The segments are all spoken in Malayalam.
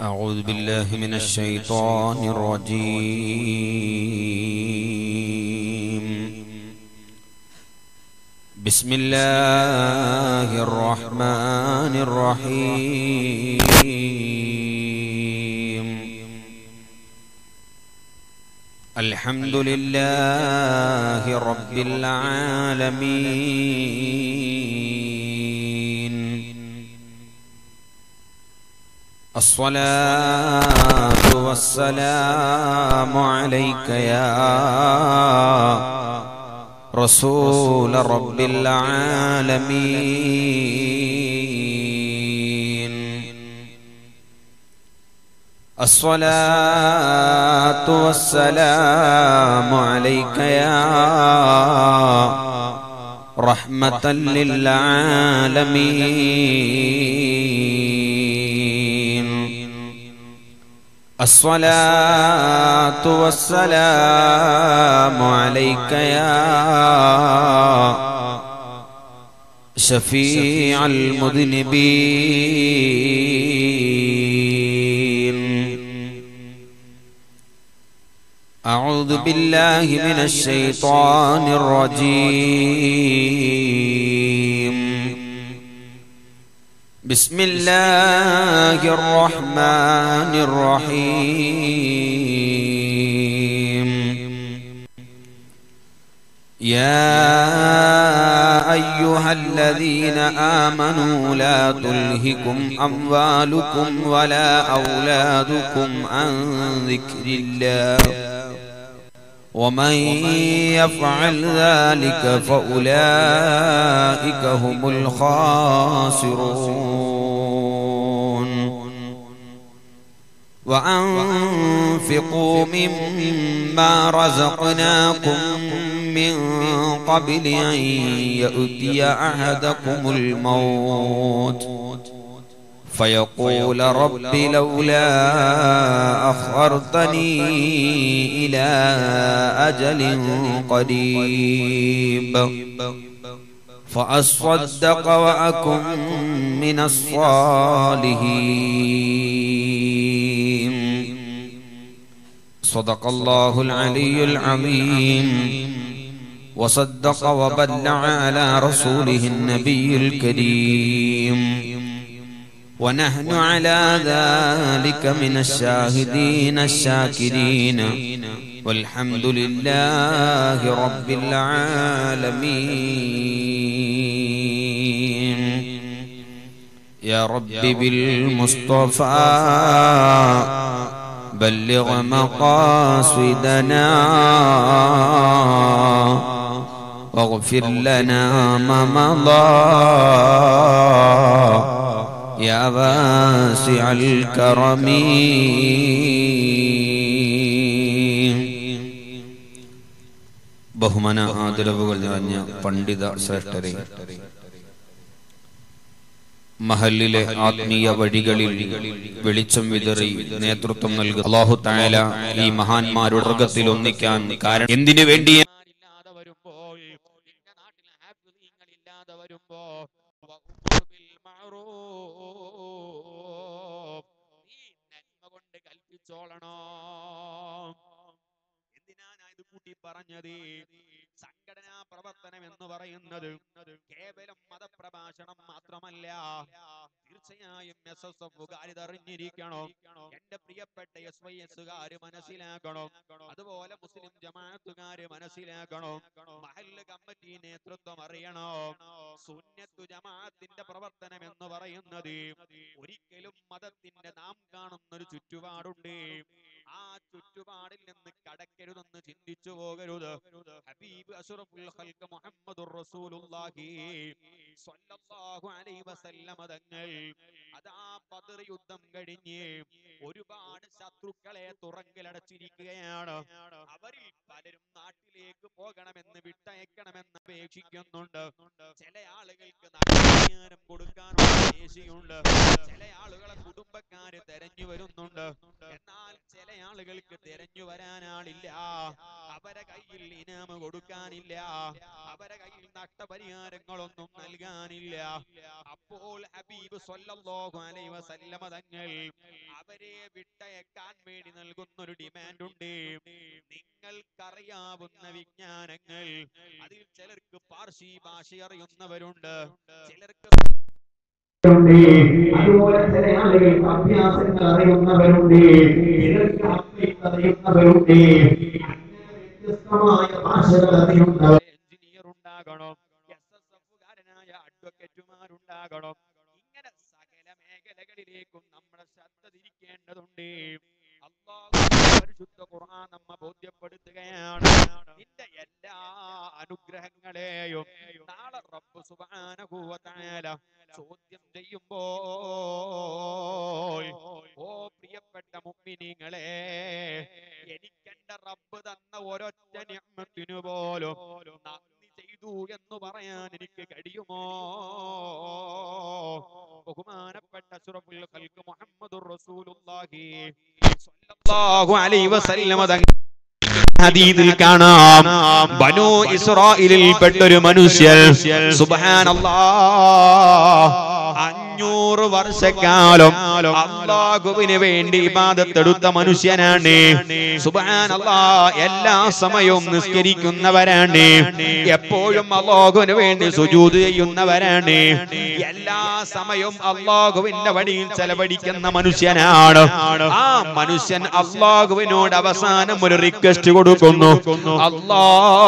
أعوذ بالله من الشيطان الرجيم بسم الله الرحمن الرحيم الحمد لله رب العالمين الصلاة والسلام عليك يا رسول رب العالمين الصلاة والسلام عليك يا رحمة للعالمين الصلاة والسلام عليك يا شفيع المذنبين أعوذ بالله من الشيطان الرجيم بسم الله الرحمن الرحيم يا أيها الذين آمنوا لا تلهكم أموالكم ولا أولادكم عن ذكر الله ومن يفعل ذلك فأولئك هم الخاسرون وأنفقوا مما رزقناكم من قبل أن يأتي أحدكم الموت فيقول رب لولا أخرتني إلى أجل قريب فأصدق وأكن من الصالحين صدق الله العلي العظيم وصدق وبلع على رسوله النبي الكريم ونحن على ذلك من الشاهدين الشاكرين والحمد لله رب العالمين يا رب بالمصطفى بلغ مقاصدنا واغفر لنا ما مضى يا واسع الكرم ബഹുമാന ആദരവുകൾ നിറഞ്ഞ പണ്ഡിത ശ്രേഷ്ഠരെ മഹലിലെ ആത്മീയ വഴികളിൽ വെളിച്ചം വിതറി നേതൃത്വം നൽകുക അള്ളാഹു തായാല ഈ മഹാന്മാരുടെ വർഗത്തിൽ ഒന്നിക്കാൻ കാരണം എന്തിനു വേണ്ടി ഇല്ലാതെ വരുമ്പോൾ നിന്റെ നാട്ടിൽ ഹാഫിളീങ്ങൾ ഇല്ലാതെ വരുമ്പോ വഅ്മുർ ബിൽ മഅറൂഫ്. നീ നന്മ കൊണ്ട് കൽപ്പിച്ചോളണോ എന്തിനാ ഞാൻ ഇത് കൂട്ടി പറഞ്ഞത് സംഘടനാ പ്രവർത്തനം എന്ന് പറയുന്നത് കേവലം മതപ്രഭാഷണം മാത്രമല്ല തീർച്ചയായും എസ് എസ് എഫുകാർ ഇതറിഞ്ഞിരിക്കണം എന്റെ പ്രിയപ്പെട്ട എസ് വൈ എസുകാര് മനസ്സിലാക്കണം അതുപോലെ മുസ്ലിം ജമാഅത്തുകാര് മനസ്സിലാക്കണം മഹല്ല് കമ്മിറ്റി നേതൃത്വം അറിയണോ സുന്നത്തു ജമാഅത്തിന്റെ പ്രവർത്തനം എന്ന് പറയുന്നത് ഒരിക്കലും മതത്തിന്റെ നാം കാണുന്ന ഒരു ചുറ്റുപാടുണ്ട് ആ ചുറ്റുപാടിൽ നിന്ന് കടക്കരുതെന്ന് ചിന്തിച്ചു പോകരുത് ഹബീബ് അഷ്റഫുൽ ഖൽഖ് മുഹമ്മദുർ റസൂലുള്ളാഹി സ്വല്ലല്ലാഹു അലൈഹി വസല്ലമ തങ്ങൾ അതാ ബദർ യുദ്ധം കഴിഞ്ഞ് ഒരുപാട് ശത്രുക്കളെ തുറങ്കിലടച്ചിരിക്കുകയാണ് അവരിൽ പലരും നാട്ടിലേക്ക് പോകണമെന്ന് വിട്ടയക്കണമെന്ന് അപേക്ഷിക്കുന്നുണ്ട് ചില ആളുകൾക്ക് നഷ്ടപരിഹാരം കൊടുക്കാനുള്ള ശേഷിയുണ്ട് ചില ആളുകളെ കുടുംബക്കാര് തെരഞ്ഞു വരുന്നുണ്ട് എന്നാൽ ചില ആളുകൾക്ക് തെരഞ്ഞു വരാനാളില്ല അവരെ കയ്യിൽ ഇനാമ് കൊടുക്കാനില്ല അവരെ കയ്യിൽ നഷ്ടപരിഹാരങ്ങളൊന്നും നൽകാൻ പറയാനില്ല അപ്പോൾ ഹബീബ് സ്വല്ലല്ലാഹു അലൈഹി വസല്ലമ തങ്ങൾ അവരെ വിട്ടയക്കാൻ വേണ്ടി നൽകുന്ന ഒരു ഡിമാൻഡ് ഉണ്ട് നിങ്ങൾക്കറിയാവുന്ന വിജ്ഞാനങ്ങൾ അതിൽ ചിലർക്ക് പാർസി ഭാഷ അറിയുന്നവരുണ്ട് ചിലർക്ക് ഉണ്ട് അതുപോലെ ചില ആളുകൾക്ക് അഭ്യാസങ്ങൾ അറിയുന്നവരുണ്ട് ചിലർക്ക് അമ്മയ്ക്ക് അറിയുന്നവരുണ്ട് അങ്ങനെ വ്യത്യസ്തമായ ഭാഷകൾ അറിയുന്നവർ എഞ്ചിനീയർ ഉണ്ടാകണം എസ് എസ് എഫുകാരനായ അഡ്വക്കേറ്റുമാരുണ്ടാകണം ഇങ്ങനെ സകല മേഖലകളിലേക്കും നമ്മുടെ ശ്രദ്ധ തിരിക്കേണ്ടതുണ്ട് അല്ലാഹു പരിശുദ്ധ ഖുർആൻ നമ്മ ബോധ്യപ്പെടുത്തുകയാണ് നിന്റെ എല്ലാ അനുഗ്രഹങ്ങളെയും നാളെ റബ്ബ് സുബ്ഹാനഹു വ തആല ചോദ്യം ചെയ്യുമ്പോൾ ഓ പ്രിയപ്പെട്ട മുഅ്മിനീങ്ങളെ എനിക്കെന്റെ റബ്ബ് തന്ന ഒരൊറ്റ നിഅമത്തിനു പോലും നന്ദി ചെയ്തു എന്ന് പറയാൻ എനിക്ക് കഴിയുമോ ബഹുമാനപ്പെട്ട അഷ്റഫുൽ ഖൽഖ് മുഹമ്മദുർ റസൂലുള്ളാഹി സ്വല്ലല്ലാഹു അലൈഹി വസല്ലമ തങ്ങൾ ഹദീദിൽ കാണാം ബനു ഇസ്രായേലിൽ പെട്ടൊരു മനുഷ്യൻ സുബ്ഹാനല്ലാഹ് അഞ്ഞൂറ് വർഷക്കാലം അള്ളാഹുവിന് വേണ്ടി ഇബാദത്തെടുത്ത മനുഷ്യനാണ് സുബ്ഹാനല്ലാ എല്ലാ സമയവും നിസ്കരിക്കുന്നവരാണ് എപ്പോഴും അള്ളാഹുവിന് വേണ്ടി സുജൂദ് ചെയ്യുന്നവരാണ് എല്ലാ സമയവും അള്ളാഹുവിന്റെ വഴിയിൽ ചെലവഴിക്കുന്ന മനുഷ്യനാണ് ആ മനുഷ്യൻ അള്ളാഹുവിനോട് അവസാനം ഒരു റിക്വസ്റ്റ് കൊടുക്കുന്നു അല്ലാ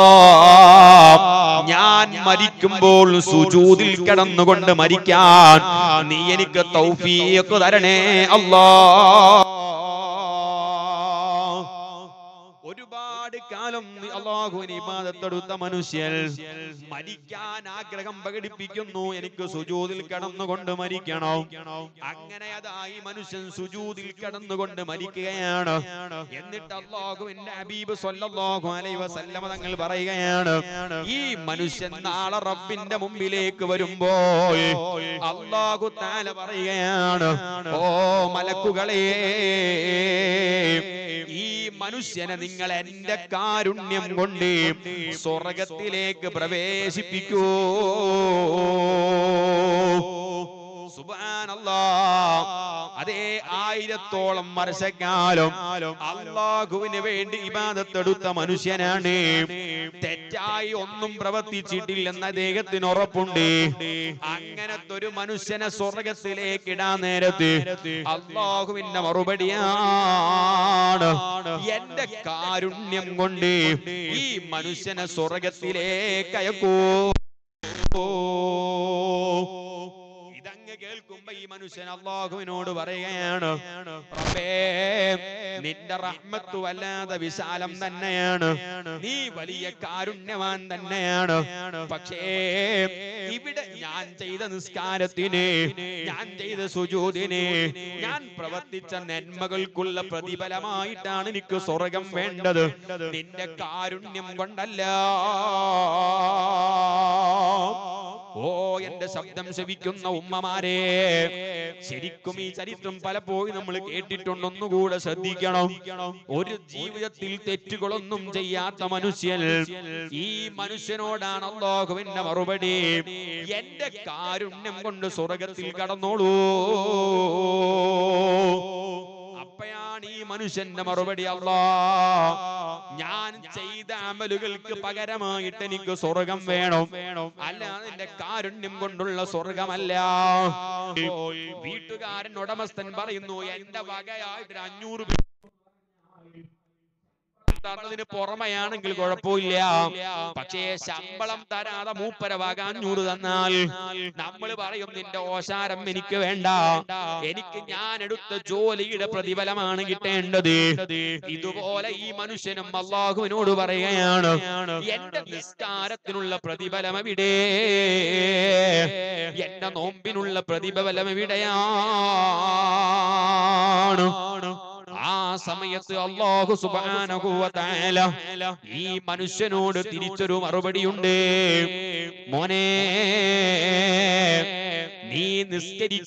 ഞാൻ മരിക്കുമ്പോൾ സുജൂദിൽ കിടന്നുകൊണ്ട് മരിക്കാൻ നീ എനിക്ക് തൗഫീഖ് തരണേ അല്ലാ ഒരുപാട് കാലം അള്ളാഹുവിന് ഇബാദത്തെടുത്ത മനുഷ്യൻ മരിക്കാൻ ആഗ്രഹം പ്രകടിപ്പിക്കുന്നു എനിക്ക് സുജൂദിൽ കിടന്നുകൊണ്ട് മരിക്കണം അങ്ങനെ അതായി മനുഷ്യൻ സുജൂദിൽ കിടന്നുകൊണ്ട് മരിക്കുകയാണ് എന്നിട്ട് അള്ളാഹുവിന്റെ ഹബീബ് സ്വല്ലല്ലാഹു അലൈഹി വസല്ലമ തങ്ങൾ പറയുകയാണ് ഈ മനുഷ്യൻ നാളെ റബ്ബിന്റെ മുമ്പിലേക്ക് വരുമ്പോൾ അള്ളാഹു താല പറയുകയാണ് ഓ മലക്കുകളെ ഈ മനുഷ്യനെ നിങ്ങൾ എന്റെ കാരുണ്യം കൊണ്ട് സ്വർഗത്തിലേക്ക് പ്രവേശിപ്പിക്കൂ സുബ്ഹാനല്ലാ അതേ ആയിരത്തോളം വർഷക്കാലം അള്ളാഹുവിന് വേണ്ടി ഇബാദത്തെടുത്ത മനുഷ്യനാണ് തെറ്റായി ഒന്നും പ്രവർത്തിച്ചിട്ടില്ലെന്ന് അദ്ദേഹത്തിന് ഉറപ്പുണ്ട് അങ്ങനത്തെ ഒരു മനുഷ്യനെ സ്വർഗത്തിലേക്ക് ഇടാൻ നേരത്ത് അള്ളാഹുവിന്റെ മറുപടിയാണ് എന്റെ കാരുണ്യം കൊണ്ട് ഈ മനുഷ്യനെ സ്വർഗത്തിലേക്ക് അയക്കൂ ഇതങ്ങ് കേൾക്കുമ്പോ ഈ മനുഷ്യൻ അള്ളാഹുവിനോട് പറയുകയാണ് റബ്ബേ നിന്റെ റഹ്മത്ത് വല്ലാതെ വിശാലം തന്നെയാണ് നീ വലിയ കാരുണ്യവാൻ തന്നെയാണ് പക്ഷേ ഇവിടെ ഞാൻ ചെയ്ത നിസ്കാരത്തിന് ഞാൻ ചെയ്ത സുജൂദിന് ഞാൻ പ്രവർത്തിച്ച നന്മകൾക്കുള്ള പ്രതിഫലമായിട്ടാണ് എനിക്ക് സ്വർഗം വേണ്ടത് നിന്റെ കാരുണ്യം കൊണ്ടല്ല ഓ എന്റെ ശബ്ദം ശവിക്കുന്ന ഉമ്മമാരെ ശരിക്കും ഈ ചരിത്രം പലപ്പോഴും നമ്മൾ കേട്ടിട്ടുണ്ട് ഒന്നുകൂടെ ശ്രദ്ധിക്കണം ഒരു ജീവിതത്തിൽ തെറ്റുകളൊന്നും ചെയ്യാത്ത മനുഷ്യൻ ഈ മനുഷ്യനോടാണ് അള്ളാഹുവിന്റെ മറുപടി എന്റെ കാരുണ്യം കൊണ്ട് സ്വർഗത്തിൽ കടന്നോളൂ അപ്പയാണ് ഈ മനുഷ്യന്റെ മറുപടി അല്ലാ ഞാൻ ചെയ്ത അമലുകൾക്ക് പകരമായിട്ട് എനിക്ക് സ്വർഗം വേണം അല്ലാതെ എന്റെ കാരുണ്യം കൊണ്ടുള്ള സ്വർഗമല്ല വീട്ടുകാരൻ ഉടമസ്ഥൻ പറയുന്നു എന്റെ വകയായിട്ട് ഒരു അഞ്ഞൂറ് പേ- തന്നതിന് പുറമെയാണെങ്കിൽ കുഴപ്പമില്ല പക്ഷേ ശമ്പളം തരാതെ മൂപ്പര വക അഞ്ഞൂറ് തന്നാൽ നമ്മൾ പറയും നിന്റെ ഓശാരം എനിക്ക് വേണ്ട എനിക്ക് ഞാൻ എടുത്ത ജോലിയുടെ പ്രതിഫലമാണ് കിട്ടേണ്ടത് ഇതുപോലെ ഈ മനുഷ്യനും അള്ളാഹുവിനോട് പറയുകയാണ് എന്റെ നിസ്കാരത്തിനുള്ള പ്രതിഫലം എവിടെ എന്റെ നോമ്പിനുള്ള പ്രതിഫലം എവിടെയാണ് ആ സമയത്ത് അള്ളാഹു സുബ്ഹാനഹു വ തആല ഈ മനുഷ്യനോട് തിരിച്ചൊരു മറുപടിയുണ്ട് മോനെ നീ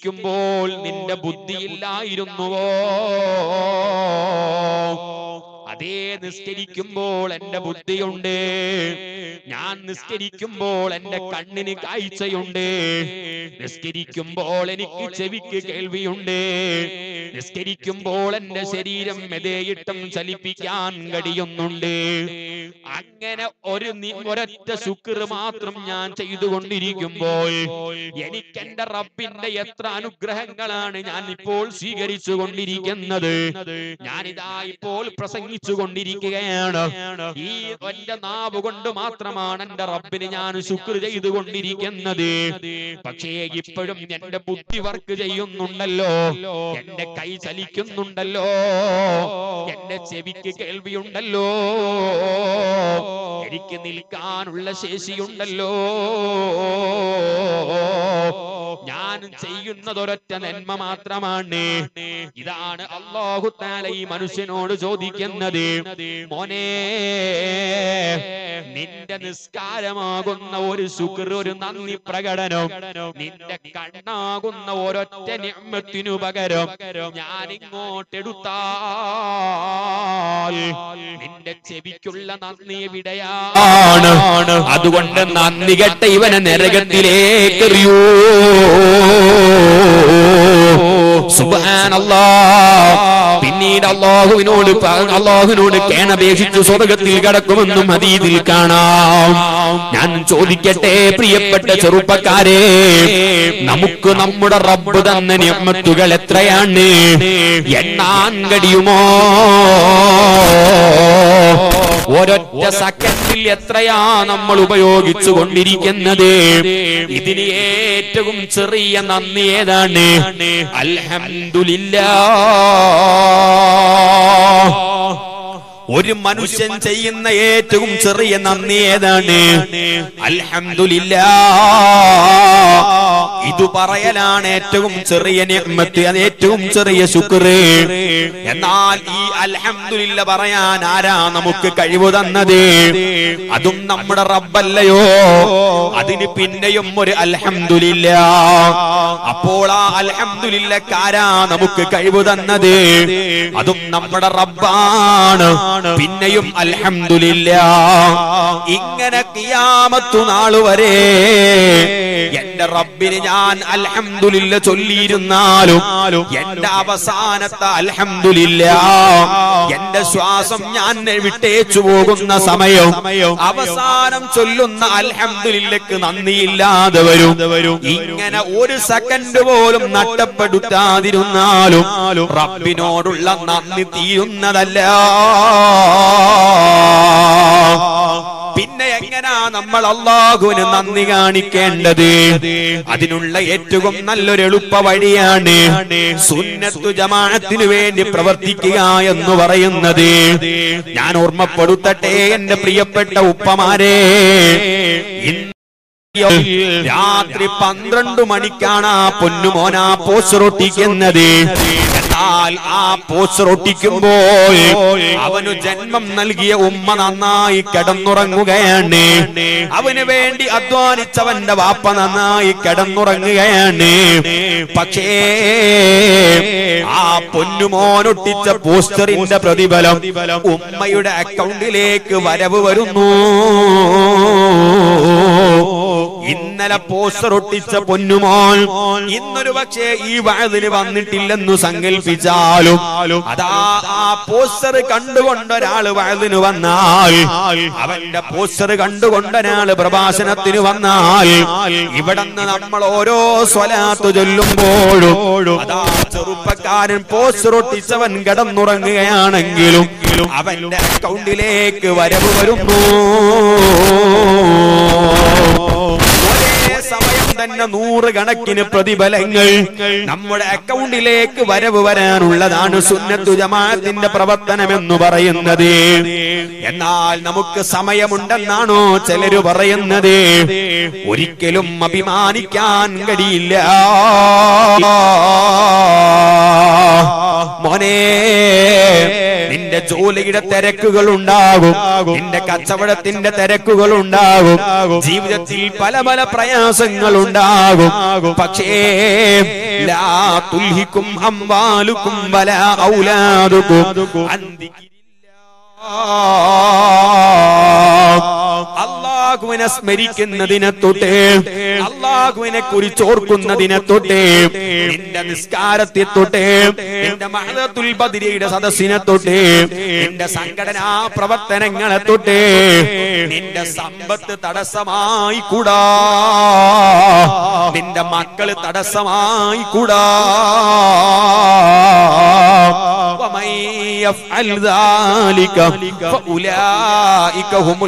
നിസ്കരിക്കുമ്പോൾ നിന്റെ ബുദ്ധിയില്ലായിരുന്നുവോ അതേ നിസ്കരിക്കുമ്പോൾ എന്റെ ബുദ്ധിയുണ്ട് ഞാൻ നിസ്കരിക്കുമ്പോൾ എന്റെ കണ്ണിന് കാഴ്ചയുണ്ട് നിസ്കരിക്കുമ്പോൾ എനിക്ക് ചെവിക്ക് കേൾവിയുണ്ട് നിസ്കരിക്കുമ്പോൾ എന്റെ ശരീരം മെതയിട്ടും ചലിപ്പിക്കാൻ കഴിയുന്നുണ്ട് അങ്ങനെ ഒരു നി- ഒരൊറ്റ ശുക്ർ മാത്രം ഞാൻ ചെയ്തുകൊണ്ടിരിക്കുമ്പോൾ എനിക്ക് എന്റെ റബ്ബിന്റെ എത്ര അനുഗ്രഹങ്ങളാണ് ഞാൻ ഇപ്പോൾ സ്വീകരിച്ചു കൊണ്ടിരിക്കുന്നത് ഞാനിതാ ഇപ്പോൾ പ്രസംഗിച്ചു കൊണ്ടിരിക്കുകയാണ് ഈ എന്റെ നാവ് കൊണ്ട് മാത്രമാണ് എന്റെ റബ്ബിന് ഞാൻ ശുക്ർ ചെയ്തുകൊണ്ടിരിക്കുന്നത് പക്ഷേ ഇപ്പോഴും എന്റെ ബുദ്ധി വർക്ക് ചെയ്യുന്നുണ്ടല്ലോ എന്റെ കൈ ചലിക്കുന്നുണ്ടല്ലോ എന്റെ ചെവിക്ക് കേൾവിയുണ്ടല്ലോ എനിക്ക് നിൽക്കാനുള്ള ശേഷിയുണ്ടല്ലോ ഞാൻ ചെയ്യുന്നത് ഒരൊറ്റ നന്മ മാത്രമാണ് ഇതാണ് അള്ളാഹു താല ഈ മനുഷ്യനോട് ചോദിക്കുന്നത് മോനെ നിന്റെ നിസ്കാരമാകുന്ന ഒരു ശുക്ർ ഒരു നന്ദി പ്രകടനം നിന്റെ കണ്ണാകുന്ന ഒരൊറ്റ നിമ്മത്തിനു പകരം ഞാൻ ഇങ്ങോട്ടെടുത്താൽ നിന്റെ ചെവിക്കുള്ള നന്ദി എവിടെയാണ് അതുകൊണ്ട് നന്ദി കെട്ട ഇവനെ നരകത്തിലേക്ക് എറിയൂ സുബ്ഹാനല്ലാ പിന്നീട് അള്ളാഹുവിനോട് പ- അള്ളാഹുവിനോട് കേണപേക്ഷിച്ചു സ്വർഗത്തിൽ കടക്കുമെന്നും ഹദീദിൽ കാണാം ഞാൻ ചോദിക്കട്ടെ പ്രിയപ്പെട്ട ചെറുപ്പക്കാരെ നമുക്ക് നമ്മുടെ റബ്ബ് തന്ന നിയമത്തുകൾ എത്രയാണ് എണ്ണാൻ കഴിയുമോ ഒരൊറ്റ സെക്കൻഡിൽ എത്രയാ നമ്മൾ ഉപയോഗിച്ചു കൊണ്ടിരിക്കുന്നത് ഇതിന് ഏറ്റവും ചെറിയ നന്ദി ഏതാണ് അൽഹംദുലില്ലാ ഒരു മനുഷ്യൻ ചെയ്യുന്ന ഏറ്റവും ചെറിയ നന്ദി ഏതാണ് അൽഹംദുലില്ലാ ഇത് പറയലാണ് ഏറ്റവും ചെറിയ നിഅ്മത്ത് അത് ഏറ്റവും ചെറിയ ശുക്ര് എന്നാൽ ഈ അൽഹംദുലില്ല പറയാൻ ആരാ നമുക്ക് കഴിവ് തന്നത് അതും നമ്മുടെ റബ്ബല്ലയോ അതിന് പിന്നെയും ഒരു അൽഹംദുലില്ല അപ്പോൾ ആ അൽഹംദുലില്ലക്കാരാ നമുക്ക് കഴിവ് തന്നത് അതും നമ്മുടെ റബ്ബാണ് പിന്നെയും അൽഹംദുലില്ല ഇങ്ങനെ കിയാമത്തു നാള് വരെ എന്റെ റബ്ബിന് ഞാൻ അൽഹംദുലില്ല ചൊല്ലിയിരുന്നാലും എന്റെ അവസാനത്തെ അൽഹംദുലില്ല എന്റെ ശ്വാസം ഞാൻ വിട്ടേച്ചു പോകുന്ന സമയം അവസാനം ചൊല്ലുന്ന അൽഹംദുലില്ലക്ക് നന്ദിയില്ലാതെ വരും ഇങ്ങനെ ഒരു സെക്കൻഡ് പോലും നഷ്ടപ്പെടുത്താതിരുന്നാലും റബ്ബിനോടുള്ള നന്ദി തീരുന്നതല്ല പിന്നെ എങ്ങനാ നമ്മൾ അള്ളാഹുവിന് നന്ദി കാണിക്കേണ്ടത് അതിനുള്ള ഏറ്റവും നല്ലൊരു എളുപ്പ വഴിയാണ് സുന്നത്തു ജമാഅത്തിനു വേണ്ടി പ്രവർത്തിക്കുക എന്ന് പറയുന്നത് ഞാൻ ഓർമ്മപ്പെടുത്തട്ടെ എന്റെ പ്രിയപ്പെട്ട ഉപ്പമാരെ ഇന്ന് രാത്രി പന്ത്രണ്ട് മണിക്കാണ് ആ പൊന്നുമോന പോസ്റ്റർ ഒട്ടിക്കുന്നത് എന്നാൽ ആ പോസ്റ്റർ ഒട്ടിക്കുമ്പോൾ അവനു ജന്മം നൽകിയ ഉമ്മ നന്നായി കിടന്നുറങ്ങുകയാണ് അവന് വേണ്ടി അധ്വാനിച്ചവന്റെ വാപ്പ നന്നായി കിടന്നുറങ്ങുകയാണ് പക്ഷേ ആ പൊന്നുമോനൊട്ടിച്ച പോസ്റ്ററിന്റെ പ്രതിഫലം ഉമ്മയുടെ അക്കൗണ്ടിലേക്ക് വരവ് വരുന്നു ഇന്നലെ പോസ്റ്റർ ഒട്ടിച്ച പൊന്നുമോൻ ഇന്നൊരു പക്ഷേ ഈ വയതിന് വന്നിട്ടില്ലെന്നു സങ്കല്പിച്ചാലും അതാ ആ പോസ്റ്റർ കണ്ടുകൊണ്ട് ഒരാള് വയതിന് വന്നാൽ അവന്റെ പോസ്റ്റർ കണ്ടുകൊണ്ട് ഒരാള് പ്രഭാഷണത്തിന് വന്നാൽ ഇവിടുന്ന് നമ്മൾ ഓരോ സ്വലാത്ത് ചൊല്ലുമ്പോഴും അതാ ചെറുപ്പക്കാരൻ പോസ്റ്റർ ഒട്ടിച്ചവൻ കിടന്നുറങ്ങുകയാണെങ്കിലും അവന്റെ അക്കൗണ്ടിലേക്ക് വരവ് വരുന്നു ഒരേ സമയം തന്നെ നൂറുകണക്കിന് പ്രതിഫലങ്ങൾ നമ്മുടെ അക്കൗണ്ടിലേക്ക് വരവ് വരാനുള്ളതാണ് സുന്നത്തു ജമാഅത്തിന്റെ പ്രവർത്തനം എന്ന് പറയുന്നത് എന്നാൽ നമുക്ക് സമയമുണ്ടെന്നാണോ ചിലര് പറയുന്നത് ഒരിക്കലും അഭിമാനിക്കാൻ കഴിയില്ല മോനെ നിന്റെ ജോലിയുടെ തിരക്കുകൾ ഉണ്ടാകും നിന്റെ കച്ചവടത്തിന്റെ തിരക്കുകൾ ഉണ്ടാകും ജീവിതത്തിൽ പല പല പ്രയാസങ്ങൾ ഉണ്ടാകും പക്ഷേ ലാ തുൽഹിക്കും അംവാലുക്കും വല ഔലാദുക്കും അൻ ദിക്രില്ലാ അള്ളാഹുവിനെ സ്മരിക്കുന്നതിനെ തൊട്ട് അള്ളാഹുവിനെ കുറിച്ച് ഓർക്കുന്നതിനെ തൊട്ട് നിന്റെ നിസ്കാരത്തെ തൊട്ട് നിന്റെ മഹദത്തുൽ ബദിരയുടെ സദസ്സിനെ തൊട്ട് നിന്റെ സംഘടനാ പ്രവർത്തനങ്ങളെ തൊട്ട് നിന്റെ സമ്പത്ത് തടസ്സമായി കൂടാ നിന്റെ മക്കള് തടസ്സമായി കൂടാ ومن يفعل ذلك فأولئك هم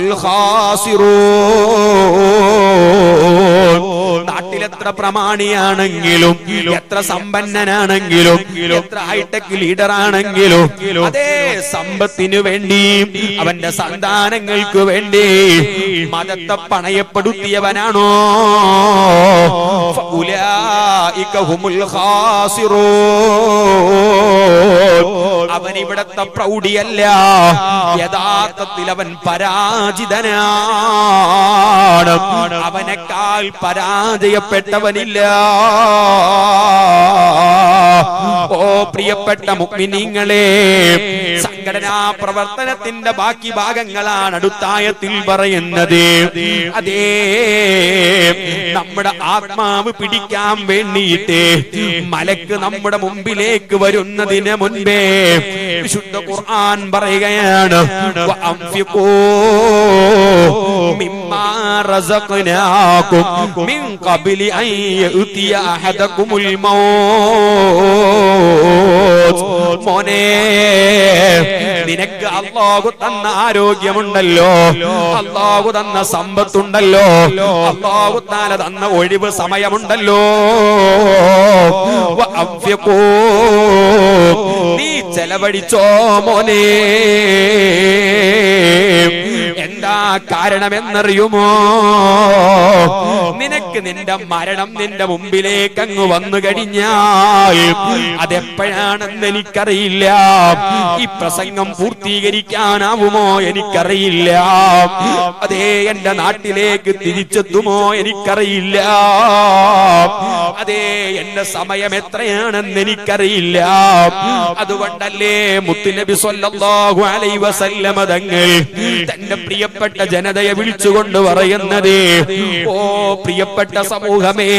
الخاسرون നാട്ടിലെത്ര പ്രമാണിയാണെങ്കിലും എത്ര സമ്പന്നനാണെങ്കിലും എത്ര ഹൈടെക് ലീഡർ ആണെങ്കിലും അതേ സമ്പത്തിനു വേണ്ടി അവന്റെ സന്താനങ്ങൾക്ക് വേണ്ടി മതത്തെ പണയപ്പെടുത്തിയവനാണോ ഫഉലായിക ഹുമുൽ ഖാസിറൂൻ അവൻ ഇവിടത്തെ പ്രൗഢിയല്ല യഥാർത്ഥത്തിൽ അവൻ പരാജിതനാണ് അവനേക്കാൾ പരാജയപ്പെട്ടവനില്ല ഓ പ്രിയപ്പെട്ട മുക്മിനീങ്ങളെ സംഘടനാ പ്രവർത്തനത്തിന്റെ ബാക്കി ഭാഗങ്ങളാണ് അടുത്തായത്തിൽ പറയുന്നത് അതേ നമ്മുടെ ആത്മാവ് പിടിക്കാൻ വേണ്ടിയിട്ട് മലക്ക് നമ്മുടെ മുമ്പിലേക്ക് വരുന്നതിന് മുൻപേ വിശുദ്ധ ഖുർആൻ പറയുകയാണ് വഅൻഫിഖൂ മിമ്മാ റസഖ്നാകും മിൻ ഖബ്ലി അൻ യഅതിയ അഹദകുമുൽ മൗത്ത് മോനെ നിനക്ക് അള്ളാഹു തന്ന ആരോഗ്യമുണ്ടല്ലോ അള്ളാഹു തന്ന സമ്പത്തുണ്ടല്ലോ അള്ളാഹു താല തന്ന ഒഴിവ് സമയമുണ്ടല്ലോ വഅൻഫിഖൂ. നീ ചെലവഴിച്ചോ മോനെ എന്താ കാരണമെന്നറിയുമോ നിനക്ക് നിന്റെ മരണം നിന്റെ മുമ്പിലേക്ക് അങ്ങ് വന്നു കഴിഞ്ഞാൽ അതെപ്പോഴാണെന്ന് എനിക്കറിയില്ല ഈ പ്രസംഗം പൂർത്തീകരിക്കാനാവുമോ എനിക്കറിയില്ല അതേ എന്റെ നാട്ടിലേക്ക് തിരിച്ചെത്തുമോ എനിക്കറിയില്ല അതേ എന്റെ സമയം എത്രയാണെന്ന് എനിക്കറിയില്ല അതുകൊണ്ടല്ലേ മുത്തുനബി സല്ലല്ലാഹു അലൈഹി വസല്ലമ തങ്ങൾ തന്റെ പ്രിയപ്പെട്ട ജനതയെ വിളിച്ചുകൊണ്ട് പറയുന്നത് ഓ പ്രിയപ്പെട്ട സമൂഹമേ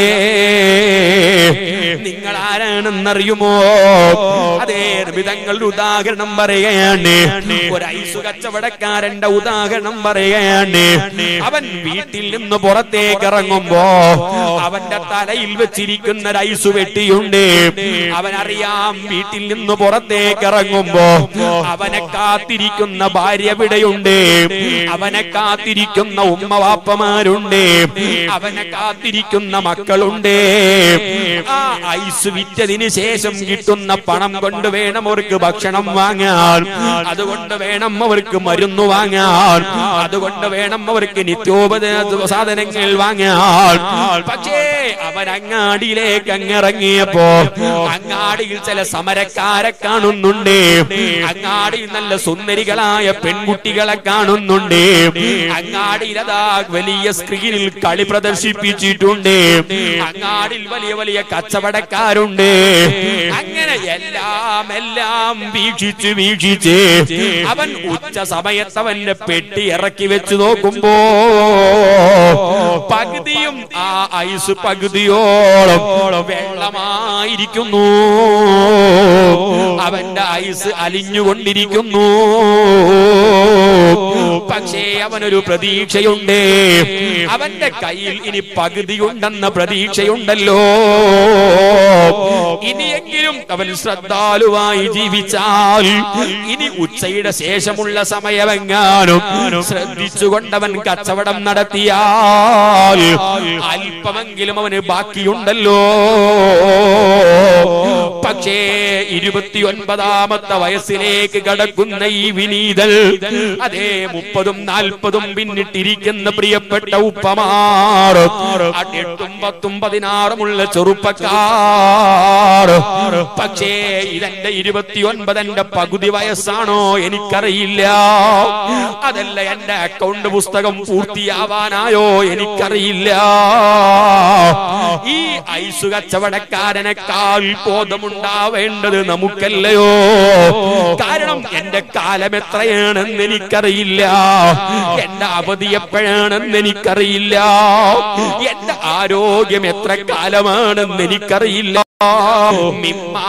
നിങ്ങൾ ആരാണെന്നറിയുമോ അതേ വിധങ്ങളുടെ ഉദാഹരണം പറയുകയാണ് ഒരു ഐസ് കച്ചവടക്കാരന്റെ ഉദാഹരണം പറയുകയാണ് അവൻ വീട്ടിൽ നിന്ന് പുറത്തേക്ക് ഇറങ്ങുമ്പോ അവന്റെ തലയിൽ വെച്ചിരിക്കുന്ന ഒരു ഐസ് വെട്ടിയുണ്ട് അവനറിയാം വീട്ടിൽ നിന്ന് പുറത്തേക്ക് ഇറങ്ങുമ്പോ അവനെ കാത്തിരിക്കുന്ന ഭാര്യ വിടയുണ്ട് അവനെ കാത്തിരിക്കുന്ന ഉമ്മവാപ്പമാരുണ്ട് അവനെ കാത്തിരിക്കുന്ന മക്കളുണ്ട് ആ ഐസ് വിറ്റതിന് ശേഷം കിട്ടുന്ന പണം കൊണ്ട് വേണം അവർക്ക് ഭക്ഷണം വാങ്ങാൻ അതുകൊണ്ട് വേണം അവർക്ക് മരുന്ന് വാങ്ങാൻ അതുകൊണ്ട് വേണം അവർക്ക് നിത്യോപദ സാധനങ്ങൾ വാങ്ങാൻ പക്ഷേ അവൻ അങ്ങാടിയിലേക്ക് അങ്ങിറങ്ങിയപ്പോ അങ്ങാടിയിൽ ചില സമരക്കാരെ കാണുന്നുണ്ട് അങ്ങാടിയിൽ നല്ല സുന്ദരികളായ പെൺകുട്ടികളെ കാണുന്നുണ്ട് അങ്ങാടിയിൽ അതാ വലിയ സ്ക്രീനിൽ കളി പ്രദർശിപ്പിച്ചിട്ടുണ്ട് അങ്ങാടിയിൽ വലിയ വലിയ കച്ചവടക്കാരുണ്ട് അങ്ങനെ എല്ലാം എല്ലാം വീക്ഷിച്ച് വീക്ഷിച്ച് അവൻ ഉച്ച സമയത്ത് അവന്റെ പെട്ടി ഇറക്കി വെച്ച് നോക്കുമ്പോ പകുതിയും ആ ഐസ് പകുതിയോളം വെള്ളമായിരിക്കുന്നു അവന്റെ ഐസ് അലിഞ്ഞുകൊണ്ടിരിക്കുന്നു പക്ഷേ അവനൊരു പ്രതീക്ഷയുണ്ട് അവന്റെ കയ്യിൽ ഇനി പകുതിയുണ്ടെന്ന പ്രതീക്ഷയുണ്ടല്ലോ ഇനിയെങ്കിലും അവൻ ശ്രദ്ധാലുവായി ജീവിച്ചാൽ ഇനി ഉച്ചയുടെ ശേഷമുള്ള സമയമെങ്ങാനും ശ്രദ്ധിച്ചുകൊണ്ടവൻ കച്ചവടം നടത്തിയാൽ അല്പമെങ്കിലും അവന് ബാക്കിയുണ്ടല്ലോ പക്ഷേ ഇരുപത്തിയൊൻപതാമത്തെ വയസ്സിലേക്ക് കടക്കുന്ന ഈ വിനീതൽ അതേ മുപ്പതും നാൽപ്പതും പിന്നിട്ടിരിക്കുന്ന പ്രിയപ്പെട്ട ഉപ്പമാർ എട്ടും പത്തും പതിനാറുമുള്ള ചെറുപ്പക്കാർ പക്ഷേ ഇതെന്റെ ഇരുപത്തിയൊൻപതെന്റെ പകുതി വയസ്സാണോ എനിക്കറിയില്ല അതല്ല എന്റെ അക്കൗണ്ട് പുസ്തകം പൂർത്തിയാവാനായോ എനിക്കറിയില്ല ഈ ഐസ് കച്ചവടക്കാരനേക്കാൾ ബോധമുണ്ടാവേണ്ടത് നമുക്കല്ലയോ കാരണം എന്റെ കാലം എത്രയാണെന്ന് എനിക്കറിയില്ല എന്റെ അവധി എപ്പോഴാണെന്ന് എനിക്കറിയില്ല എന്റെ ആരോഗ്യം എത്ര കാലമാണെന്ന് എനിക്കറിയില്ല മിമ്മാ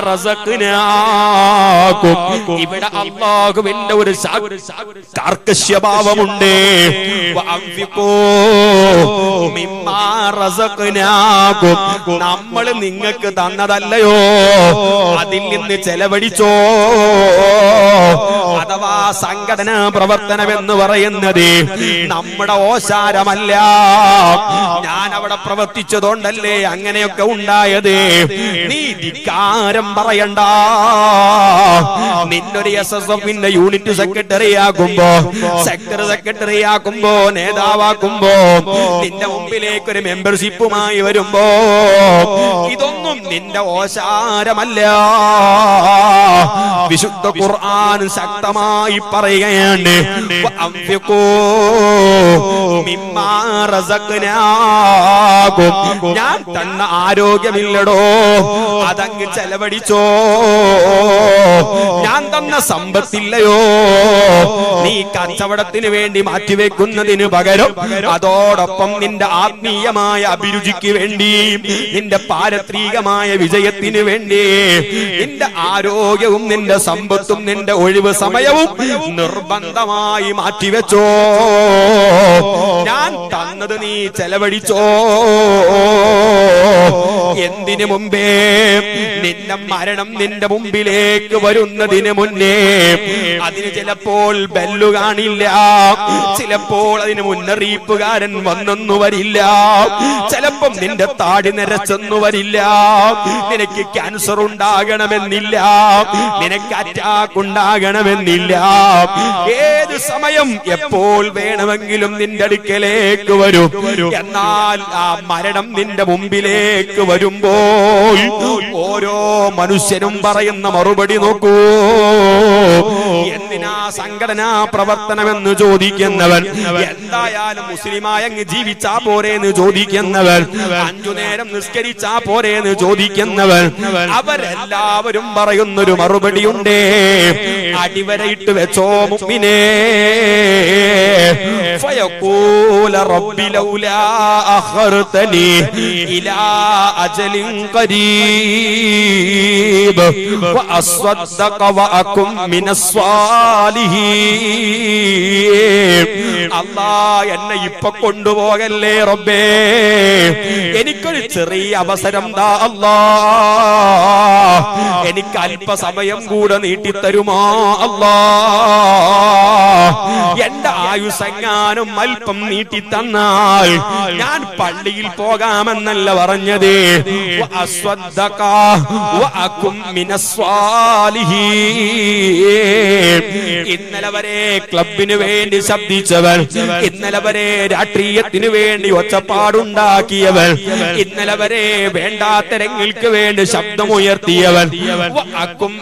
റസഖ്നാകും. ഇവിടെ അള്ളാഹുവിന്റെ ഒരു സാ- കാർക്കശ്യഭാവമുണ്ട് വഅൻഫിഖൂ മിമ്മാ റസഖ്നാകും. നമ്മൾ നിങ്ങൾക്ക് തന്നതല്ലയോ അതിൽ നിന്ന് ചെലവഴിച്ചോ അഥവാ സംഘടനാ പ്രവർത്തനം എന്ന് പറയുന്നത് നമ്മുടെ ഓശാരമല്ല ഞാൻ അവിടെ പ്രവർത്തിച്ചതുകൊണ്ടല്ലേ അങ്ങനെയൊക്കെ ഉണ്ടായത് നീ ധിക്കാരം പറയണ്ട നിന്നൊരു എസ് എസ് എഫിന്റെ യൂണിറ്റ് സെക്രട്ടറി ആക്കുമ്പോ സെക്ടർ സെക്രട്ടറി ആക്കുമ്പോ നേതാവാക്കുമ്പോ നിന്റെ മുമ്പിലേക്ക് ഒരു മെമ്പർഷിപ്പുമായി വരുമ്പോ ഇതൊന്നും നിന്റെ ഓശാരമല്ല വിശുദ്ധ ഖുർആൻ ശക്തമായി പറയുകയാണ് വഅൻഫിഖൂ മിമ്മാ റസഖ്നാകും. ഞാൻ തന്ന ആരോഗ്യമില്ലടോ അതങ്ങ് ചെലവഴിച്ചോ ഞാൻ തന്ന സമ്പത്തില്ലയോ നീ കച്ചവടത്തിന് വേണ്ടി മാറ്റിവെക്കുന്നതിന് പകരം അതോടൊപ്പം നിന്റെ ആത്മീയമായ അഭിരുചിക്ക് വേണ്ടി നിന്റെ പാരത്രികമായ വിജയത്തിന് വേണ്ടി നിന്റെ ആരോഗ്യവും നിന്റെ സമ്പത്തും നിന്റെ ഒഴിവ് സമയവും നിർബന്ധമായി മാറ്റിവെച്ചോ ഞാൻ തന്നത് നീ ചെലവഴിച്ചോ എന്തിനു മുമ്പേ നിന്റെ മരണം നിന്റെ മുമ്പിലേക്ക് വരുന്നതിന് മുന്നേ അതിന് ചിലപ്പോൾ ബെല്ലു കാണില്ല ചിലപ്പോൾ അതിന് മുന്നറിയിപ്പുകാരൻ വന്നെന്നു വരില്ല ചിലപ്പം നിന്റെ താടി നിരച്ചെന്നു വരില്ല നിനക്ക് ക്യാൻസർ ഉണ്ടാകണമെന്നില്ല നിനക്ക് അറ്റാക്ക് ഉണ്ടാകണമെന്നില്ല ഏത് സമയം എപ്പോൾ വേണമെങ്കിലും നിന്റെ അടുക്കലേക്ക് വരും എന്നാൽ ആ മരണം നിന്റെ മുമ്പിലേക്ക് വരുമ്പോൾ ഓരോ മനുഷ്യനും പറയുന്ന മറുപടി നോക്കൂ എന്തിനാ സംഘടനാ പ്രവർത്തനമെന്ന് ചോദിക്കുന്നവൻ എന്തായാലും മുസ്ലിമായ അങ്ങ് ജീവിച്ചാ പോരേന്ന് ചോദിക്കുന്നവൻ അഞ്ചു നേരം നിസ്കരിച്ചാ പോരേന്ന് ചോദിക്കുന്നവൻ അവരെല്ലാവരും പറയുന്നൊരു മറുപടിയുണ്ടേ അടിവരയിട്ട് വെച്ചോ മുമ്പിനെ فيقول رب لولا أخرتني إلى أجل قريب وأصدق وأكن من الصالحين അല്ലാ എന്നെ ഇപ്പൊ കൊണ്ടുപോകല്ലേ റബ്ബേ എനിക്കൊരു ചെറിയ അവസരം താ അല്ലാ എനിക്ക് അല്പസമയം കൂടെ നീട്ടിത്തരുമോ അല്ലാ എന്റെ ആയുസെങ്ങാനും അല്പം നീട്ടിത്തന്നാൽ ഞാൻ പള്ളിയിൽ പോകാമെന്നല്ല പറഞ്ഞത് വഅസ്വദ്ദക വഅകും മിനസ്വാലിഹീൻ. ഇന്നലെ വരെ ക്ലബിന് വേണ്ടി ശബ്ദിച്ചവൻ ഇന്നലെ വരെ രാഷ്ട്രീയത്തിന് വേണ്ടി ഒച്ചപ്പാടുണ്ടാക്കിയവൻ ഇന്നലെ വരെ വേണ്ടാത്ത രംഗങ്ങൾക്ക് വേണ്ടി ശബ്ദമുയർത്തിയവൻ വഅകും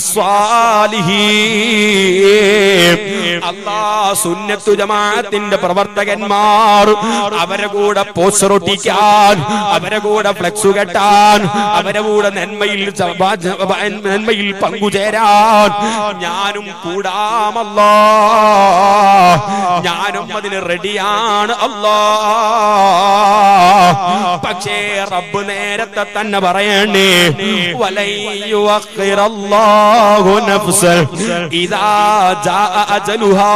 മിനസ്വാലിഹീൻ. അല്ലാ സുന്നത്തു ജമാഅത്തിന്റെ പ്രവർത്തകന്മാർ അവരെ കൂടെ പോസ്റ്റർ ഒട്ടിക്കാൻ അവരെ കൂടെ ഫ്ലെക്സ് കെട്ടാൻ അവരെ കൂടെ നന്മയിൽ ച- വ- ജ- വ- നന്മയിൽ പങ്കുചേരാൻ ഞാനും കൂടാമല്ലോ ഞാനും അതിന് റെഡിയാണ് അല്ലോ പക്ഷേ റബ്ബ് നേരത്തെ തന്നെ പറയണേ വലയ്യുഅഖിറല്ലാഹു നഫ്സൻ ഇദാ ജാഅ അജലുഹാ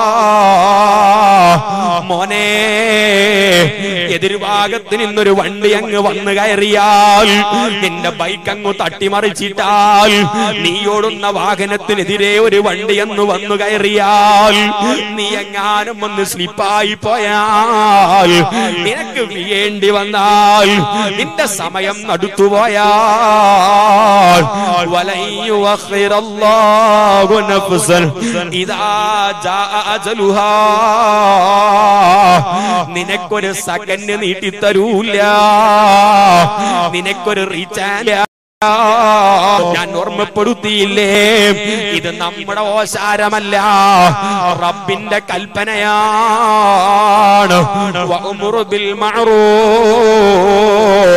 മോനെ എതിർഭാഗത്ത് നിന്നൊരു വണ്ടി അങ്ങ് വന്നു കയറിയാൽ നിന്റെ ബൈക്ക് അങ്ങ് തട്ടിമറിച്ചിട്ടാൽ നീ ഓടുന്ന വാഹനത്തിനെതിരെ ഒരു വണ്ടി എന്ന് വന്നു കയറിയാൽ നീ എങ്ങാനും ഒന്ന് സ്ലിപ്പായി പോയാൽ നിനക്ക് വീഴേണ്ടി വന്നാൽ നിന്റെ സമയം അടുത്തുപോയാൽ വലയ്യുഅഖിറല്ലാഹു നഫ്സൻ ഇദാ ജാഅ അജലുഹാ നിനക്കൊരു സെക്കൻഡ് നീട്ടിത്തരൂല നിനക്കൊരു റീച്ചാല ഞാൻ ഓർമ്മപ്പെടുത്തിയില്ലേ ഇത് നമ്മുടെ ഓശാരമല്ല റബ്ബിന്റെ കൽപ്പനയാണ് വഅ്മുറു ബിൽ മഅറൂഫ്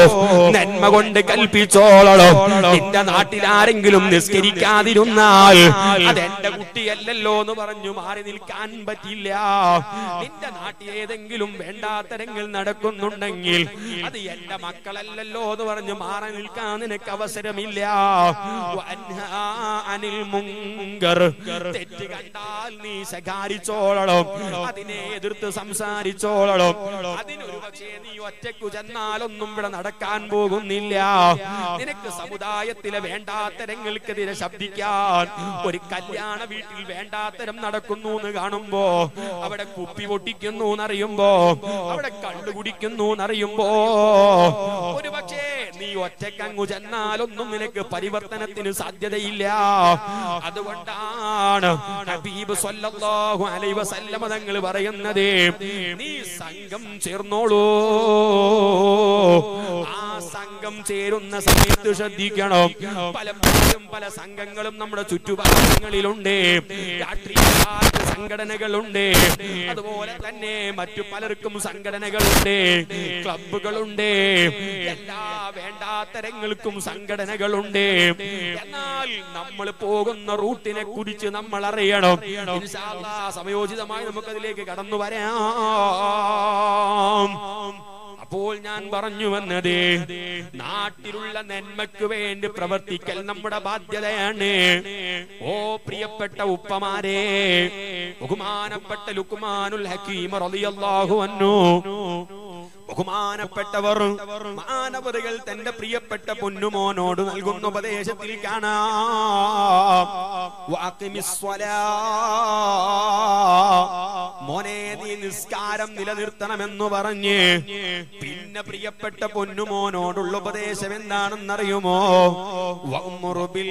നന്മ കൊണ്ട് കൽപ്പിച്ചോളോ നിന്റെ നാട്ടിൽ ആരെങ്കിലും നിസ്കരിക്കാതിരുന്നാൽ അതെന്റെ കുട്ടിയല്ലല്ലോ എന്ന് പറഞ്ഞു മാറി നിൽക്കാൻ പറ്റില്ല നിന്റെ നാട്ടിൽ ഏതെങ്കിലും വേണ്ടാത്തരങ്ങൾ നടക്കുന്നുണ്ടെങ്കിൽ അത് എന്റെ മക്കളല്ലല്ലോ എന്ന് പറഞ്ഞു മാറി നിൽക്കാൻ നിനക്ക് അവസരമില്ല വൻഹാ അനിൽ മുങ്കർ തെറ്റ് കണ്ടാൽ നീ ശകാരിച്ചോളണം അതിനെ എതിർത്ത് സംസാരിച്ചോളണം അതിനൊരു പക്ഷേ നീ ഒറ്റയ്ക്കു ചെന്നാലൊന്നും ഇവിടെ നടക്കാൻ പോകുന്നില്ല നിനക്ക് സമുദായത്തിലെ വേണ്ടാത്തരങ്ങൾക്കെതിരെ ശബ്ദിക്കാൻ ഒരു കല്യാണ വീട്ടിൽ വേണ്ടാത്തരം നടക്കുന്നു എന്ന് കാണുമ്പോ അവിടെ കുപ്പി പൊട്ടിക്കുന്നു എന്നറിയുമ്പോ അവിടെ കള്ളു കുടിക്കുന്നു എന്നറിയുമ്പോ ഒരു പക്ഷേ നീ ഒറ്റക്കങ്ങു ചെന്നാലൊന്നും നിനക്ക് പരിവർത്തനത്തിന് സാധ്യതയില്ല അതുകൊണ്ടാണ് ഹബീബ് സല്ലല്ലാഹു അലൈഹി വസല്ലമ തങ്ങൾ പറയുന്നത് നീ സംഘം ചേർന്നോളൂ ആ സംഘം ചേരുന്ന സമയത്ത് ശ്രദ്ധിക്കണം പലപ്പോഴും പല സംഘങ്ങളും നമ്മുടെ ചുറ്റുപാടങ്ങളിലുണ്ട് രാഷ്ട്രീയക്കാർക്ക് സംഘടനകളുണ്ട് അതുപോലെ തന്നെ മറ്റു പലർക്കും സംഘടനകളുണ്ട് ക്ലബുകളുണ്ട് എല്ലാ വേണ്ടാത്തരങ്ങൾക്കും സംഘടനകളുണ്ട് എന്നാൽ നമ്മൾ പോകുന്ന റൂട്ടിനെ കുറിച്ച് നമ്മൾ അറിയണം ഇൻഷാ അല്ലാഹ് സമയോചിതമായി നമുക്കതിലേക്ക് കടന്നു വരാം അപ്പോൾ ഞാൻ പറഞ്ഞു വന്നത് നാട്ടിലുള്ള നന്മയ്ക്ക് വേണ്ടി പ്രവർത്തിക്കൽ നമ്മുടെ ബാധ്യതയാണ് ഓ പ്രിയപ്പെട്ട ഉപ്പമാരെ ബഹുമാനപ്പെട്ട ലുക്മാനുൽ ഹക്കീം റളിയല്ലാഹു അൻഹു ബഹുമാനപ്പെട്ടവർ മാനവറുകൾ തന്റെ പ്രിയപ്പെട്ട പൊന്നുമോനോട് നൽകുന്ന ഉപദേശത്തിൽ കാണാം വാക്കിമിസ്വലാ. മോനെ നീ നിസ്കാരം നിലനിർത്തണമെന്ന് പറഞ്ഞ് പിന്നെ പ്രിയപ്പെട്ട പൊന്നുമോനോടുള്ള ഉപദേശം എന്താണെന്നറിയുമോ വഅ്മുറു ബിൽ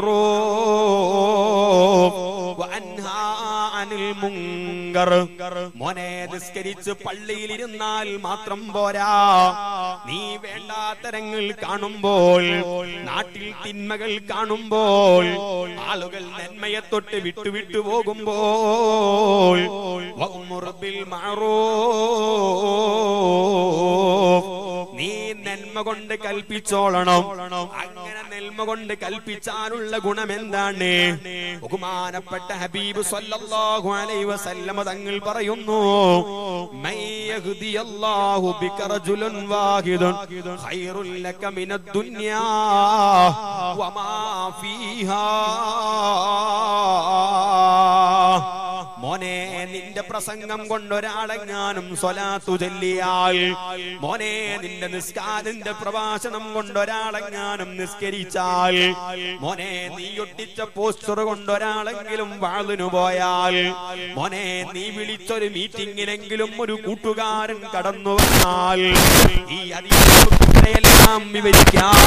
മഅറൂഫ് വഅൻഹാ അനിൽ മുങ്കർ മോനെ നിസ്കരിച്ച് പള്ളിയിൽ ഇരുന്നാൽ മാത്രം പോരാ നീ വേണ്ടാത്തരങ്ങൾ കാണുമ്പോൾ നാട്ടിൽ തിന്മകൾ കാണുമ്പോൾ ആളുകൾ നന്മയെ തൊട്ട് വിട്ടു വിട്ടു പോകുമ്പോൾ വഅ്മുർ ബിൽ മഅറൂഫ് നീ നന്മ കൊണ്ട് കൽപ്പിച്ചോളണം അങ്ങനെ നന്മ കൊണ്ട് കൽപ്പിച്ചാലുള്ള ഗുണം എന്താണ് ബഹുമാനപ്പെട്ട ഹബീബ് സല്ലല്ലാഹു അലൈഹി വസല്ലമ തങ്ങൾ പറയുന്നു മൻ യഹ്ദിയല്ലാഹു ബിക റജുലൻ വാഹിദുൻ ഖൈറുൽ ലക മിനദ് ദുനിയാ വമാ ഫീഹാ മോനെ നിന്റെ പ്രസംഗം കൊണ്ടൊരാളെങ്ങാനും സ്വലാത്തു ചൊല്ലിയാൽ മോനെ നിന്റെ നിസ്കാരന്റെ പ്രഭാഷണം കൊണ്ടൊരാളെങ്ങാനും നിസ്കരിച്ചാൽ മോനെ നീ ഒട്ടിച്ച പോസ്റ്റർ കൊണ്ടൊരാളെങ്കിലും വാളിനു പോയാൽ മോനെ നീ വിളിച്ചൊരു മീറ്റിംഗിനെങ്കിലും ഒരു കൂട്ടുകാരൻ കടന്നു വന്നാൽ ഈ അതിനെല്ലാം വിവരിക്കാം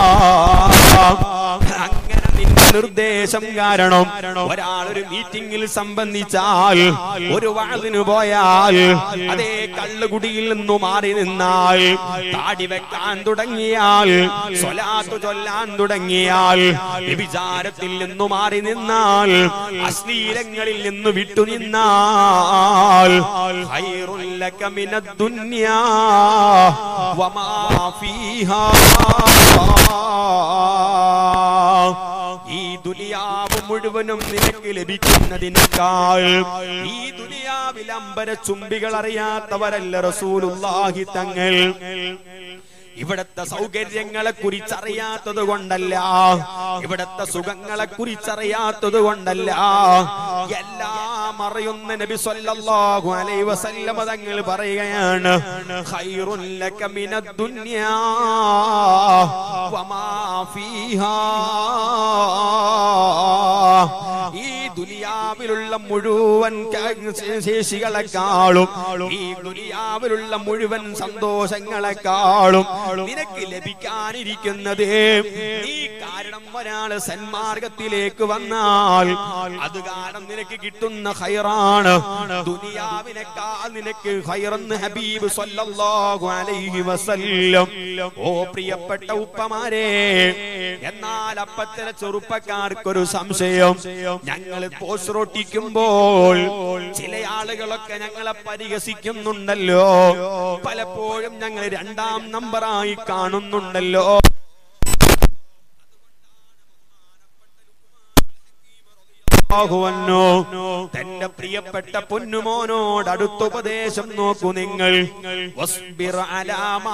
അങ്ങനെ നിന്റെ നിർദ്ദേശം കാരണം ഒരാൾ ഒരു മീറ്റിംഗിൽ സംബന്ധിച്ചാൽ ഒരു വാളിന് പോയാൽ അതേ കള്ളുകുടിയിൽ നിന്നു മാറി നിന്നാൽ താടി വെക്കാൻ തുടങ്ങിയാൽ സ്വലാത്ത് ചൊല്ലാൻ തുടങ്ങിയാൽ വ്യഭിചാരത്തിൽ നിന്നു മാറി നിന്നാൽ അശ്ലീലങ്ങളിൽ നിന്ന് വിട്ടു നിന്നാൽ ഖൈറുൽ ലക മിനദ് ദുനിയാ വമാ ഫീഹാ ഈ ദുനിയാവ് മുഴുവനും നിനക്ക് ലഭിക്കുന്നതിനേക്കാൾ ഈ ദുനിയാവിൽ അമ്പര ചുംബികൾ അറിയാത്തവരല്ല റസൂലുള്ളാഹി തങ്ങൾ ഇവിടത്തെ സൗകര്യങ്ങളെ കുറിച്ചറിയാത്തത് കൊണ്ടല്ല ഇവിടത്തെ സുഖങ്ങളെ കുറിച്ചറിയാത്തത് കൊണ്ടല്ല എല്ലാം അറിയുന്ന നബി സല്ലല്ലാഹു അലൈഹി വസല്ലമ തങ്ങൾ പറയുകയാണ് ഖൈറുൻ ലക മിനദ് ദുനിയാ വമാ ഫീഹാ ഈ ദുനിയാവിലുള്ള മുഴുവൻ ക- ശേഷികളെക്കാളും ഈ ദുനിയാവിലുള്ള മുഴുവൻ സന്തോഷങ്ങളെക്കാളും നിനക്ക് ലഭിക്കാനിരിക്കുന്നത് നീ കാരണം ഒരാള് സന്മാർഗത്തിലേക്ക് വന്നാൽ അത് കാരണം നിനക്ക് കിട്ടുന്ന ഹൈറാണ് ദുനിയാവിനേക്കാൾ നിനക്ക് ഹൈറെന്ന് ഹബീബ് സല്ലല്ലാഹു അലൈഹി വസല്ലം ഓ പ്രിയപ്പെട്ട ഉപ്പമാരെ എന്നാൽ അപ്പത്തര ചെറുപ്പക്കാർക്കൊരു സംശയം ഞങ്ങൾ പോസ്റ്റ് റൊട്ടിക്കുമ്പോൾ ചില ആളുകളൊക്കെ ഞങ്ങളെ പരിഹസിക്കുന്നുണ്ടല്ലോ പലപ്പോഴും ഞങ്ങൾ രണ്ടാം നമ്പറായി കാണുന്നുണ്ടല്ലോ റളിയല്ലാഹുവന്നു തന്റെ പ്രിയപ്പെട്ട പൊന്നുമോനോട് അടുത്ത ഉപദേശം നോക്കൂ നിങ്ങൾ വസ്ബിർ അലാമാ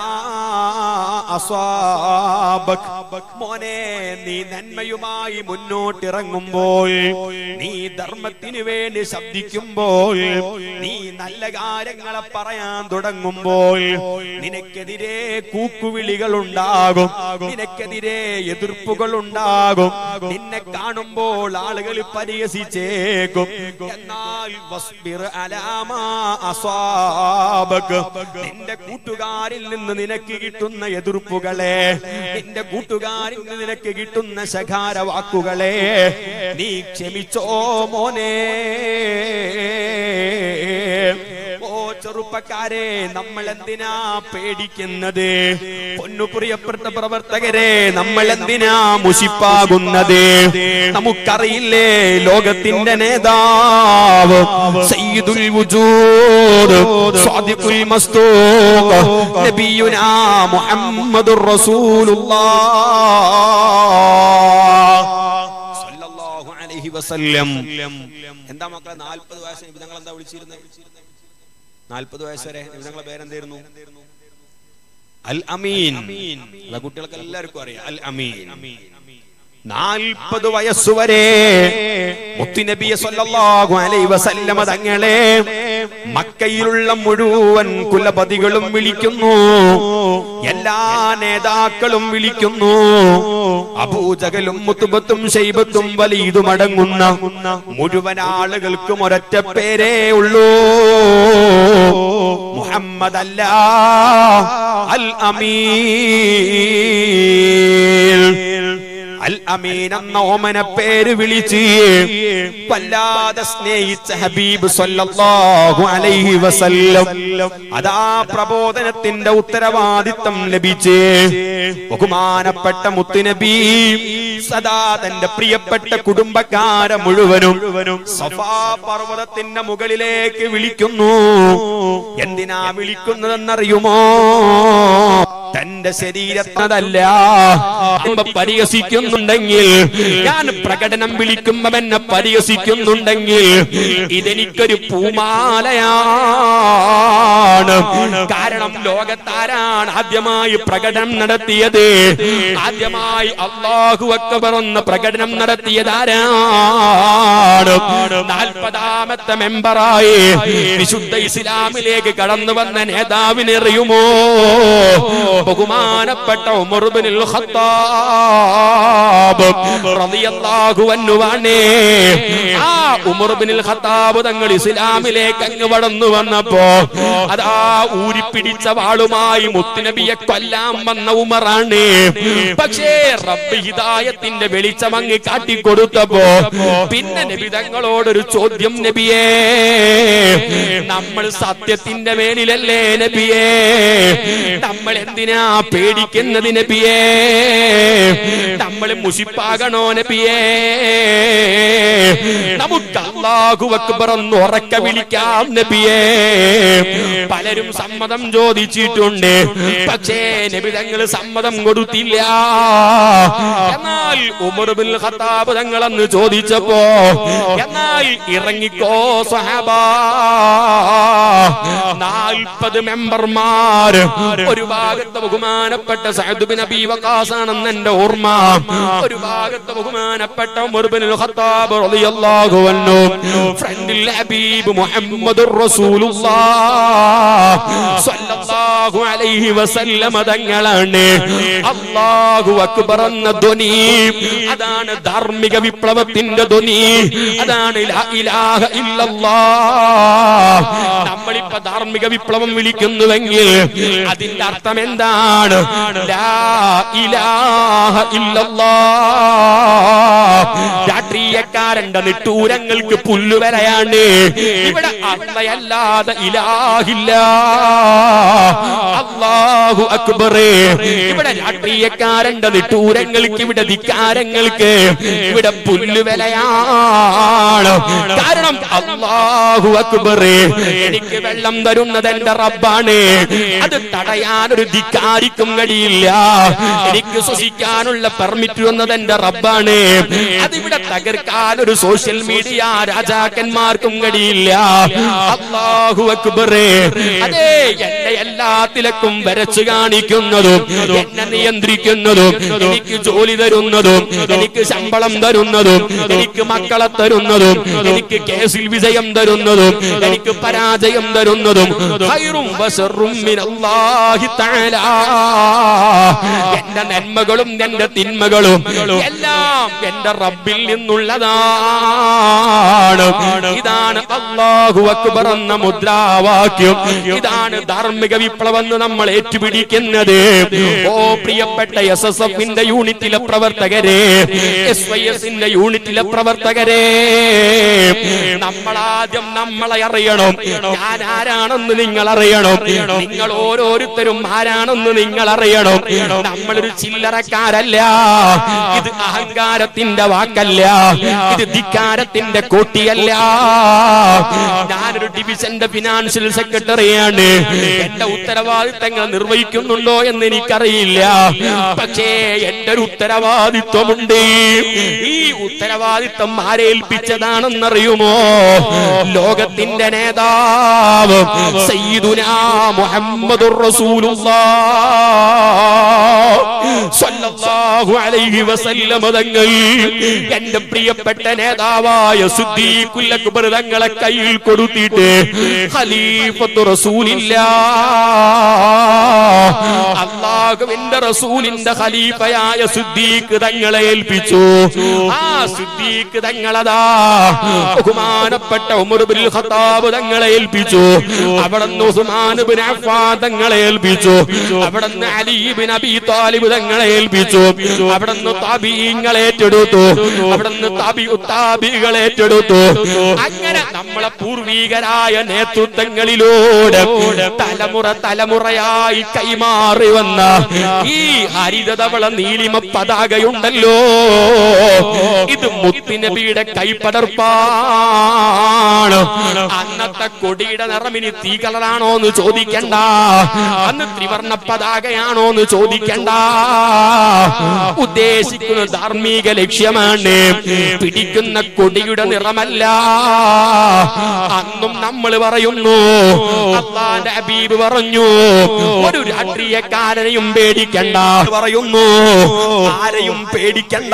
അസ്വാബക്. മോനെ നീ നന്മയുമായി മുന്നോട്ടിറങ്ങുമ്പോൾ നീ ധർമ്മത്തിനു വേണ്ടി ശബ്ദിക്കുമ്പോൾ നീ നല്ല കാര്യങ്ങളെ പറയാൻ തുടങ്ങുമ്പോൾ നിനക്കെതിരെ കൂക്കുവിളികൾ ഉണ്ടാകും നിനക്കെതിരെ എതിർപ്പുകൾ ഉണ്ടാകും നിന്നെ കാണുമ്പോൾ ആളുകൾ പരിഹസിച്ചേക്കും എന്നാൽ വസ്ബിർ അലാമാ അസ്വാബക്. നിന്റെ കൂട്ടുകാരിൽ നിന്ന് നിനക്ക് കിട്ടുന്ന എതിർപ്പുകളെ നിന്റെ കൂട്ടുകാരിൽ നിന്ന് നിനക്ക് കിട്ടുന്ന ശകാര വാക്കുകളെ നീ ക്ഷമിച്ചോ മോനെ ഓ ചെറുപ്പക്കാരെ നമ്മൾ എന്തിനാ പേടിക്കുന്നത് പൊന്നു പ്രിയപ്പെട്ട പ്രവർത്തകരെ നമ്മൾ എന്തിനാ മുഷിപ്പാകുന്നത് നമുക്കറിയില്ലേ ലോകത്തിന്റെ നേതാവ് സയ്യിദുൽ വജൂദ് സ്വാദിഖുൽ മസ്തൂഖ് നബിയുനാ മുഹമ്മദുർ റസൂലുള്ളാഹ് സല്ലല്ലാഹു അലൈഹി വസല്ലം എന്താ മക്കളെ 40 വയസ്സ് നിങ്ങൾ എന്താ വിളിച്ചിരുന്നത് നാൽപ്പത് വയസ്സ് വരെ നിങ്ങളെ പേരെന്തായിരുന്നു അൽ അമീൻ അല്ല കുട്ടികൾക്ക് എല്ലാവർക്കും അറിയാം അൽ അമീൻ നാൽപ്പത് വയസ്സുവരെ മുത്തുനബിയെ സല്ലല്ലാഹു അലൈഹി വസല്ലമ തങ്ങളെ മക്കയിലുള്ള മുഴുവൻ കുലപതികളും വിളിക്കുന്നു എല്ലാ നേതാക്കളും വിളിക്കുന്നു അബൂജകലും മുത്തുബത്തും ഷൈബത്തും വലീതും അടങ്ങുന്ന മുഴുവൻ ആളുകൾക്കും ഒരൊറ്റ പേരേ ഉള്ളൂ മുഹമ്മദ് അല്ല അൽ അമീൻ അൽ അമീൻ എന്ന ഓമന പേര് വിളിച്ച് വല്ലാതെ സ്നേഹിച്ച ഹബീബ് സല്ലല്ലാഹു അലൈഹി വസല്ലം അതാ പ്രബോധനത്തിന്റെ ഉത്തരവാദിത്തം ലഭിച്ച് ബഹുമാനപ്പെട്ട മുത്തുനബി സദാ തന്റെ പ്രിയപ്പെട്ട കുടുംബക്കാരെ മുഴുവനും സഫാ പർവ്വതത്തിന്റെ മുകളിലേക്ക് വിളിക്കുന്നു എന്തിനാ വിളിക്കുന്നതെന്നറിയുമോ തന്റെ ശരീരത്തതല്ല അമ്പ പരിഹസിക്കുന്നുണ്ടെങ്കിൽ ഞാൻ പ്രകടനം വിളിക്കുമ്പോ എന്നെ പരിഹസിക്കുന്നുണ്ടെങ്കിൽ ഇതെനിക്കൊരു പൂമാലയാണ് കാരണം ലോകത്താരാണ് ആദ്യമായി പ്രകടനം നടത്തിയത് ആദ്യമായി അള്ളാഹു അക്ബർ എന്ന പ്രകടനം നടത്തിയതാരാണ് നാൽപ്പതാമത്തെ മെമ്പറായി വിശുദ്ധ ഇസ്ലാമിലേക്ക് കടന്നു വന്ന നേതാവിനെ അറിയുമോ ബഹുമാനപ്പെട്ട ഉമർബിനുൽ ഖത്താബ് റളിയല്ലാഹു അൻഹു ആണ് ആ ഉമർബിനുൽ ഖത്താബ് തങ്ങൾ ഇസ്ലാമിലേക്ക് അങ്ങ് വളർന്നു വന്നപ്പോ അതാ ഊരിപ്പിടിച്ച വാളുമായി മുത്തുനബിയെ കൊല്ലാൻ വന്ന ഉമറാണ് പക്ഷേ റബ്ബ് ഹിദായത്തിന്റെ വെളിച്ചം അങ്ങ് കാട്ടിക്കൊടുത്തപ്പോ പിന്നെ നബി തങ്ങളോടൊരു ചോദ്യം നബിയേ നമ്മൾ സത്യത്തിന്റെ മേലിലല്ലേ നബിയേ നമ്മൾ എന്തിനാ പേടിക്കുന്നത് നബിയേ നമ്മൾ മുഷിപ്പാകണോ നബിയേ നമുക്ക് അള്ളാഹു അക്ബർ എന്ന് ഉറക്ക വിളിക്കാം നബിയേ പലരും സമ്മതം ചോദിച്ചിട്ടുണ്ട് പക്ഷേ നബി തങ്ങൾ സമ്മതം കൊടുത്തില്ല എന്നാൽ ഉമർ ബിൻ ഖത്താബ് തങ്ങൾ അന്ന് ചോദിച്ചപ്പോ എന്നാൽ ഇറങ്ങിക്കോ സഹബ നാൽപ്പത് മെമ്പർമാർ ഒരു ഭാഗത്ത് ബഹുമാനപ്പെട്ട സഅദ് ബിൻ അബീ വഖാസ് ആണെന്ന് എന്റെ ഓർമ്മ ഒരു ഭാഗത്ത് ബഹുമാനപ്പെട്ട ഉമർ ബിൻ ഖത്താബ് റളിയല്ലാഹു അൻഹു ഫ്രണ്ടിൽ ഹബീബ് മുഹമ്മദുർ റസൂലുള്ളാഹ് സ്വല്ലല്ലാഹു അലൈഹി വസല്ലമ തങ്ങളാണ് അല്ലാഹു അക്ബർ എന്ന ധ്വനി അതാണ് ധാർമ്മിക വിപ്ലവത്തിന്റെ ധ്വനി അതാണ് ലാ ഇലാഹ ഇല്ലല്ലാഹ് നമ്മളിപ്പോ ധാർമ്മിക വിപ്ലവം വിളിക്കുന്നുവെങ്കിൽ അതിന്റെ അർത്ഥം എന്താണ് ലാ ഇലാഹ ഇല്ലല്ലാഹ് രാഷ്ട്രീയക്കാരന്റെ നിട്ടൂരങ്ങൾക്ക് പുല്ലുവരയാണ് ഇവിടെ അള്ളയല്ലാതെ ഇലാഹില്ല അള്ളാഹു അക്ബറേ ഇവിടെ രാഷ്ട്രീയക്കാരന്റെ നിട്ടൂരങ്ങൾക്ക് ഇവിടെ ധിക്കാരങ്ങൾക്ക് ഇവിടെ പുല്ലുവിലയാണ് കാരണം അള്ളാഹു അക്ബറേ എനിക്ക് വെള്ളം തരുന്നത് എന്റെ റബ്ബാണ് അത് തടയാൻ ഒരു ധിക്കാരിക്കും കഴിയില്ല എനിക്ക് ശ്വസിക്കാനുള്ള പെർമിറ്റ് വന്നത് എന്റെ റബ്ബാണ് അതിവിടെ തകർക്കാൻ അതെടുക്കാൻ ഒരു സോഷ്യൽ മീഡിയ രാജാക്കന്മാർക്കും കഴിയില്ല അള്ളാഹു അക്ബറേ അതെ എന്നെ എല്ലാ തിലക്കും വരച്ചു കാണിക്കുന്നതും എന്നെ നിയന്ത്രിക്കുന്നതും എനിക്ക് ജോലി തരുന്നതും എനിക്ക് ശമ്പളം തരുന്നതും എനിക്ക് മക്കളെ തരുന്നതും എനിക്ക് കേസിൽ വിജയം തരുന്നതും എനിക്ക് പരാജയം തരുന്നതും ഖൈറും വശറും മിനല്ലാഹി തആല എന്റെ നന്മകളും എന്റെ തിന്മകളും എല്ലാം എന്റെ റബ്ബിൽ നിന്നുള്ളതാണ് ഇതാണ് അള്ളാഹു അക്ബർ എന്ന മുദ്രാവാക്യം ഇതാണ് ധാർമ്മിക വിപ്ലവം എന്ന് നമ്മൾ ഏറ്റുപിടിക്കുന്നത് ഓ പ്രിയപ്പെട്ട എസ് എസ് എഫിന്റെ യൂണിറ്റിലെ പ്രവർത്തകരെ എസ് വൈ എസിന്റെ യൂണിറ്റിലെ പ്രവർത്തകരെ നമ്മൾ ആദ്യം നമ്മളെ അറിയണം ഞാൻ ആരാണെന്ന് നിങ്ങൾ അറിയണം നിങ്ങൾ ഓരോരുത്തരും ആരാണെന്ന് നിങ്ങൾ അറിയണം നമ്മളൊരു ചില്ലറക്കാരല്ല ഇത് അഹങ്കാരത്തിന്റെ വാക്കല്ല ഇത് ധിക്കാരത്തിന്റെ കോട്ടിയല്ല ഞാനൊരു ഡിവിഷന്റെ ഫിനാൻഷ്യൽ സെക്രട്ടറിയാണ് എന്റെ ഉത്തരവാദിത്തങ്ങൾ നിർവഹിക്കുന്നുണ്ടോ എന്ന് എനിക്കറിയില്ല പക്ഷേ എന്റെ ഒരു ഉത്തരവാദിത്വമുണ്ട് ഈ ഉത്തരവാദിത്വം ആരേൽപ്പിച്ചതാണെന്നറിയുമോ ലോകത്തിന്റെ നേതാവ് സയ്യിദുനാ മുഹമ്മദുർ റസൂലുള്ളാഹ് സ്വല്ലല്ലാഹു അലൈഹി വസല്ലം തങ്ങൾ എന്റെ പ്രിയപ്പെട്ട നേതാവായ സിദ്ദീഖുൽ അക്ബർ തങ്ങളെ കയ്യിൽ കൊടുത്തിട്ട് ഖലീഫത്തു റസൂലില്ലാ അള്ളാഹുവിന്റെ റസൂലിന്റെ ഖലീഫയായ സിദ്ദീഖ് തങ്ങളെ ഏൽപ്പിച്ചു ആ സിദ്ദീഖ് തങ്ങളതാ ബഹുമാനപ്പെട്ട ഉമർ ബിൻ ഖത്താബ് തങ്ങളെ ഏൽപ്പിച്ചു അവിടുന്ന് ഉസ്മാൻ ബിൻ അഫ്ഫാൻ തങ്ങളെ ഏൽപ്പിച്ചു അവിടുന്ന് അലി ബിൻ അബി താലിബ് തങ്ങളെ ഏൽപ്പിച്ചു അവിടുന്ന് താബീങ്ങളെ ഏറ്റെടുത്തു അവിടുന്ന് താബി താബികളെ ഏറ്റെടുത്തു അങ്ങനെ നമ്മളെ പൂർവീകരായ നേതൃത്വങ്ങളിലൂടെ തലമുറ തലമുറയായി കൈമാറി വന്ന ഈ ഹരിതവള നീലിമ പതാകയുണ്ടല്ലോ ഇത് മുത്തുനബിയുടെ കൈപ്പടർപ്പാണ് അന്നത്തെ കൊടിയുടെ നിറമിനി തീ കളറാണോ എന്ന് ചോദിക്കണ്ട അന്ന് ത്രിവർണ പതാകയാണോ എന്ന് ചോദിക്കണ്ട ഉദ്ദേശിക്കുന്ന ധാർമ്മിക ലക്ഷ്യമാണ് പിടിക്കുന്ന കൊടിയുടെ നിറമല്ല അന്നും നമ്മൾ പറയുന്നു അള്ളാന്റെ ഹബീബ് പറഞ്ഞു ഒരു രാഷ്ട്രീയക്കാരനെയും പേടിക്കണ്ട പറയുന്നു ആരെയും പേടിക്കണ്ട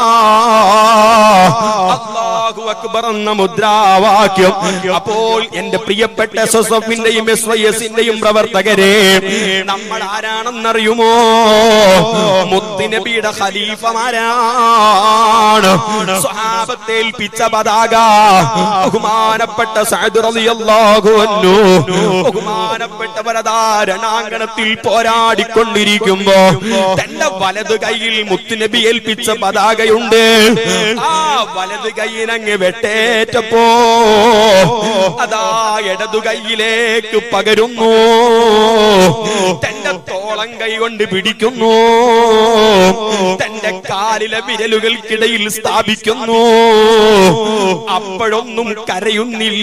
അല്ലാഹു അക്ബർ എന്ന മുദ്രാവാക്യം അപ്പോൾ എന്റെ പ്രിയപ്പെട്ട എസ് എസ് എഫിന്റെയും എസ് വൈ എസിന്റെയും പ്രവർത്തകരെ നമ്മൾ ആരാണെന്നറിയുമോ മുത്തുനബിയുടെ ഖലീഫമാരാണ് സ്വഹാബത്തെ ഏൽപ്പിച്ച പതാക ബഹുമാനപ്പെട്ട സഅദ് റളിയല്ലാഹു അൻഹു ബഹുമാനപ്പെട്ടവരതാ രണാങ്കണത്തിൽ പോരാടിക്കൊണ്ടിരിക്കുമ്പോ തന്റെ വലത് കൈയിൽ മുത്തുനബി ഏൽപ്പിച്ച പതാകയുണ്ട് ആ വലത് കൈയിനങ്ങ് വെട്ടേറ്റപ്പോ അതാ ഇടതു കൈയിലേക്ക് പകരുന്നു തന്റെ തോളം കൈ കൊണ്ട് പിടിക്കുന്നു തന്റെ കാലിലെ വിരലുകൾക്കിടയിൽ സ്ഥാപിക്കുന്നു അപ്പോഴൊന്നും കരയുന്നില്ല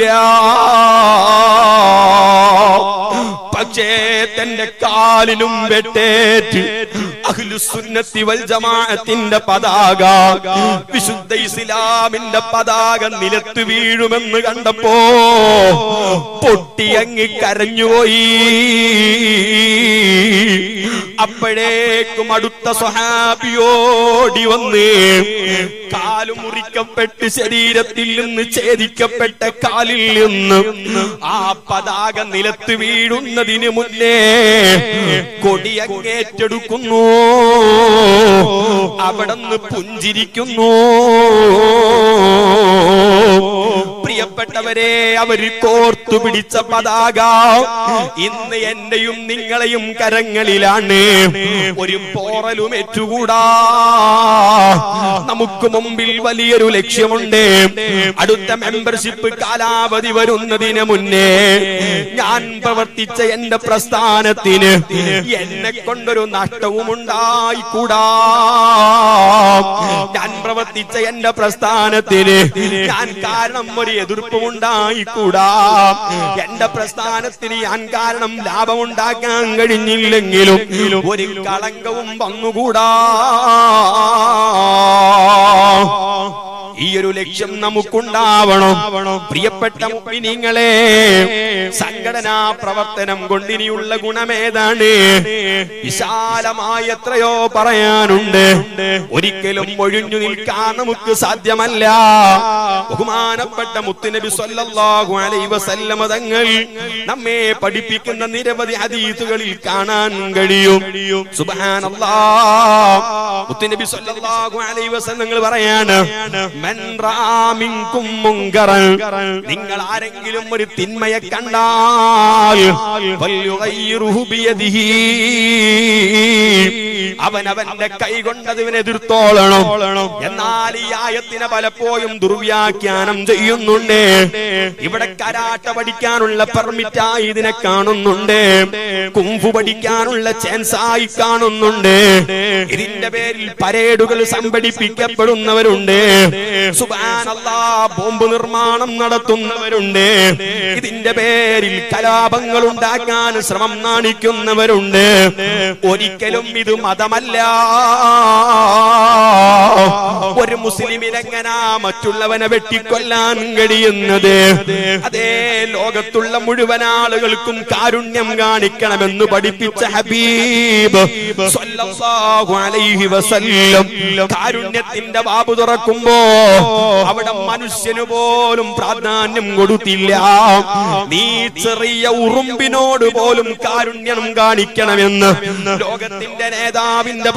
പക്ഷേ തന്റെ കാലിനും വെട്ടേറ്റ് അഖിലുസുന്നത്തി വൽ ജമാഅത്തിന്റെ പതാക വിശുദ്ധ ഇസ്ലാമിന്റെ പതാക നിലത്ത് വീഴുമെന്ന് കണ്ടപ്പോ പൊട്ടിയങ്ങി കരഞ്ഞുപോയി അപ്പോഴേക്കും അടുത്ത സ്വഹാബിയോടി വന്ന് കാലു മുറിക്കപ്പെട്ട് ശരീരത്തിൽ നിന്ന് ഛേദിക്കപ്പെട്ട കാലിൽ നിന്ന് ആ പതാക നിലത്ത് വീഴുന്നതിന് മുന്നേ കൊടിയങ്ങേറ്റെടുക്കുന്നു അവിടുന്ന് പുഞ്ചിരിക്കുന്നു പ്രിയപ്പെട്ടവരെ അവര് കോർത്തു പിടിച്ച പതാക ഇന്ന് എന്റെയും നിങ്ങളെയും കരങ്ങളിലാണ് ഒരു പോറലും ഏറ്റുകൂടാ നമുക്ക് മുമ്പിൽ വലിയൊരു ലക്ഷ്യമുണ്ട് അടുത്ത മെമ്പർഷിപ്പ് കാലാവധി വരുന്നതിന് മുന്നേ ഞാൻ പ്രവർത്തിച്ച എന്റെ പ്രസ്ഥാനത്തിന് എന്നെ കൊണ്ടൊരു നഷ്ടവും ഉണ്ടായിക്കൂടാ ഞാൻ പ്രവർത്തിച്ച എന്റെ പ്രസ്ഥാനത്തിന് ഞാൻ കാരണം ഒരു എതിർപ്പും ഉണ്ടായിക്കൂടാ എന്റെ പ്രസ്ഥാനത്തിന് ഞാൻ കാരണം ലാഭമുണ്ടാക്കാൻ കഴിഞ്ഞില്ലെങ്കിലും ഒരു കളങ്കവും വന്നുകൂടാ ഈ ഒരു ലക്ഷ്യം നമുക്കുണ്ടാവണം പ്രിയപ്പെട്ട മുഅ്മിനീങ്ങളെ സംഘടനാ പ്രവർത്തനം കൊണ്ട് ഇനിയുള്ള ഗുണമേതാണ് വിശാലമായ എത്രയോ പറയാനുണ്ട് ഒരിക്കലും ഒഴിഞ്ഞു നിൽക്കാൻ നമുക്ക് സാധ്യമല്ല ബഹുമാനപ്പെട്ട മുത്തുനബി സല്ലല്ലാഹു അലൈഹി വസല്ലമ തങ്ങൾ നമ്മെ പഠിപ്പിക്കുന്ന നിരവധി ഹദീസുകളിൽ കാണാൻ കഴിയും സുബ്ഹാനല്ലാഹ് മുത്തുനബി സല്ലല്ലാഹു അലൈഹി വസല്ലം നിങ്ങൾ പറയാണ് മൻ റാ മിൻകും മുൻകറൻ നിങ്ങൾ ആരെങ്കിലും ഒരു തിന്മയെ കണ്ടാൽ ഫല്യുഗയ്യിറുഹു ബിയദിഹി അവൻ അവന്റെ കൈ കൊണ്ടതിനെ എതിർത്തോളണം എന്നാൽ ഈ ആയത്തിനെ പലപ്പോഴും ദുർവ്യാഖ്യാനം ചെയ്യുന്നുണ്ട് ഇവിടെ കരാട്ട പഠിക്കാനുള്ള പെർമിറ്റായി ഇതിനെ കാണുന്നുണ്ട് കുംഫു പഠിക്കാനുള്ള ചാൻസായി കാണുന്നുണ്ട് ഇതിന്റെ പേരിൽ പരേഡുകൾ സംഘടിപ്പിക്കപ്പെടുന്നവരുണ്ട് സുബാനല്ലാ ബോംബ് നിർമ്മാണം നടത്തുന്നവരുണ്ട് ഇതിന്റെ പേരിൽ കലാപങ്ങൾ ഉണ്ടാക്കാൻ ശ്രമം കാണിക്കുന്നവരുണ്ട് ഒരിക്കലും ഇത് മതമല്ല ഒരു മുസ്ലിമിനെങ്ങനാ മറ്റുള്ളവനെ വെട്ടിക്കൊല്ലാൻ കഴിയുന്നത് അതേ ലോകത്തുള്ള മുഴുവൻ ആളുകൾക്കും കാരുണ്യം കാണിക്കണമെന്ന് പഠിപ്പിച്ച ഹബീബ് സ്വല്ലല്ലാഹു അലൈഹി വസല്ലം കാരുണ്യത്തിന്റെ ബാബു തുറക്കുമ്പോ അവിടെ മനുഷ്യന് പോലും പ്രാധാന്യം കൊടുത്തില്ല നീ ചെറിയ ഉറുമ്പിനോട് പോലും കാരുണ്യം കാണിക്കണമെന്ന് ലോകത്തിന്റെ നേതാവിന്റെ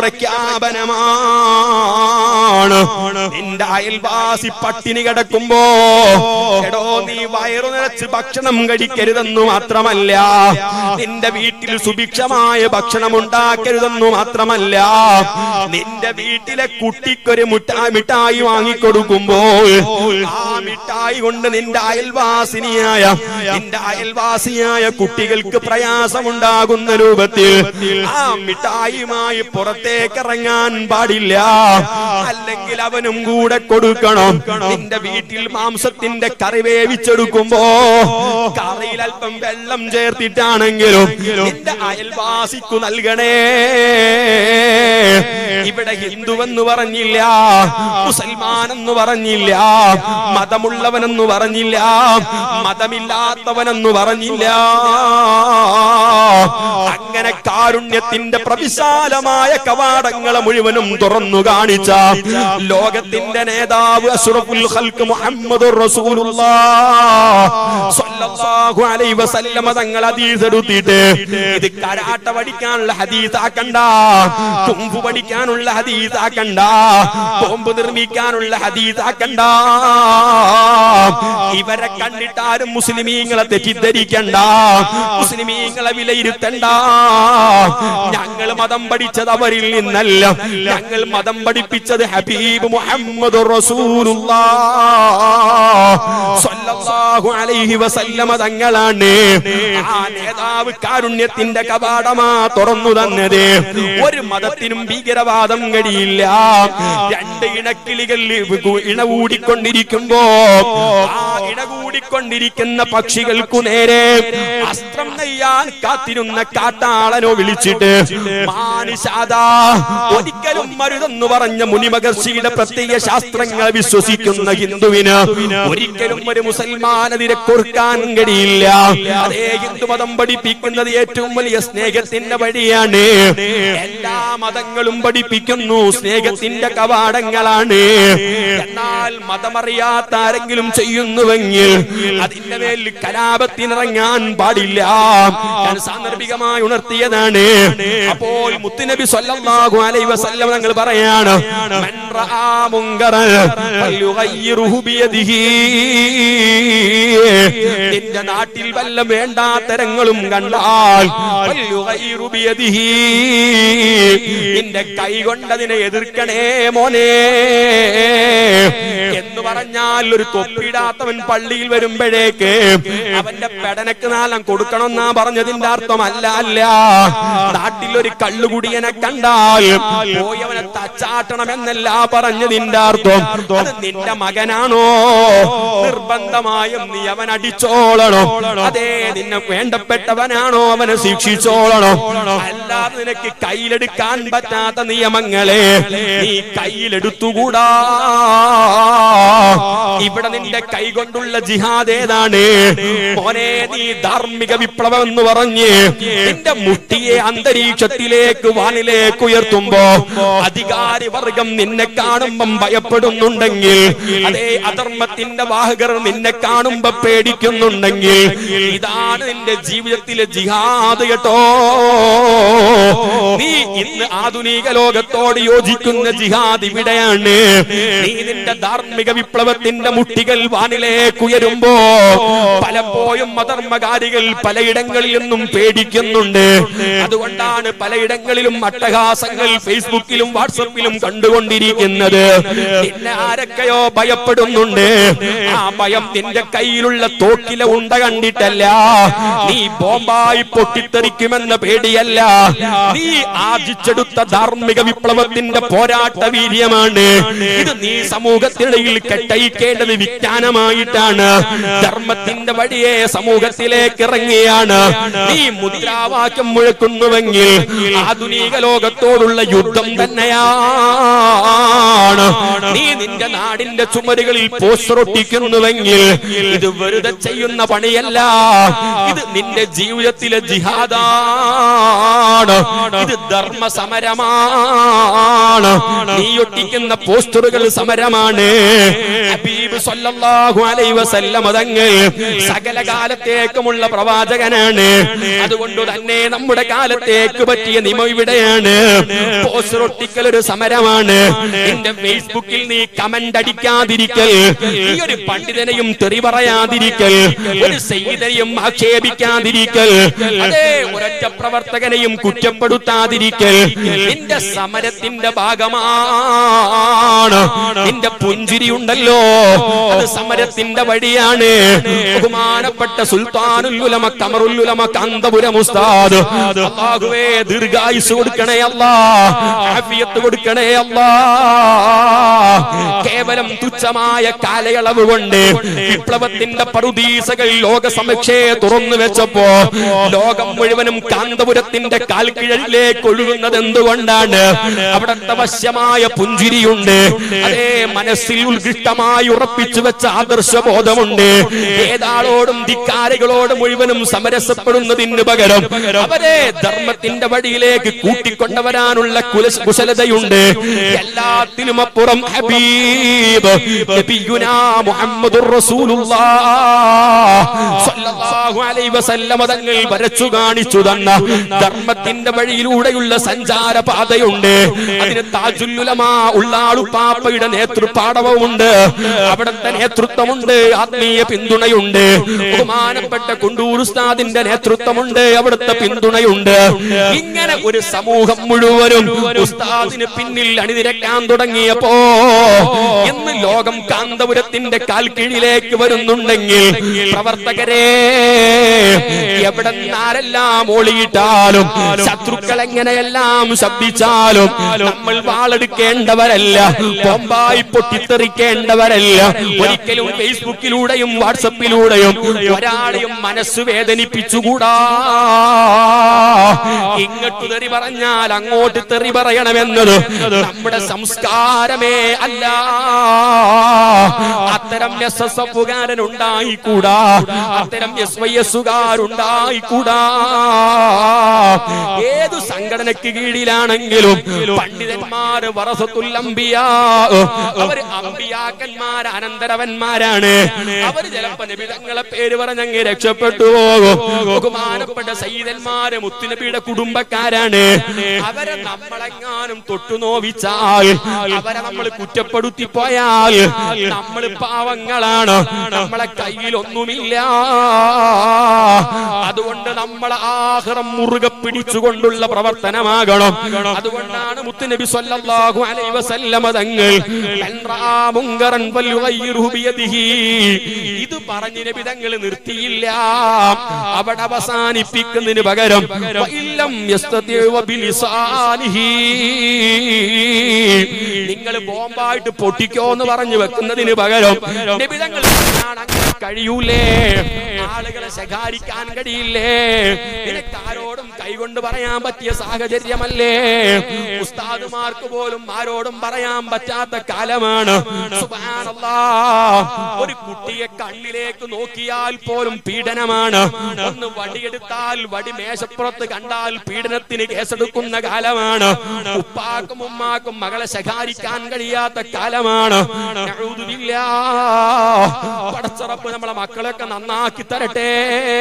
പ്രഖ്യാപനമാണ് നിന്റെ അയൽവാസി പട്ടിണി കിടക്കുമ്പോ എടോ നീ വയറു നിറച്ച് ഭക്ഷണം കഴിക്കരുതെന്നു മാത്രമല്ല നിന്റെ വീട്ടിൽ സുഭിക്ഷമായ ഭക്ഷണം ഉണ്ടാക്കരുതെന്നു മാത്രമല്ല നിന്റെ വീട്ടിലെ കുട്ടിക്കൊരു മുട്ടാ മിഠായി വാങ്ങിക്കൊടുക്കുമ്പോൾ ആ മിഠായി കൊണ്ട് നിന്റെ അയൽവാസിനിയായ നിന്റെ അയൽവാസിയായ കുട്ടികൾക്ക് പ്രയാസമുണ്ടാകുന്ന രൂപത്തിൽ ആ മിഠായിയുമായി പുറത്തേക്ക് ഇറങ്ങാൻ പാടില്ല അല്ലെങ്കിൽ അവനും കൂടെ കൊടുക്കണം നിന്റെ വീട്ടിൽ മാംസത്തിന്റെ കറി വേവിച്ചെടുക്കുമ്പോ കറിയിൽ അല്പം വെള്ളം ചേർത്തിട്ടാണെങ്കിലും നിന്റെ അയൽവാസിക്കു നൽകണേ ഇവിടെ ഹിന്ദുവെന്ന് പറഞ്ഞില്ല മുസൽമാൻ എന്ന് പറഞ്ഞില്ല മതമുള്ളവനെന്ന് പറഞ്ഞില്ല മതമില്ലാത്തവനെന്ന് പറഞ്ഞില്ല അങ്ങനെ കാരുണ്യത്തിന്റെ പ്രവിശാലമായ കവാടങ്ങളെ മുഴുവനും തുറന്നു കാണിച്ച ലോകത്തിന്റെ നേതാവ് അഷ്റഫുൽ ഖൽക്ക് മുഹമ്മദുർ റസൂലുള്ളാഹ് സ്വല്ലല്ലാഹു അലൈഹി വസല്ലമ തങ്ങൾ ഹദീസ് എടുത്തിട്ട് ഇത് കരാട്ട പഠിക്കാനുള്ള ഹദീസ് ആക്കണ്ട കുംഫു പഠിക്കാനുള്ള ഹദീസ് ആക്കണ്ട ബോംബ് നിർമ്മിക്കാനുള്ള ഹദീസ് ആക്കണ്ട ഇവരെ കണ്ടിട്ടാരും മുസ്ലിമീങ്ങളെ തെറ്റിദ്ധരിക്കണ്ട മുസ്ലിമീങ്ങളെ വിലയിരുത്തണ്ട ഞങ്ങൾ മതം പഠിച്ചത് അവരിൽ നിന്നല്ല ഞങ്ങൾ മതം പഠിപ്പിച്ചത് ഹബീബ് മുഹമ്മദ് സ്വല്ലല്ലാഹു അലൈഹി വസല്ലമ തങ്ങളാണ് ആ നേതാവ് കാരുണ്യത്തിന്റെ കവാടമാ തുറന്നു തന്നത് ഒരു മതത്തിനും ഭീകരവാദം കഴിയില്ല രണ്ട് ഇണക്കിളികൾ ഇണ കൂടിക്കൊണ്ടിരിക്കുമ്പോ ആ ഇണ കൂടിക്കൊണ്ടിരിക്കുന്ന പക്ഷികൾക്കു നേരെ അസ്ത്രം നെയ്യാൻ കാത്തിരുന്ന കാട്ടാളനോ വിളിച്ചിട്ട് മാനുഷാദ ഒരിക്കലും മരുതെന്ന് പറഞ്ഞ മുനിമഹർഷിയുടെ പ്രത്യേക ശാസ്ത്രങ്ങളെ വിശ്വസിക്കുന്ന ഹിന്ദുവിന് ഒരിക്കലും ഒരു മുസൽമാനെതിരെ കൊടുക്കാൻ കഴിയില്ല അതേ ഹിന്ദുമതം പഠിപ്പിക്കുന്നത് ഏറ്റവും വലിയ സ്നേഹത്തിന്റെ വഴിയാണ് എല്ലാ മതങ്ങളും പഠിപ്പിക്കുന്നു സ്നേഹത്തിന്റെ കവാടങ്ങളാണ് എന്നാൽ മതമറിയാത്ത ആരെങ്കിലും ചെയ്യുന്നുവെങ്കിൽ അതിന്റെ മേൽ കലാപത്തിനിറങ്ങാൻ പാടില്ല ഞാൻ സാന്ദർഭികമായി ഉണർത്തിയതാണ് അപ്പോൾ മുത്തുനബി സ്വല്ലല്ലാഹു അലൈഹി വസല്ലം തങ്ങൾ പറയാണ് മൻ റആ മുങ്കറൻ ഫല്യുഗയ്യിറുഹു ബിയദിഹി നിന്റെ നാട്ടിൽ വല്ല വേണ്ടാത്തരങ്ങളും കണ്ടാൽ ഫല്യുഗയ്യിറു ബിയദിഹി നിന്റെ കൈ കൊണ്ടതിനെ എതിർക്കണേ മോനെ എന്ന് പറഞ്ഞാൽ ഒരു തൊപ്പിടാത്തവൻ പള്ളിയിൽ വരുമ്പോഴേക്ക് അവന്റെ പെടനക്ക് നാലം കൊടുക്കണമെന്നാ പറഞ്ഞതിന്റെ അർത്ഥം അല്ല അല്ല നാട്ടിൽ ഒരു കള്ളുകുടിയനെ കണ്ടാൽ പോയി അവനെ തച്ചാട്ടണമെന്നല്ല പറഞ്ഞതിന്റെ അർത്ഥം അത് നിന്റെ മകനാണോ നിർബന്ധമായും നീ അവൻ അടിച്ചോളണം അതേ നിന്നെ വേണ്ടപ്പെട്ടവനാണോ അവനെ ശിക്ഷിച്ചോളണം അല്ലാതെ നിനക്ക് കയ്യിലെടുക്കാൻ പറ്റാത്ത നിയമങ്ങളെ നീ കയ്യിലെടുത്തുകൂടാ ഇവിടെ നിന്റെ കൈകൊണ്ടുള്ള ജിഹാദ് ഏതാണ് മോനെ നീ ധാർമ്മിക വിപ്ലവം എന്ന് പറഞ്ഞ് നിന്റെ മുട്ടിയെ അന്തരീക്ഷത്തിലേക്ക് വാനിലേക്ക് ഉയർത്തുമ്പോ അധികാരി വർഗം നിന്നെ കാണുമ്പം ഭയപ്പെടുന്നുണ്ടെങ്കിൽ അതേ അധർമ്മത്തിന്റെ വാഹകർ നിന്നെ കാണുമ്പോ പേടിക്കുന്നുണ്ടെങ്കിൽ ഇതാണ് നിന്റെ ജീവിതത്തിലെ ജിഹാദ് കേട്ടോ നീ ഇന്ന് ആധുനിക ലോകത്തോട് യോജിക്കുന്ന ജിഹാദ് ഇവിടെയാണ് നീ നിന്റെ ധാർമ്മിക വിപ്ലവത്തിന്റെ മുട്ടികൾ വാനിലേക്ക് ഉയരുമ്പോ പലപ്പോഴും അധർമ്മകാരികൾ പലയിടങ്ങളിൽ നിന്നും പേടിക്കുന്നുണ്ട് അതുകൊണ്ടാണ് പലയിടങ്ങളിലും അട്ടഹാസങ്ങൾ ഫേസ്ബുക്കിലും വാട്സപ്പിലും കണ്ടുകൊണ്ടിരിക്കുന്നത് നിന്നെ ആരൊക്കെയോ ഭയപ്പെടുന്നുണ്ട് ആ ഭയം നിന്റെ കയ്യിലുള്ള തോക്കിലെ ഉണ്ട കണ്ടിട്ടല്ല നീ ബോംബായി പൊട്ടിത്തെറിക്കുമെന്ന പേടിയല്ല നീ ആർജിച്ചെടുത്ത ധാർമ്മിക വിപ്ലവത്തിന്റെ പോരാട്ട വീര്യമാണ് ഇത് നീ സമൂഹത്തിനിടയിൽ കെട്ടയിക്കേണ്ടത് വിജ്ഞാനമായിട്ടാണ് ധർമ്മത്തിന്റെ വഴിയെ സമൂഹത്തിലേക്ക് ഇറങ്ങിയാണ് നീ മുദ്രാവാക്യം മുഴക്കുന്നുവെങ്കിൽ ആധുനിക ലോകത്തോടുള്ള യുദ്ധം തന്നെയാണ് നീ നിന്റെ നാടിന്റെ ചുമരുകളിൽ പോസ്റ്റർ ഒട്ടിക്കുന്നുവെങ്കിൽ ഇത് വെറുതെ ചെയ്യുന്ന പണിയല്ല ഇത് നിന്റെ ജീവിതത്തിലെ ജിഹാദാണ് ഇത് ധർമ്മ സമരമാണ് നീ ഒട്ടിക്കുന്ന പോസ്റ്ററുകൾ സമരമാണ് ഹബീബ് സല്ലല്ലാഹു അലൈഹി വസല്ലം തങ്ങൾ സകല കാലത്തേക്കുമുള്ള പ്രവാചകനാണ് അതുകൊണ്ട് തന്നെ നമ്മുടെ കാലത്തേക്ക് പറ്റിയ നിയമം ഇവിടെയാണ് പോസ്റ്റർ ഒട്ടിക്കൽ ഒരു സമരമാണ് നിന്റെ ഫേസ്ബുക്കിൽ നീ കമന്റ് അടിക്കാതിരിക്കൽ നീ ഒരു പണ്ഡിതനെയും തെറി പറയാതിരിക്കൽ ഒരു സൈതനെയും ആക്ഷേപിക്കാതിരിക്കൽ അതേ ഒരൊറ്റ പ്രവർത്തകനെയും കുറ്റപ്പെടുത്താതിരിക്കൽ നിന്റെ സമരത്തിന്റെ ഭാഗമാണ് നിന്റെ പുഞ്ചിരി ഉണ്ടല്ലോ അത് സമരത്തിന്റെ വഴിയാണ് ബഹുമാനപ്പെട്ട സുൽത്താനുല്ലുലമ കമറുല്ലുലമ കാന്തപുരം ഉസ്താദ് അല്ലാഹുവേ ദീർഘായുസ് കൊടുക്കണേ അല്ലാ ആഫിയത്ത് കൊടുക്കണേ അല്ലാ കേവലം തുച്ഛമായ കാലയളവ് കൊണ്ട് വിപ്ലവത്തിന്റെ പറുദീസകൾ ലോക സമക്ഷയെ തുറന്നു വെച്ചപ്പോ ലോകം മുഴുവനും കാന്തപുരത്തിന്റെ കാൽക്കിഴലിലേക്ക് ഒഴുകുന്നത് എന്തുകൊണ്ടാണ് അവിടത്തെ വശ്യമായ പുഞ്ചിരിയുണ്ട് അതേ മനസ്സിൽ ഉത്കൃഷ്ടമായി ഉറപ്പിച്ചു വെച്ച ആദർശബോധമുണ്ട് ഏതാളോടും ധിക്കാരികളോട് മുഴുവനും സമരസപ്പെടുന്നതിന് പകരം അവരെ ധർമ്മത്തിന്റെ വഴിയിലേക്ക് കൂട്ടിക്കൊണ്ടുവരാനുള്ള കുല- കുശലതയുണ്ട് എല്ലാത്തിനും അപ്പുറം ഹബീബ് നബിയുനാ മുഹമ്മദുർ റസൂലുള്ളാഹ് സ്വല്ലല്ലാഹു അലൈഹി വസല്ലമ തങ്ങൾ വരച്ചു കാണിച്ചു തന്ന ധർമ്മത്തിന്റെ വഴിയിലൂടെയുള്ള സഞ്ചാര പാതയുണ്ട് അതിന് താജുല്ലുലമ ഉള്ളാളുപ്പാപ്പയുടെ നേതൃപാടവമുണ്ട് അവിടുത്തെ നേതൃത്വമുണ്ട് ആത്മീയ പിന്തുണയുണ്ട് ബഹുമാനപ്പെട്ട കുണ്ടൂർ ഉസ്താദിന്റെ നേതൃത്വമുണ്ട് അവിടുത്തെ പിന്തുണയുണ്ട് ഇങ്ങനെ ഒരു സമൂഹം മുഴുവനും ഉസ്താദിന് പിന്നിൽ അണിനിരക്കാൻ തുടങ്ങിയപ്പോ ഇന്ന് ലോകം കാന്തപുരത്തിന്റെ കാൽക്കീഴിലേക്ക് വരുന്നുണ്ടെങ്കിൽ പ്രവർത്തകരെ എവിടെ നിന്നാരെല്ലാം ഒളിയിട്ടാലും ശത്രുക്കൾ എങ്ങനെയെല്ലാം ശബ്ദിച്ചാലും നമ്മൾ വാളെടുക്കേണ്ടവരല്ല ബോംബായി പൊട്ടിത്തെറിക്കേണ്ടവരല്ല ഒരിക്കലും ഫേസ്ബുക്കിലൂടെയും വാട്സപ്പിലൂടെയും ഒരാളെയും മനസ്സ് വേദനിപ്പിച്ചുകൂടാ ഇങ്ങോട്ട് തെറി പറഞ്ഞാൽ അങ്ങോട്ട് തെറി പറയണമെന്നത് നമ്മുടെ സംസ്കാരമേ അല്ല അത്തരം എസ് എസ് എഫുകാരൻ ഉണ്ടായിക്കൂടാ അത്തരം എസ് വൈ എസുകാരുണ്ടായിക്കൂടാ ഏതു സംഘടനയ്ക്ക് കീഴിലാണെങ്കിലും പണ്ഡിതന്മാര് വറസത്തുൽ അംബിയാ അവര് അമ്പിയാക്കന്മാർ അനന്തരവന്മാരാണ് അവര് ചിലപ്പോ നബിതങ്ങളെ പേര് പറഞ്ഞങ്ങ് രക്ഷപ്പെട്ടു പോകും ബഹുമാനപ്പെട്ട സയ്യിദന്മാര് മുത്തുനബിയുടെ കുടുംബക്കാരാണ് അവരെ നമ്മളെങ്ങാനും തൊട്ടു നോവിച്ചാൽ അവരെ നമ്മൾ കുറ്റപ്പെടുത്തി പോയാൽ നമ്മൾ പാവങ്ങളാണ് നമ്മളെ കയ്യിൽ ഒന്നുമില്ല അതുകൊണ്ട് നമ്മളെ ആഹ്റം മുറുകെ പിടിച്ചുകൊണ്ടുള്ള പ്രവർത്തനമാകണം അതുകൊണ്ടാണ് മുത്തുനബി സല്ലല്ലാഹു അലൈഹി വസല്ലമ തങ്ങൾ "മൻ റആ മുങ്കറൻ ഫൽയുഗയ്യിർഹു ബിയദിഹി." ഇത് പറഞ്ഞ് നബി തങ്ങൾ നിർത്തിയില്ല അവിടെ അവസാനിപ്പിക്കുന്നതിന് പകരം "വഇല്ലം യസ്തതി' വബിലിസാനിഹി." നിങ്ങൾ ബോംബായിട്ട് പൊട്ടിക്കോ എന്ന് പറഞ്ഞു വെക്കുന്നതിന് പകരം നബി തങ്ങൾ പറഞ്ഞാണ് അങ്ങനെ കഴിയൂലേ ആളുകളെ ശകാരിക്കാൻ കഴിയില്ലേ നിനക്ക് ആരോടും കൈ കൈകൊണ്ട് പറയാൻ പറ്റിയ സാഹചര്യമല്ലേ ഉസ്താദുമാർക്ക് പോലും ആരോടും പറയാൻ പറ്റാത്ത കാലമാണ് സുബ്ഹാനല്ലാ. ഒരു കുട്ടിയെ കണ്ണിലേക്ക് നോക്കിയാൽ പോലും പീഡനമാണ് ഒന്ന് വടിയെടുത്താൽ വടി മേശപ്പുറത്ത് കണ്ടാൽ പീഡനത്തിന് കേസെടുക്കുന്ന കാലമാണ് ഉപ്പാക്കും ഉമ്മാക്കും മകളെ ശകാരിക്കാൻ കഴിയാത്ത കാലമാണ് നഊദുബില്ലാ. പടച്ചറപ്പ് നമ്മളെ മക്കളൊക്കെ നന്നാക്കി തരട്ടെ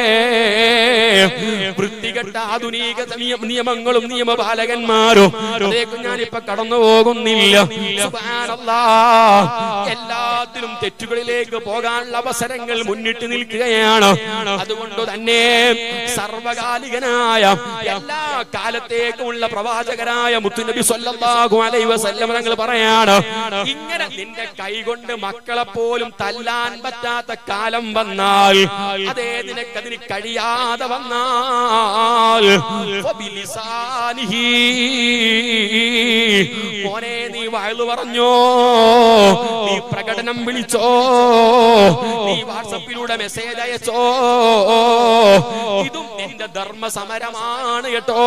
വൃത്തികെട്ട ആധുനിക നിയ- നിയമങ്ങളും നിയമപാലകന്മാരും അതിലേക്ക് ഞാനിപ്പോ കടന്നു പോകുന്നില്ല സുബ്ഹാനല്ലാ. എല്ലാത്തിലും തെറ്റുകളിലേക്ക് പോകാനുള്ള അവസരങ്ങൾ മുന്നിട്ട് നിൽക്കുകയാണ് അതുകൊണ്ട് തന്നെ സർവകാലികനായ എല്ലാ കാലത്തേക്കുമുള്ള പ്രവാചകനായ മുത്തുനബി സ്വല്ലല്ലാഹു അലൈഹി വസല്ലം തങ്ങൾ പറയാണ് ഇങ്ങനെ നിന്റെ കൈകൊണ്ട് മക്കളെ പോലും തല്ലാൻ പറ്റാത്ത കാലം വന്നാൽ അതേ നിനക്കതിന് കഴിയാതെ വന്നാൽ ഫബിലിസാനിഹി. മോനെ നീ വയലു പറഞ്ഞോ നീ പ്രകടനം വിളിച്ചോ നീ വാട്സപ്പിലൂടെ മെസ്സേജ് അയച്ചോ ഇതും നിന്റെ ധർമ്മ സമരമാണ് കേട്ടോ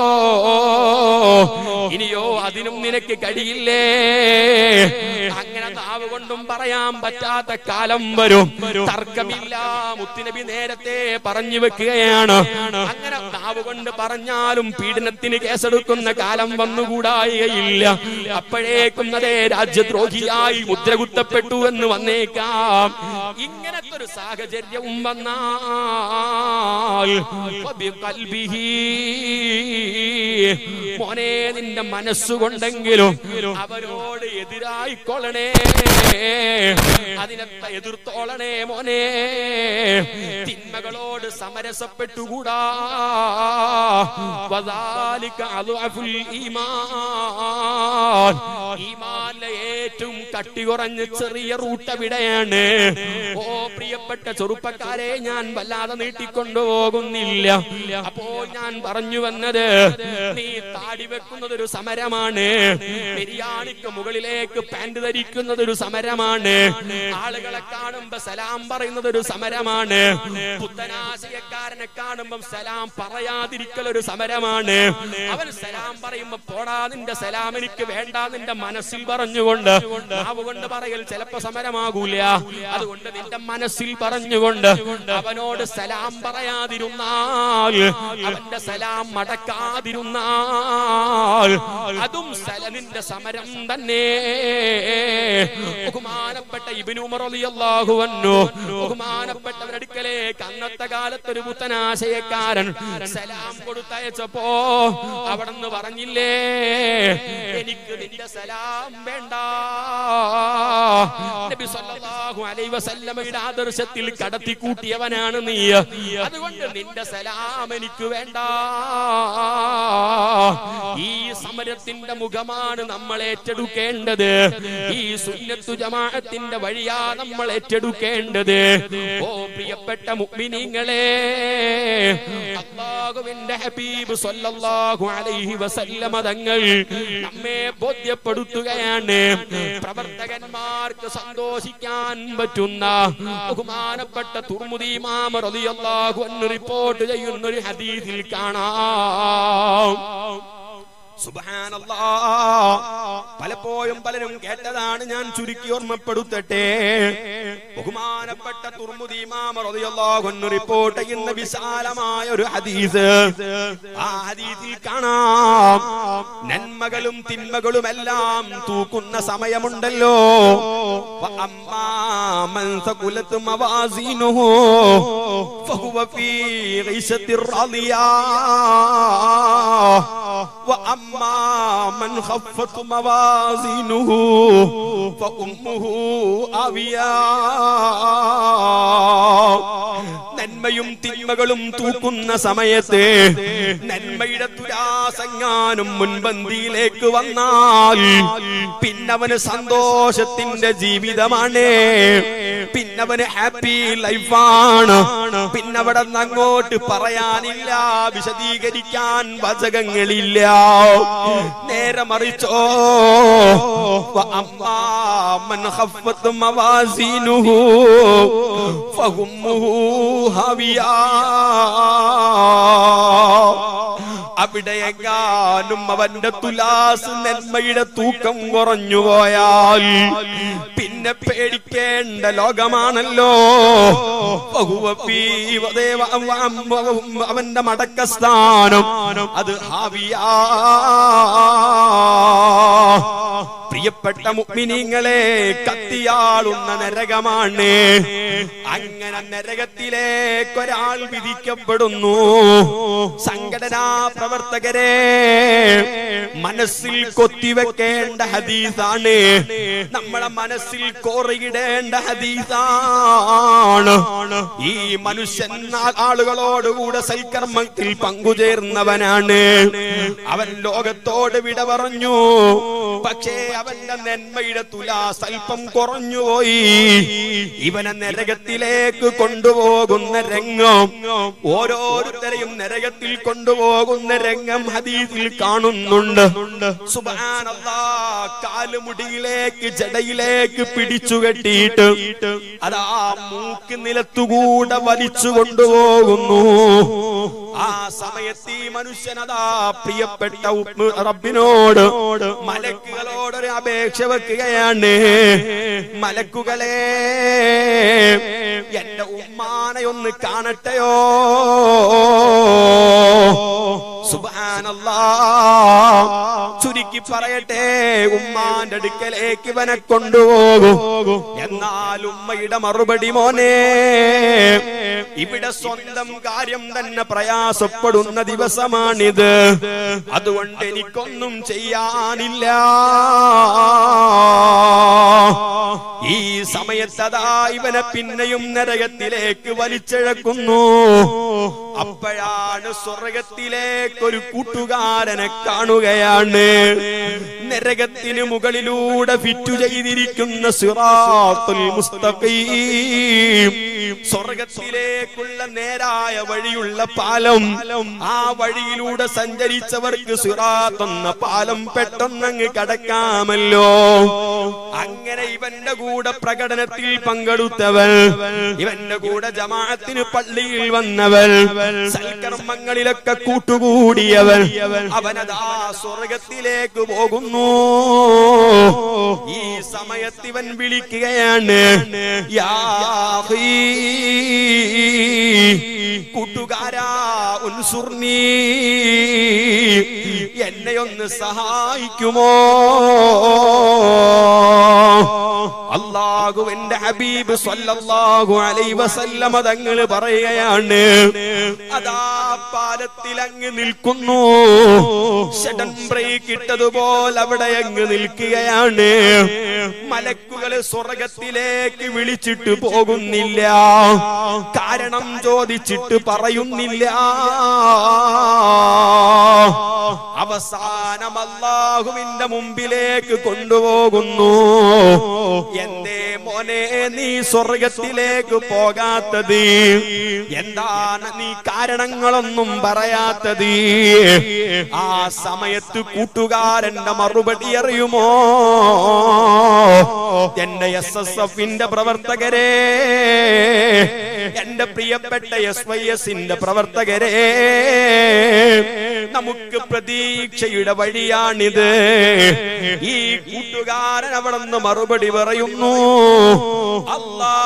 ഇനിയോ അതിനും നിനക്ക് കഴിയില്ലേ അങ്ങനെ നാവ് കൊണ്ടും പറയാൻ പറ്റാത്ത കാലം വരും തർക്കമില്ല മുത്തുനബി നേരത്തെ പറഞ്ഞു വെക്കുകയാണ് അങ്ങനെ നാവ് കൊണ്ട് പറഞ്ഞാലും പീഡനത്തിന് കേസെടുക്കുന്ന കാലം വന്നുകൂടായികയില്ല അപ്പോഴേക്കും അതേ രാജ്യദ്രോഹിയായി മുദ്രകുത്തപ്പെട്ടു എന്ന് വന്നേക്കാം ഇങ്ങനത്തെ ഒരു സാഹചര്യവും വന്നാൽ ഫബിഖൽബിഹി. മോനെ നിന്റെ മനസ്സുകൊണ്ടെങ്കിലും അവരോട് എതിരായിക്കൊള്ളണേ അതിനെ എതിർത്തോളണേ മോനെ തിന്മകളോട് സമരസപ്പെട്ടുകൂടാ വദാലിക അദ്അഫുൽ ഈമാൻ ഈമാനിലെ ഏറ്റവും കട്ടി കുറഞ്ഞ ചെറിയ റൂട്ട് എവിടെയാണ് ഓ പ്രിയപ്പെട്ട ചെറുപ്പക്കാരെ ഞാൻ വല്ലാതെ നീട്ടിക്കൊണ്ടുപോകുന്നില്ല അപ്പോൾ ഞാൻ പറഞ്ഞു വന്നത് നീ താടി വെക്കുന്നത് ഒരു സമരമാണ് ബിരിയാണിക്ക് മുകളിലേക്ക് പാന്റ് ധരിക്കുന്നത് ഒരു സമരമാണ് ആളുകളെ കാണുമ്പോ സലാം പറയുന്നത് ഒരു സമരമാണ് പുത്തനാശയക്കാരനെ കാണുമ്പം സലാം പറയാതിരിക്കൽ ഒരു സമരമാണ് അവൻ സലാം പറയുമ്പോ പോടാ നിന്റെ സലാം എനിക്ക് വേണ്ട നിന്റെ മനസ്സിൽ പറഞ്ഞുകൊണ്ട് നാവ് കൊണ്ട് പറയൽ ചിലപ്പോ സമരമാകൂല അതുകൊണ്ട് നിന്റെ മനസ്സിൽ പറഞ്ഞുകൊണ്ട് അവനോട് സലാം പറയാതിരുന്നാൽ അവന്റെ സലാം മടക്കാതിരുന്നാൽ അതും സലനിന്റെ സമരം തന്നെ ബഹുമാനപ്പെട്ട ഇബ്നു ഉമർ റളിയല്ലാഹു അൻഹു ബഹുമാനപ്പെട്ടവരുടെ അടുക്കലേക്ക് അന്നത്തെ കാലത്ത് ഒരു പുത്തനാശയക്കാരൻ സലാം കൊടുത്തയച്ചപ്പോ അവിടുന്ന് പറഞ്ഞില്ലേ എനിക്ക് നിന്റെ സലാം വേണ്ട നബി സല്ലല്ലാഹു അലൈഹി വസല്ലമയുടെ ആദർശത്തിൽ കടത്തി കൂട്ടിയവനാണ് നീ അതുകൊണ്ട് നിന്റെ സലാം എനിക്ക് വേണ്ട ഈ സമരത്തിന്റെ മുഖമാണ് നമ്മൾ ഏറ്റെടുക്കേണ്ടത് ഈ സുന്നത്തു ജമാഅത്തിന്റെ വഴിയാ നമ്മൾ ഏറ്റെടുക്കേണ്ടത് ഓ പ്രിയപ്പെട്ട മുഅ്മിനീങ്ങളെ അല്ലാഹുവിന്റെ ഹബീബ് സല്ലല്ലാഹു അലൈഹി വസല്ലമ തങ്ങൾ നമ്മെ ബോധ്യപ്പെടുത്തുകയാണ് പ്രവർത്തകന്മാർക്ക് സന്തോഷിക്കാൻ പറ്റുന്ന ബഹുമാനപ്പെട്ട തുർമുദി ഇമാം റളിയല്ലാഹു അൻഹു റിപ്പോർട്ട് ചെയ്യുന്ന ഒരു ഹദീസിൽ കാണാം സുബ്ഹാനല്ലാ. പലപ്പോഴും പലരും കേട്ടതാണ് ഞാൻ ചുരുക്കി ഓർമ്മപ്പെടുത്തട്ടെ ബഹുമാനപ്പെട്ട തുർമുദി ഇമാം റളിയല്ലാഹു അൻഹു റിപ്പോർട്ട് ചെയ്യുന്ന വിശാലമായ ഒരു ഹദീസ് ആ ഹദീസിൽ കാണാം നന്മകളും തിന്മകളും എല്ലാം തൂക്കുന്ന സമയമുണ്ടല്ലോ വഅമ്മാ മൻ സഖുലത് മവാസീനുഹു ഫഹുവ ഫീ ഗൈശത്തിർ റാദിയാ وأما من خفت موازينه فأمه آوية നന്മയും തിന്മകളും തൂക്കുന്ന സമയത്ത് നന്മയുടെ തുരാസങ്ങാനും മുൻപന്തിയിലേക്ക് വന്നാൽ പിന്നവന് സന്തോഷത്തിന്റെ ജീവിതമാണ് പിന്നവന് ഹാപ്പി ലൈഫാണ് പിന്നവിടെ നിന്ന് അങ്ങോട്ട് പറയാനില്ല വിശദീകരിക്കാൻ വചകങ്ങളില്ല നേരെ മറിച്ചോ وأما من خفت موازينه فأمه هاوية അവിടെ എങ്ങാനും അവന്റെ തുലാസ് നന്മയുടെ തൂക്കം കുറഞ്ഞു പോയാൽ പിന്നെ പേടിക്കേണ്ട ലോകമാണല്ലോ ബഹുവ ഫീ വദേവ അവന്റെ മടക്കസ്ഥാനം അത് ഹാവിയാ പ്രിയപ്പെട്ട മുഗ്മിനീങ്ങളെ കത്തിയാളുന്ന നരകമാണ് അങ്ങനെ നരകത്തിലേക്ക് ഒരാൾ വിധിക്കപ്പെടുന്നു സംഘടനാ പ്രവർത്തകരെ മനസ്സിൽ കൊത്തിവെക്കേണ്ട ഹദീസാണ് നമ്മളെ മനസ്സിൽ കോറിയിടേണ്ട ഹദീസാണ് ഈ മനുഷ്യൻ ആ- ആളുകളോടുകൂടെ സൽക്കർമ്മത്തിൽ പങ്കുചേർന്നവനാണ് അവൻ ലോകത്തോട് വിട പറഞ്ഞു പക്ഷേ അവന്റെ നന്മയുടെ തുലാ സ്വൽപ്പം കുറഞ്ഞുപോയി ഇവനെ നരകത്തിലേക്ക് കൊണ്ടുപോകുന്ന രംഗം ഓരോരുത്തരെയും നരകത്തിൽ കൊണ്ടുപോകുന്ന രംഗം ഹദീസിൽ കാണുന്നുണ്ട് സുബ്ഹാനല്ലാ കാലുമുടിയിലേക്ക് ജടയിലേക്ക് പിടിച്ചു കെട്ടിയിട്ട് അതാ മൂക്ക് നിലത്തുകൂടെ വലിച്ചു കൊണ്ടുപോകുന്നു ആ സമയത്ത് ഈ മനുഷ്യനതാ പ്രിയപ്പെട്ട ഉപ്പ് റബ്ബിനോട് മലക്കുകളോടൊരു അപേക്ഷ വെക്കുകയാണ് മലക്കുകളെ എന്റെ ഉമ്മാനെ ഒന്ന് കാണട്ടെയോ സുബ്ഹാനല്ലാ ചുരുക്കി പറയട്ടെ ഉമ്മാന്റെ അടുക്കലേക്ക് ഇവനെ കൊണ്ടുപോകും എന്നാൽ ഉമ്മയുടെ മറുപടി മോനെ ഇവിടെ സ്വന്തം കാര്യം തന്നെ പ്രയാസപ്പെടുന്ന ദിവസമാണിത് അതുകൊണ്ട് എനിക്കൊന്നും ചെയ്യാനില്ല ഈ സമയത്തതാ ഇവനെ പിന്നെയും നരകത്തിലേക്ക് വലിച്ചിഴക്കുന്നു അപ്പോഴാണ് സ്വർഗത്തിലേക്ക് ഒരു കൂട്ടുകാരനെ കാണുകയാണ് നരകത്തിന് മുകളിലൂടെ ഫിറ്റു ചെയ്തിരിക്കുന്ന സിറാത്തുൽ മുസ്തഖീം സ്വർഗത്തിലേക്കുള്ള നേരായ വഴിയുള്ള പാലം ആ വഴിയിലൂടെ സഞ്ചരിച്ചവർക്ക് സിറാത്ത് എന്ന പാലം പെട്ടെന്നങ്ങ് കടക്കാമല്ലോ അങ്ങനെ ഇവന്റെ കൂടെ പ്രകടനത്തിൽ പങ്കെടുത്തവൻ ഇവന്റെ കൂടെ ജമാഅത്തിന് പള്ളിയിൽ വന്നവൻ സൽക്കർമ്മങ്ങളിലൊക്കെ കൂട്ടുകൂടിയവൻ അവനതാ സ്വർഗത്തിലേക്ക് പോകുന്നു ഈ സമയത്ത് ഇവൻ വിളിക്കുകയാണ് യാ അഖീ, കൂട്ടുകാരാ ഉൻസുർനീ എന്നെ ഒന്ന് സഹായിക്കുമോ അള്ളാഹുവിന്റെ ഹബീബ് സല്ലല്ലാഹു അലൈഹി വസല്ലമ തങ്ങൾ പറയുകയാണ് അതാ പാലത്തിൽ അങ്ങ് നിൽക്കുന്നു ഷഡൻ ബ്രേക്ക് ഇട്ടതുപോലെ അവിടെ അങ്ങ് നിൽക്കുകയാണ് മലക്കുകള് സ്വർഗത്തിലേക്ക് വിളിച്ചിട്ട് പോകുന്നില്ല കാരണം ചോദിച്ചിട്ട് പറയുന്നില്ല അവസാനം അള്ളാഹുവിന്റെ മുമ്പിലേക്ക് കൊണ്ടുപോകുന്നു എന്തേ മോനെ നീ സ്വർഗത്തിലേക്ക് പോകാത്തത് എന്താണ് നീ കാരണങ്ങളൊന്നും പറയാത്തത് ആ സമയത്ത് കൂട്ടുകാരന്റെ മറുപടി അറിയുമോ എന്റെ എസ് എസ് എഫിന്റെ പ്രവർത്തകരെ എന്റെ പ്രിയപ്പെട്ട എസ് വൈ എസിന്റെ പ്രവർത്തകരെ നമുക്ക് പ്രതീക്ഷയുടെ വഴിയാണിത് ഈ കൂട്ടുകാരൻ അവിടെ നിന്ന് മറുപടി പറയുന്നു അല്ലാ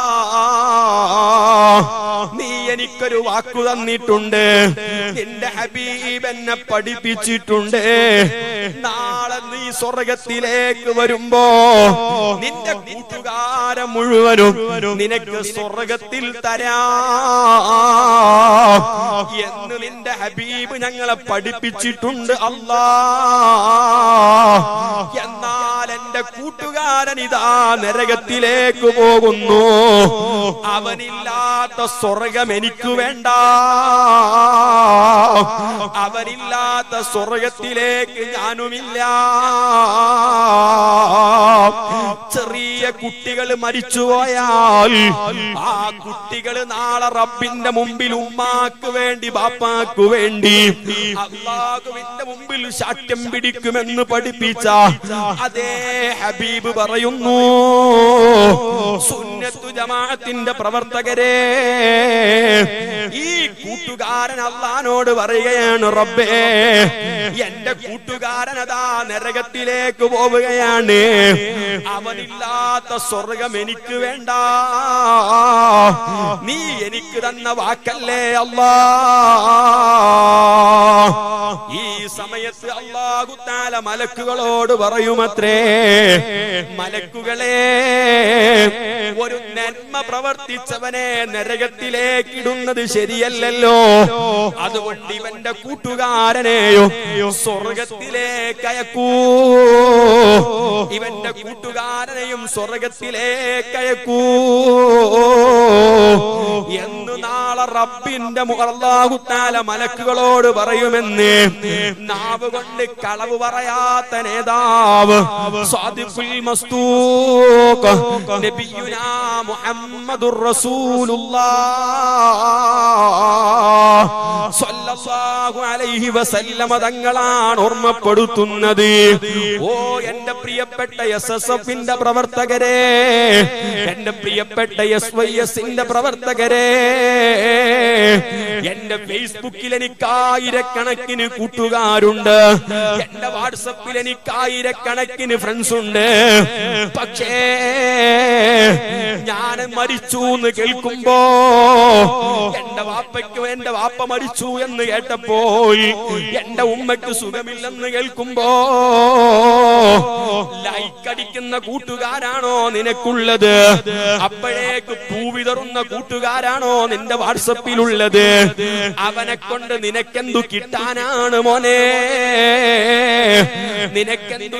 നീ എനിക്കൊരു വാക്കു തന്നിട്ടുണ്ട് നിന്റെ ഹബീബ് എന്നെ പഠിപ്പിച്ചിട്ടുണ്ട് നാളെ നീ സ്വർഗത്തിലേക്ക് വരുമ്പോ നിന്റെ കൂട്ടുകാരൻ മുഴുവനും നിനക്ക് സ്വർഗത്തിൽ തരാ എന്ന് നിന്റെ ഹബീബ് ഞങ്ങളെ പഠിപ്പിച്ചിട്ടുണ്ട് അല്ലാ എന്നാൽ എന്റെ കൂട്ടുകാരൻ ഇതാ നരകത്തിലേക്ക് പോകുന്നു അവനില്ലാത്ത സ്വർഗം എനിക്ക് വേണ്ട അവനില്ലാത്ത സ്വർഗത്തിലേക്ക് ഞാനുമില്ല ചെറിയ കുട്ടികൾ മരിച്ചുപോയാൽ ആ കുട്ടികൾ നാളെ റബ്ബിന്റെ മുമ്പിൽ ഉമ്മാക്ക് വേണ്ടി ബാപ്പാക്ക് വേണ്ടി അള്ളാഹുവിന്റെ മുമ്പിൽ ശാഠ്യം പിടിക്കുമെന്ന് പഠിപ്പിച്ച അതേ ഹബീബ് പറയുന്നു സുന്ന സുന്നത്തു ജമാഅത്തിന്റെ പ്രവർത്തകരെ ഈ കൂട്ടുകാരൻ അള്ളഹാനോട് പറയുകയാണ് റബ്ബേ എന്റെ കൂട്ടുകാരൻ അതാ നരകത്തിലേക്ക് പോവുകയാണ് അവനില്ലാത്ത സ്വർഗം എനിക്ക് വേണ്ട നീ എനിക്ക് തന്ന വാക്കല്ലേ അല്ലാ ഈ സമയത്ത് അള്ളാഹുത്താല മലക്കുകളോട് പറയുമത്രേ മലക്കുകളെ ഒരു നന്മ പ്രവർത്തിച്ചവനെ നരകത്തിലേക്ക് ഇടുന്നത് ശരിയല്ലല്ലോ അതുകൊണ്ട് ഇവന്റെ കൂട്ടുകാരനെയോ സ്വർഗത്തിലേക്ക് അയക്കൂ ഇവന്റെ കൂട്ടുകാരനെയും സ്വർഗത്തിലേക്ക് അയക്കൂ എന്ന് നാളെ റബ്ബിന്റെ അള്ളാഹുത്താല മലക്കുകളോട് പറയുമെന്ന് നാവ് കൊണ്ട് കളവ് പറയാത്ത നേതാവ് സാദിഖുൽ മസ്തൂഖ് നബിയുനാ മുഹമ്മദുർ റസൂലുള്ളാഹ് സ്വല്ലല്ലാഹു അലൈഹി വസല്ലമ തങ്ങളാണ് ഓർമ്മപ്പെടുത്തുന്നത് ഓ എന്റെ പ്രിയപ്പെട്ട എസ് എസ് എഫിന്റെ പ്രവർത്തകരെ എന്റെ പ്രിയപ്പെട്ട എസ് വൈ എസിന്റെ പ്രവർത്തകരെ എന്റെ ഫേസ്ബുക്കിൽ എനിക്ക് ആയിരക്കണക്കിന് കൂട്ടുകാരുണ്ട് എന്റെ വാട്സപ്പിൽ എനിക്ക് ആയിരക്കണക്കിന് ഫ്രണ്ട്സ് ഉണ്ട് പക്ഷേ ഞാൻ മരിച്ചു എന്ന് കേൾക്കുമ്പോ എന്റെ വാപ്പയ്ക്ക് എന്റെ വാപ്പ മരിച്ചു എന്ന് കേട്ടപ്പോൾ എന്റെ ഉമ്മയ്ക്ക് സുഖമില്ലെന്ന് കേൾക്കുമ്പോ ലൈക്ക് അടിക്കുന്ന കൂട്ടുകാരാണോ നിനക്കുള്ളത് അപ്പോഴേക്ക് പൂവിതറുന്ന കൂട്ടുകാരാണോ നിന്റെ വാട്സപ്പിലുള്ളത് അവനെ കൊണ്ട് നിനക്കെന്തു കിട്ടാനാണ് മോനെ നിനക്കെന്തു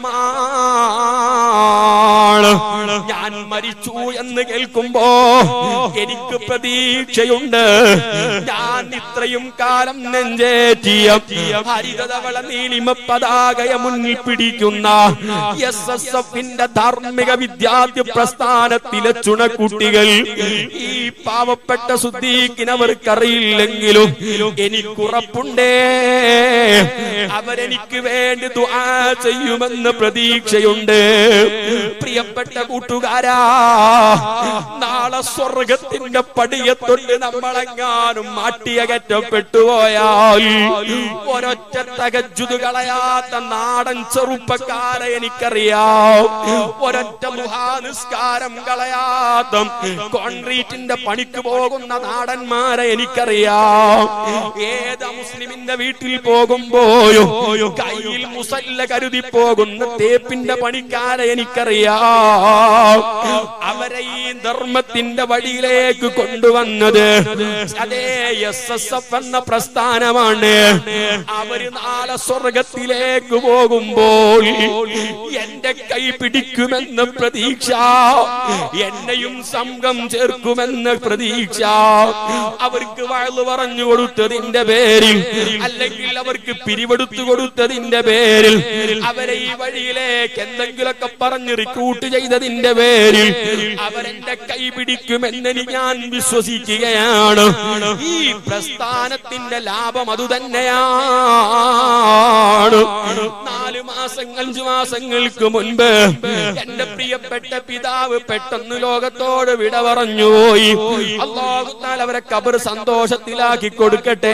ലാഭമാണ് ഞാൻ മരിച്ചു എന്ന് കേൾക്കുമ്പോ എനിക്ക് പ്രതീക്ഷയുണ്ട് ഞാൻ ഇത്രയും കാലം നെഞ്ചേറ്റിയ ഹരിതവള നീലിമ പതാകയ മുന്നിൽ പിടിക്കുന്ന എസ് എസ് എഫിന്റെ ധാർമ്മിക വിദ്യാർത്ഥി പ്രസ്ഥാനത്തിലെ ചുണക്കുട്ടികൾ ഈ പാവപ്പെട്ട ശുദ്ധീക്കിനവർക്കറിയില്ലെങ്കിലും എനിക്കുറപ്പുണ്ടേ അവരെനിക്ക് വേണ്ടി ദുആ ചെയ്യുമെന്ന് പ്രതീക്ഷയുണ്ട് പ്രിയപ്പെട്ട കൂട്ടുകാരാ നാളെ സ്വർഗത്തിന്റെ പടിയെത്തൊട്ട് നമ്മളെങ്ങാനും മാട്ടിയകറ്റപ്പെട്ടു പോയാൽ ഒരൊറ്റ തകജുത് കളയാത്ത നാടൻ ചെറുപ്പക്കാരെ എനിക്കറിയാം ഒരൊറ്റ മുഹാനിസ്കാരം കളയാത്ത കോൺക്രീറ്റിന്റെ പണിക്ക് പോകുന്ന നാടന്മാരെ എനിക്കറിയാം ഏത് മുസ്ലിമിന്റെ വീട്ടിൽ പോകുമ്പോയോ കയ്യിൽ മുസല്ല കരുതി പോകുന്ന തേപ്പിന്റെ പണിക്കാരെ എനിക്കറിയാം അവരെ ഈ ധർമ്മത്തിന്റെ വഴിയിലേക്ക് കൊണ്ടുവന്നത് അതേ എസ് എസ് എഫ് എന്ന പ്രസ്ഥാനമാണ് അവര് നാളെ സ്വർഗത്തിലേക്ക് പോകുമ്പോൾ എന്റെ കൈ പിടിക്കുമെന്ന പ്രതീക്ഷ എന്നെയും സംഘം ചേർക്കുമെന്ന പ്രതീക്ഷ അവർക്ക് വാഴ്ന്നു പറഞ്ഞു കൊടുത്തതിന്റെ പേരിൽ അല്ലെങ്കിൽ അവർക്ക് പിരിവെടുത്തു കൊടുത്തതിന്റെ പേരിൽ അവരെ ഈ വഴിയിലേക്ക് എന്തെങ്കിലുമൊക്കെ പറഞ്ഞ് റിക്രൂട്ട് ചെയ്തതിന്റെ പേരിൽ അവരെന്റെ കൈ പിടിക്കുമെന്ന് ഞാൻ വിശ്വസിക്കുകയാണ് ഈ പ്രസ്ഥാനത്തിന്റെ ലാഭം അത് തന്നെയാണ് നാല് മാസങ്ങൾ അഞ്ചു മാസങ്ങൾക്ക് മുൻപ് എന്റെ പ്രിയപ്പെട്ട പിതാവ് പെട്ടെന്ന് ലോകത്തോട് വിട പറഞ്ഞുപോയി അള്ളാഹുത്താൽ അവരെ കബർ സന്തോഷത്തിലാക്കി കൊടുക്കട്ടെ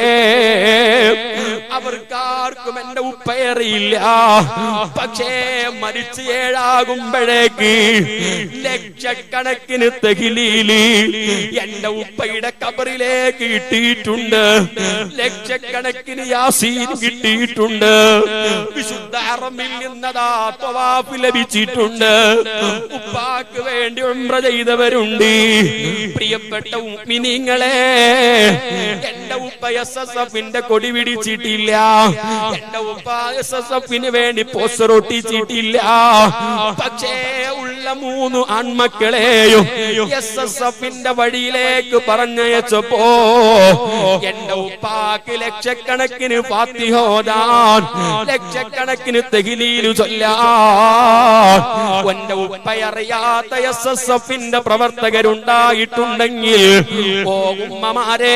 അവർക്കാർക്കും എന്റെ ഉപ്പയറിയില്ല പക്ഷേ മരിച്ച് ഏഴാകുമ്പോഴേക്ക് ലക്ഷക്കണക്കിന് തകിലീലി എന്റെ ഉപ്പയുടെ കബറിലേക്ക് കിട്ടിയിട്ടുണ്ട് ലക്ഷക്കണക്കിന് യാസീൻ കിട്ടിയിട്ടുണ്ട് വിശുദ്ധ അറമിൽ നിന്നതാ ത്വവാഫ് ലഭിച്ചിട്ടുണ്ട് ഉപ്പാക്ക് വേണ്ടി ഉംറ ചെയ്തവരുണ്ട് പ്രിയപ്പെട്ട ഉമ്മിനിങ്ങളെ എന്റെ ഉപ്പ എസ് എസ് എഫിന്റെ കൊടി പിടിച്ചിട്ടില്ല എന്റെ ഉപ്പ എസ് എസ് എഫിന് വേണ്ടി പോസ്റ്റർ ഒട്ടിച്ചിട്ടില്ല പക്ഷേ ഉള്ള മൂന്ന് ആൺമക്കളെയും എസ് എസ് എഫിന്റെ വഴിയിലേക്ക് പറഞ്ഞയച്ചപ്പോ എന്റെ ഉപ്പാക്ക് ലക്ഷക്കണക്കിന് ഫാത്തിഹോദാൻ ലക്ഷക്കണക്കിന് തെഹിലീലു ചൊല്ലാൻ എന്റെ ഉപ്പയറിയാത്ത എസ് എസ് എഫിന്റെ പ്രവർത്തകരുണ്ടായിട്ടുണ്ടെങ്കിൽ ഓ ഉമ്മമാരെ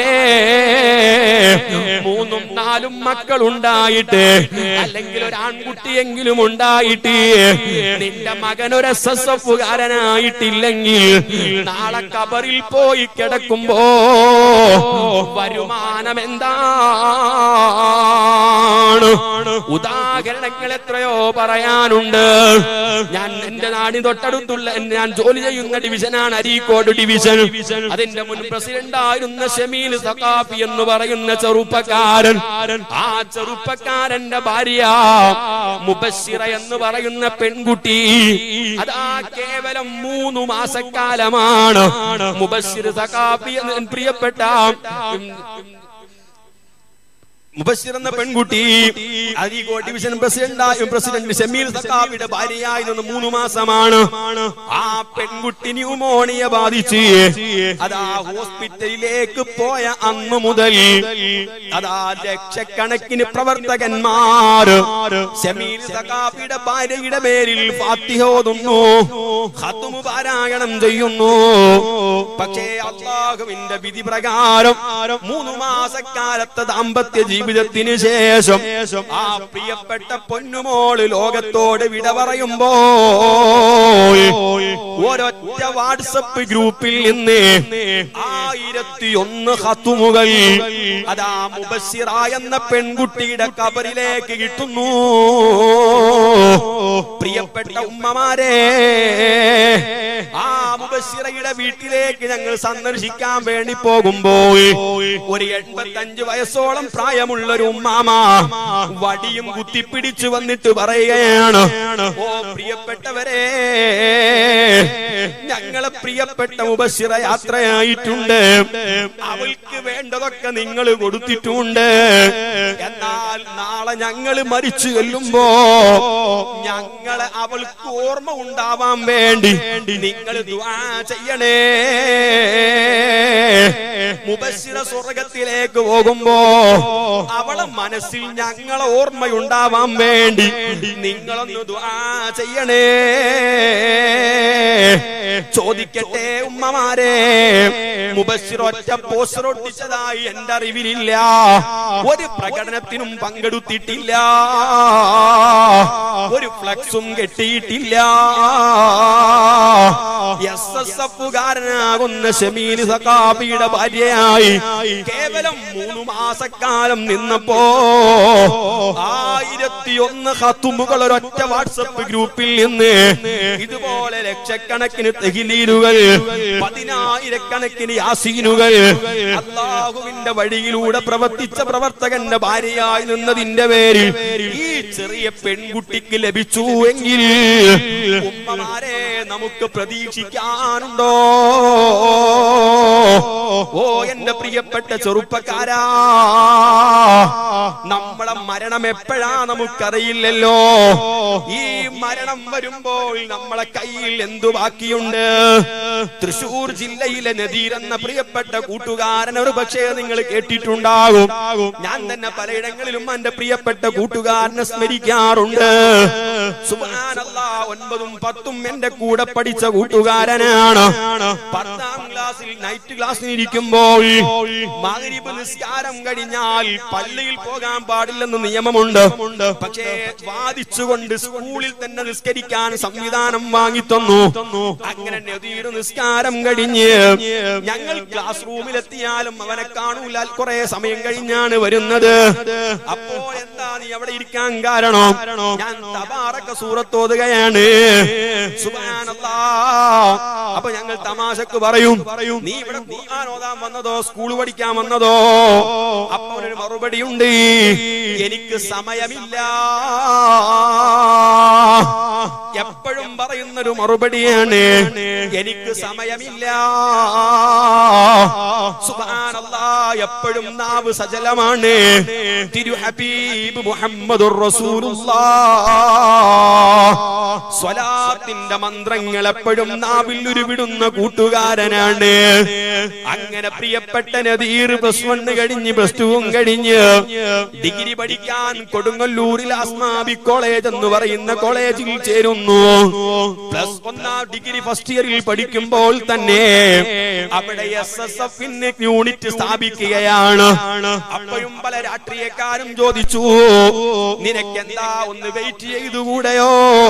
മൂന്നും നാലും മക്കളുണ്ടായിട്ട് അല്ലെങ്കിൽ ഒരു ആൺകുട്ടിയെങ്കിലും ഉണ്ടായിട്ട് നിന്റെ മകൻ ഒരു എസ് എസ് എഫുകാരനായിട്ടില്ലെങ്കിൽ നാളെ കബറിൽ പോയി കിടക്കുമ്പോ വരുമാനം എന്താണ് ഉദാഹരണങ്ങൾ എത്രയോ പറയാനുണ്ട് ഞാൻ എന്റെ നാടിന് തൊട്ടടുത്തുള്ള ഞാൻ ജോലി ചെയ്യുന്ന ഡിവിഷനാണ് അരീക്കോട് ഡിവിഷൻ അതിന്റെ മുൻ പ്രസിഡന്റ് ആയിരുന്ന ഷമീൽ സഖാഫി എന്ന് പറയുന്ന ചെറുപ്പക്കാരൻ ആ ചെറുപ്പക്കാരന്റെ ഭാര്യ മുബസ്സിറ എന്ന് പറയുന്ന പെൺകുട്ടി അതാ കേവലം മൂന്ന് മാസക്കാലമാണ് മുബസ്സിർ സഖാഫി എന്ന് പ്രിയപ്പെട്ട ഉം, മുബസ്സിർ എന്ന പെൺകുട്ടി Areekode division president president Shameel സഖാഫിയുടെ ഭാര്യയായിരുന്നു മൂന്ന് മാസമാണ് ആ പെൺകുട്ടി ന്യൂമോണിയ ബാധിച്ച് അതാ ഹോസ്പിറ്റലിലേക്ക് പോയ അന്ന് മുതൽ അതാ ലക്ഷക്കണക്കിന് പ്രവർത്തകന്മാർ ഷമീൽ സഖാഫിയുടെ ഭാര്യയുടെ പേരിൽ ഫാത്തിഹ ഓതുന്നു ഖത്തുമു പാരായണം ചെയ്യുന്നു പക്ഷേ അള്ളാഹുവിന്റെ വിധി പ്രകാരം മൂന്ന് മാസക്കാലത്തെ ദാമ്പത്യ ജീവിതത്തിന് ശേഷം ആ പ്രിയപ്പെട്ട പൊന്നുമോള് ലോകത്തോട് വിട പറയുമ്പോ ഒരൊറ്റ വാട്സപ്പ് ഗ്രൂപ്പിൽ നിന്ന് ആയിരത്തി ഒന്ന് ഹത്തുമുകൾ അതാ മുബസ്സിറ എന്ന പെൺകുട്ടിയുടെ കബറിലേക്ക് കിട്ടുന്നു പ്രിയപ്പെട്ട ഉമ്മമാരെ ആ മുബസ്സിറയുടെ വീട്ടിലേക്ക് ഞങ്ങൾ സന്ദർശിക്കാൻ വേണ്ടി പോകുമ്പോൾ ഒരു എൺപത്തഞ്ച് വയസ്സോളം പ്രായമുള്ള ഒരു ഉമ്മാമ വടിയും കുത്തിപ്പിടിച്ചു വന്നിട്ട് പറയുകയാണ് ഓ പ്രിയപ്പെട്ടവരെ ഞങ്ങളെ പ്രിയപ്പെട്ട മുബസ്സിറ യാത്രയായിട്ടുണ്ട് അവൾക്ക് വേണ്ടതൊക്കെ നിങ്ങൾ കൊടുത്തിട്ടുണ്ട് എന്നാൽ നാളെ ഞങ്ങൾ മരിച്ചു ചെല്ലുമ്പോ ഞങ്ങളെ അവൾക്ക് ഓർമ്മ ഉണ്ടാവാൻ വേണ്ടി നിങ്ങൾ ദുആ ചെയ്യണേ മുബസ്സിറ സ്വർഗത്തിലേക്ക് പോകുമ്പോ അവളെ മനസ്സിൽ ഞങ്ങളെ ഓർമ്മയുണ്ടാവാൻ വേണ്ടി നിങ്ങളൊന്ന് ദുആ ചെയ്യണേ ചോദിക്കട്ടെ ഉമ്മമാരെ മുബസ്സിർ ഒറ്റ പോസ്റ്റർ ഒട്ടിച്ചതായി എന്റെ അറിവിലില്ല ഒരു പ്രകടനത്തിനും പങ്കെടുത്തിട്ടില്ല ഒരു ഫ്ലക്സും കെട്ടിയിട്ടില്ല എസ് എസ് എഫുകാരനാകുന്ന ഷമീൽ സഖാബിയുടെ ഭാര്യയായി കേവലം മൂന്ന് മാസക്കാലം നിന്നപ്പോ ആയിരത്തി ഒന്ന് ഹത്തുമുകൾ ഒരൊറ്റ വാട്സപ്പ് ഗ്രൂപ്പിൽ നിന്ന് ഇതുപോലെ ലക്ഷക്കണക്കിന് തെഹിലീലുകൾ പതിനായിരക്കണക്കിന് യാസീനുകൾ അള്ളാഹുവിന്റെ വഴിയിലൂടെ പ്രവർത്തിച്ച പ്രവർത്തകന്റെ ഭാര്യയായി നിന്നതിന്റെ പേരിൽ ഈ ചെറിയ പെൺകുട്ടിക്ക് ലഭിച്ചു എങ്കിൽ ഉമ്മമാരെ നമുക്ക് പ്രതീക്ഷിക്കാനുണ്ടോ ഓ എന്റെ പ്രിയപ്പെട്ട ചെറുപ്പക്കാരാ നമ്മളെ മരണം എപ്പോഴാ നമുക്കറിയില്ലല്ലോ ഈ മരണം വരുമ്പോൾ നമ്മളെ കയ്യിൽ എന്തു ബാക്കിയുണ്ട് തൃശൂർ ജില്ലയിലെ നദീർ എന്ന പ്രിയപ്പെട്ട കൂട്ടുകാരൻ ഒരു പക്ഷേ നിങ്ങൾ കേട്ടിട്ടുണ്ടാകും ഞാൻ തന്നെ പലയിടങ്ങളിലും എന്റെ പ്രിയപ്പെട്ട കൂട്ടുകാരനെ സ്മരിക്കാറുണ്ട് സുബ്ഹാനല്ലാ ഒൻപതും പത്തും എന്റെ കൂടെ പഠിച്ച കൂട്ടുകാരനാണ് പത്താം ക്ലാസ്സിൽ നൈറ്റ് ക്ലാസ്സിൽ ഇരിക്കുമ്പോൾ മഗ്രിബ് നിസ്കാരം കഴിഞ്ഞാൽ പള്ളിയിൽ പോകാൻ പാടില്ലെന്ന് നിയമമുണ്ട് പക്ഷേ വാദിച്ചുകൊണ്ട് സ്കൂളിൽ തന്നെ നിസ്കരിക്കാൻ സംവിധാനം വാങ്ങി തന്നു അങ്ങനെ നദീർ നിസ്കാരം കഴിഞ്ഞ് ഞങ്ങൾ ക്ലാസ് റൂമിലെത്തിയാലും അവനെ കാണൂല കുറെ സമയം കഴിഞ്ഞാണ് വരുന്നത് അപ്പോ എന്താ നീ അവിടെ ഇരിക്കാൻ കാരണം ഞാൻ തബാറക്ക സൂറത്തോതുകയാണ് സുബ്ഹാനല്ലാ അപ്പൊ ഞങ്ങൾ തമാശക്ക് പറയും നീ ഇവിടെ ഖുർആൻ ഓതാൻ വന്നതോ സ്കൂൾ പഠിക്കാൻ വന്നതോ അപ്പൊ ഒരു മറുപടി ഉണ്ട് എനിക്ക് സമയമില്ല എപ്പോഴും പറയുന്നൊരു മറുപടിയാണ് എനിക്ക് സമയമില്ല സുബ്ഹാനല്ലാ എപ്പോഴും നാവ് സജലമാണ് തിരു ഹബീബ് മുഹമ്മദുർ റസൂലുള്ളാഹ് സ്വലാത്തിന്റെ മന്ത്രങ്ങൾ എപ്പോഴും നാവിൽ ഉരുവിടുന്ന കൂട്ടുകാരനാണ് അങ്ങനെ പ്രിയപ്പെട്ട നദീർ പ്ലസ് വൺ കഴിഞ്ഞ് പ്ലസ് ടുവും കഴിഞ്ഞ് ഡിഗ്രി പഠിക്കാൻ കൊടുങ്ങല്ലൂരിൽ അസ്മാബി കോളേജ് എന്ന് പറയുന്ന കോളേജിൽ ചേരുന്നു വന്നു പ്ലസ് ഒന്നാം ഡിഗ്രി ഫസ്റ്റ് ഇയറിൽ പഠിക്കുമ്പോൾ തന്നെ അവിടെ എസ് എസ് എഫിന് യൂണിറ്റ് സ്ഥാപിക്കുകയാണ് അപ്പോഴും പല രാഷ്ട്രീയക്കാരും ചോദിച്ചു നിനക്ക് എന്താ ഒന്ന് വെയിറ്റ് ചെയ്തുകൂടെയോ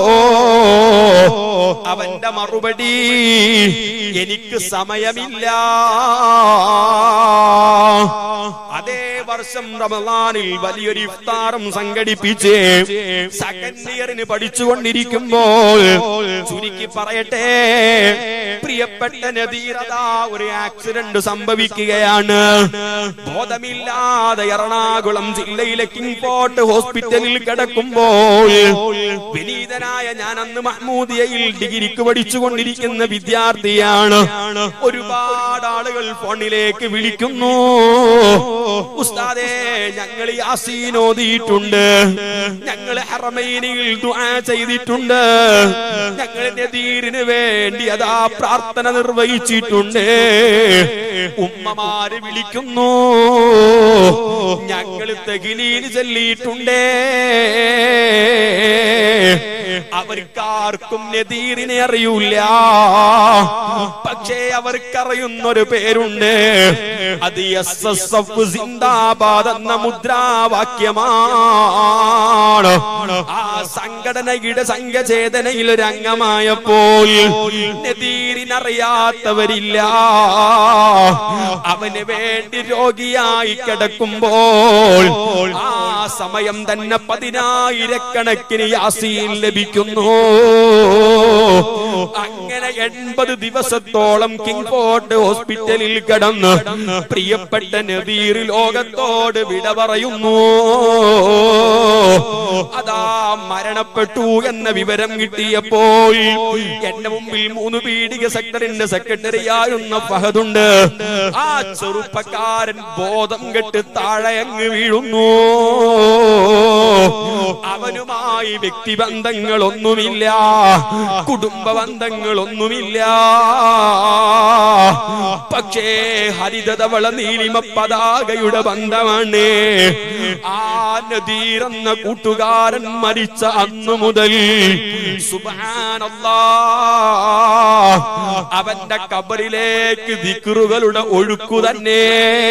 അവന്റെ മറുപടി എനിക്ക് സമയമില്ല അതേ വർഷം റമദാനിൽ വലിയൊരു ഇഫ്താറും സംഘടിപ്പിച്ച് സെക്കൻഡ് ഇയറിന് പഠിച്ചുകൊണ്ടിരിക്കുമ്പോൾ ചുരുക്കി പറയട്ടെ പ്രിയപ്പെട്ട നദീറത ഒരു ആക്സിഡന്റ് സംഭവിക്കുകയാണ് ബോധമില്ലാതെ എറണാകുളം ജില്ലയിലെ കിങ് പോർട്ട് ഹോസ്പിറ്റലിൽ കിടക്കുമ്പോൾ വിനീതനായ ഞാൻ അന്ന് മഹ്മൂദിയയിൽ ഡിഗ്രിക്ക് പഠിച്ചുകൊണ്ടിരിക്കുന്ന വിദ്യാർത്ഥിയാണ് ഒരുപാട് ആളുകൾ ഫോണിലേക്ക് വിളിക്കുന്നു ഉസ്താദേ ഞങ്ങൾ യാസീൻ ഓതിയിട്ടുണ്ട് ഞങ്ങൾ ഹറമൈനിൽ ദുആ ചെയ്തിട്ടുണ്ട് ഞങ്ങൾ നദീറിന് വേണ്ടി അതാ പ്രാർത്ഥന നിർവഹിച്ചിട്ടുണ്ട് ഉമ്മമാര് വിളിക്കുന്നു ഞങ്ങൾ തെകിലീന് ചൊല്ലിയിട്ടുണ്ടേ അവർക്കാർക്കും നദീറിനെ അറിയൂല പക്ഷേ അവർക്കറിയുന്നൊരു പേരുണ്ട് അത് എസ് എസ് എഫ് സിന്ദാബാദ് എന്ന മുദ്രാവാക്യമാണ് ആ സംഘടനയുടെ സംഘചേതനയിൽ ഒരു അംഗമായപ്പോൾ നദീറിനറിയാത്തവരില്ല അവന് വേണ്ടി രോഗിയായി കിടക്കുമ്പോൾ ആ സമയം തന്നെ പതിനായിരക്കണക്കിന് യാസീൻ ലഭിക്കുന്നു അങ്ങനെ എൺപത് ദിവസത്തോളം കിങ് ഫോർട്ട് ഹോസ്പിറ്റലിൽ കിടന്ന് പ്രിയപ്പെട്ട നദീർ ലോകത്തോട് വിട പറയുന്നു അതാ മരണപ്പെട്ടു എന്ന വിവരം കിട്ടിയപ്പോൾ എന്റെ മുമ്പിൽ മൂന്ന് പീഡിക സെക്ടറിന്റെ സെക്രട്ടറി ആയിരുന്ന ഫഹദുണ്ട് ആ ചെറുപ്പക്കാരൻ ബോധം കെട്ട് താഴെ അങ്ങ് വീഴുന്നു അവനുമായി വ്യക്തിബന്ധങ്ങളൊന്നുമില്ല കുടുംബ ബന്ധങ്ങളൊന്നുമില്ല പക്ഷേ ഹരിതവള നീലിമ പതാകയുടെ ബന്ധമാണ് ആ നദീറെന്ന കൂട്ടുകാരൻ മരിച്ച അന്നു മുതൽ സുബ്ഹാനല്ലാ അവന്റെ കബറിലേക്ക് ദിക്റുകളുടെ ഒഴുക്കു തന്നെ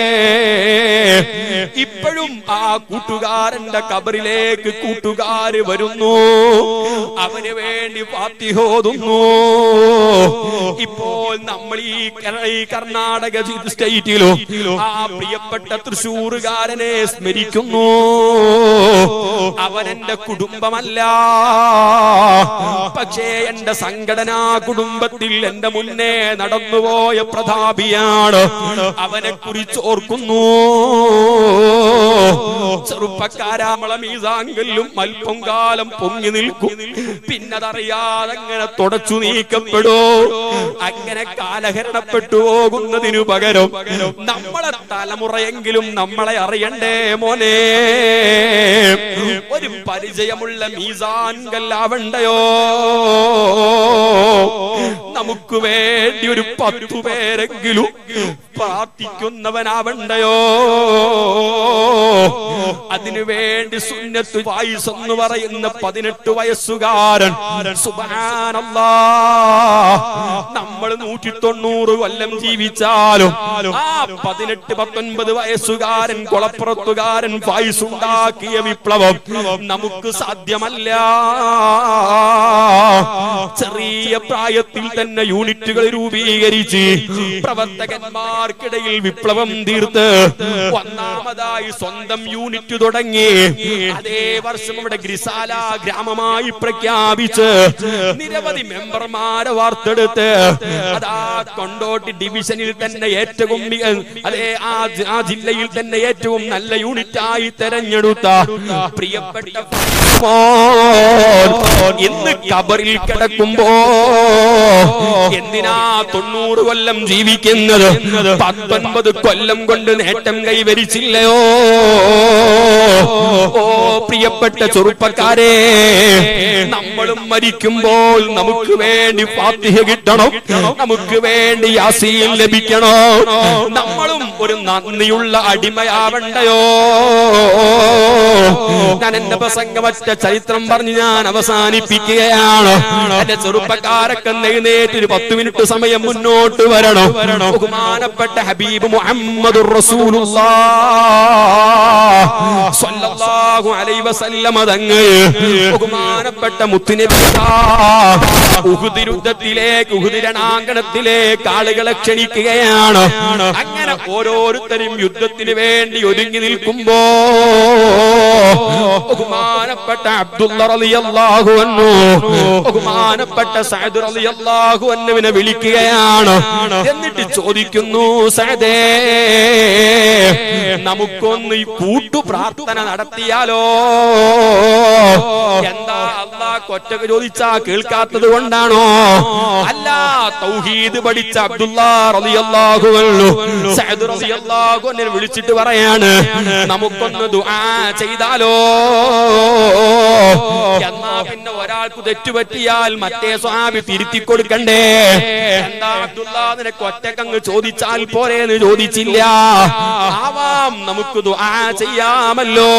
ഇപ്പോഴും ആ കൂട്ടുകാരന്റെ കബറിലേക്ക് കൂട്ടുകാര് വരുന്നു അവന് വേണ്ടി പാത്തിഹോതുന്നു ഇപ്പോൾ നമ്മൾ ഈ കര- ഈ കർണാടക സ്റ്റേറ്റിലും ആ പ്രിയപ്പെട്ട തൃശൂറുകാരനെ സ്മരിക്കുന്നു അവൻ എന്റെ കുടുംബമല്ല പക്ഷേ എന്റെ സംഘടനാ കുടുംബത്തിൽ എന്റെ മുന്നേ നടന്നുപോയ പ്രതാപിയാണ് അവനെ കുറിച്ച് ഓർക്കുന്നു ചെറുപ്പക്കാരാമള മീസാങ്കല്ലും അല്പം കാലം പൊങ്ങി നിൽക്കും പിന്നതറിയാതെ അങ്ങനെ തുടച്ചു നീക്കപ്പെടൂ അങ്ങനെ കാലഹരണപ്പെട്ടു പോകുന്നതിനു പകരം നമ്മളെ തലമുറയെങ്കിലും നമ്മളെ അറിയണ്ടേ മോനെ ഒരു പരിചയമുള്ള മീസാൻ കല്ലാവണ്ടയോ നമുക്ക് വേണ്ടി ഒരു പത്തു പേരെങ്കിലും പ്രാർത്ഥിക്കുന്നവനാവണ്ടയോ അതിനു വേണ്ടി സുന്നത്ത് വായിസ് എന്ന് പറയുന്ന പതിനെട്ട് വയസ്സുകാരൻ സുബ്ഹാനല്ലാ നമ്മൾ നൂറ്റി തൊണ്ണൂറ് കൊല്ലം ജീവിച്ചാലും ആ പതിനെട്ട് പത്തൊൻപത് വയസ്സുകാരൻ കൊളപ്പുറത്തുകാരൻ വായിസ് ഉണ്ടാക്കിയ വിപ്ലവം നമുക്ക് സാധ്യമല്ല ചെറിയ പ്രായത്തിൽ തന്നെ യൂണിറ്റുകൾ രൂപീകരിച്ച് പ്രവർത്തകന്മാർക്കിടയിൽ വിപ്ലവം തീർത്ത് ഒന്നാമതായി സ്വന്തം യൂണിറ്റ് തുടങ്ങി അതേ വർഷം ഇവിടെ ഗ്രിസാല ഗ്രാമമായി പ്രഖ്യാപിച്ച് നിരവധി മെമ്പർമാരെ വാർത്തെടുത്ത് അതാ കൊണ്ടോട്ടി ഡിവിഷനിൽ തന്നെ ഏറ്റവും മി- അതേ ആ ജി- ആ ജില്ലയിൽ തന്നെ ഏറ്റവും നല്ല യൂണിറ്റായി തെരഞ്ഞെടുത്ത പ്രിയപ്പെട്ട ഇന്ന് കബറിൽ കിടക്കുമ്പോ എന്തിനാ തൊണ്ണൂറ് കൊല്ലം ജീവിക്കുന്നത് പത്തൊൻപത് കൊല്ലം കൊണ്ട് നേട്ടം കൈവരിച്ചില്ലയോ ഓ പ്രിയപ്പെട്ട ചെറുപ്പക്കാരെ നമ്മളും മരിക്കുമ്പോൾ നമുക്ക് വേണ്ടി ഫാത്തിഹ കിട്ടണം നമുക്ക് വേണ്ടി യാസീൻ ലഭിക്കണോ നമ്മളും ഒരു നന്ദിയുള്ള അടിമയാവണ്ടയോ ഞാൻ എന്റെ പ്രസംഗമറ്റ ചരിത്രം പറഞ്ഞ് ഞാൻ അവസാനിപ്പിക്കുകയാണ് എന്റെ ചെറുപ്പക്കാരൊക്കെ എഴുന്നേറ്റ് ഒരു പത്ത് മിനിറ്റ് സമയം മുന്നോട്ട് വരണം ബഹുമാനപ്പെട്ട ഹബീബ് മുഹമ്മദ് സ്വല്ലല്ലാഹു അലൈഹി വസല്ലമ തങ്ങൾ ബഹുമാനപ്പെട്ട മുത്തുനബി ഉഹുദ് യുദ്ധത്തിലേക്ക് ഉഹുദ് രണാങ്കണത്തിലേക്ക് ആളുകളെ ക്ഷണിക്കുകയാണ് അങ്ങനെ ഓരോരുത്തരും യുദ്ധത്തിന് വേണ്ടി ഒരുങ്ങി നിൽക്കുമ്പോ ബഹുമാനപ്പെട്ട അബ്ദുള്ള റളിയല്ലാഹു അൻഹു ബഹുമാനപ്പെട്ട സഅദ് റളിയല്ലാഹു അൻഹുവിനെ വിളിക്കുകയാണ് എന്നിട്ട് ചോദിക്കുന്നു സഅദേ നമുക്കൊന്ന് ഈ കൂട്ടു പ്രാർത്ഥന നടത്തിയാലോ എന്താ അള്ളാഹ് കൊറ്റക്ക് ചോദിച്ചാ കേൾക്കാത്തത് കൊണ്ടാണോ അല്ല തൗഹീദ് പഠിച്ച അബ്ദുള്ള റളിയല്ലാഹു അൻഹു സഅദ് റളിയല്ലാഹു അൻഹു വിളിച്ചിട്ട് പറയാണ് നമുക്കൊന്ന് ദുആ ചെയ്താലോ എന്നാ പിന്നെ ഒരാൾക്ക് തെറ്റുപറ്റിയാൽ മറ്റേ സ്വാമി തിരുത്തി കൊടുക്കണ്ടേ എന്താ അബ്ദുള്ള നിനക്ക് ഒറ്റക്കങ്ങ് ചോദിച്ചാൽ പോരേന്ന് ചോദിച്ചില്ല ആവാം നമുക്ക് ദുആ ചെയ്യാമല്ലോ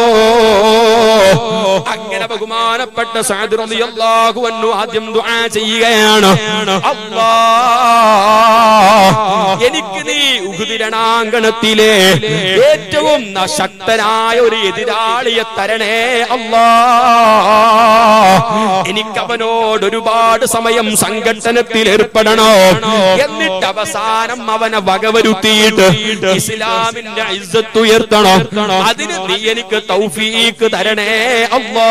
അങ്ങനെ ബഹുമാനപ്പെട്ട സഅദ് റളിയല്ലാഹു അൻഹു ആദ്യം ദുആ ചെയ്യുകയാണ് അല്ലാ എനിക്ക് നീ ഉഹുദ് രണാങ്കണത്തിലെ ഏറ്റവും ന- ശക്തനായ ഒരു എതിരാളിയെ തരണേ അല്ലാ എനിക്ക് അവനോട് ഒരുപാട് സമയം സംഘട്ടനത്തിൽ ഏർപ്പെടണോ എന്നിട്ട് അവസാനം അവനെ വകവരുത്തിയിട്ട് ഇസ്ലാമിന്റെ ഇസ്സത്ത് ഉയർത്തണം അതിന് നീ എനിക്ക് തൗഫീക്ക് തരണേ അല്ലാ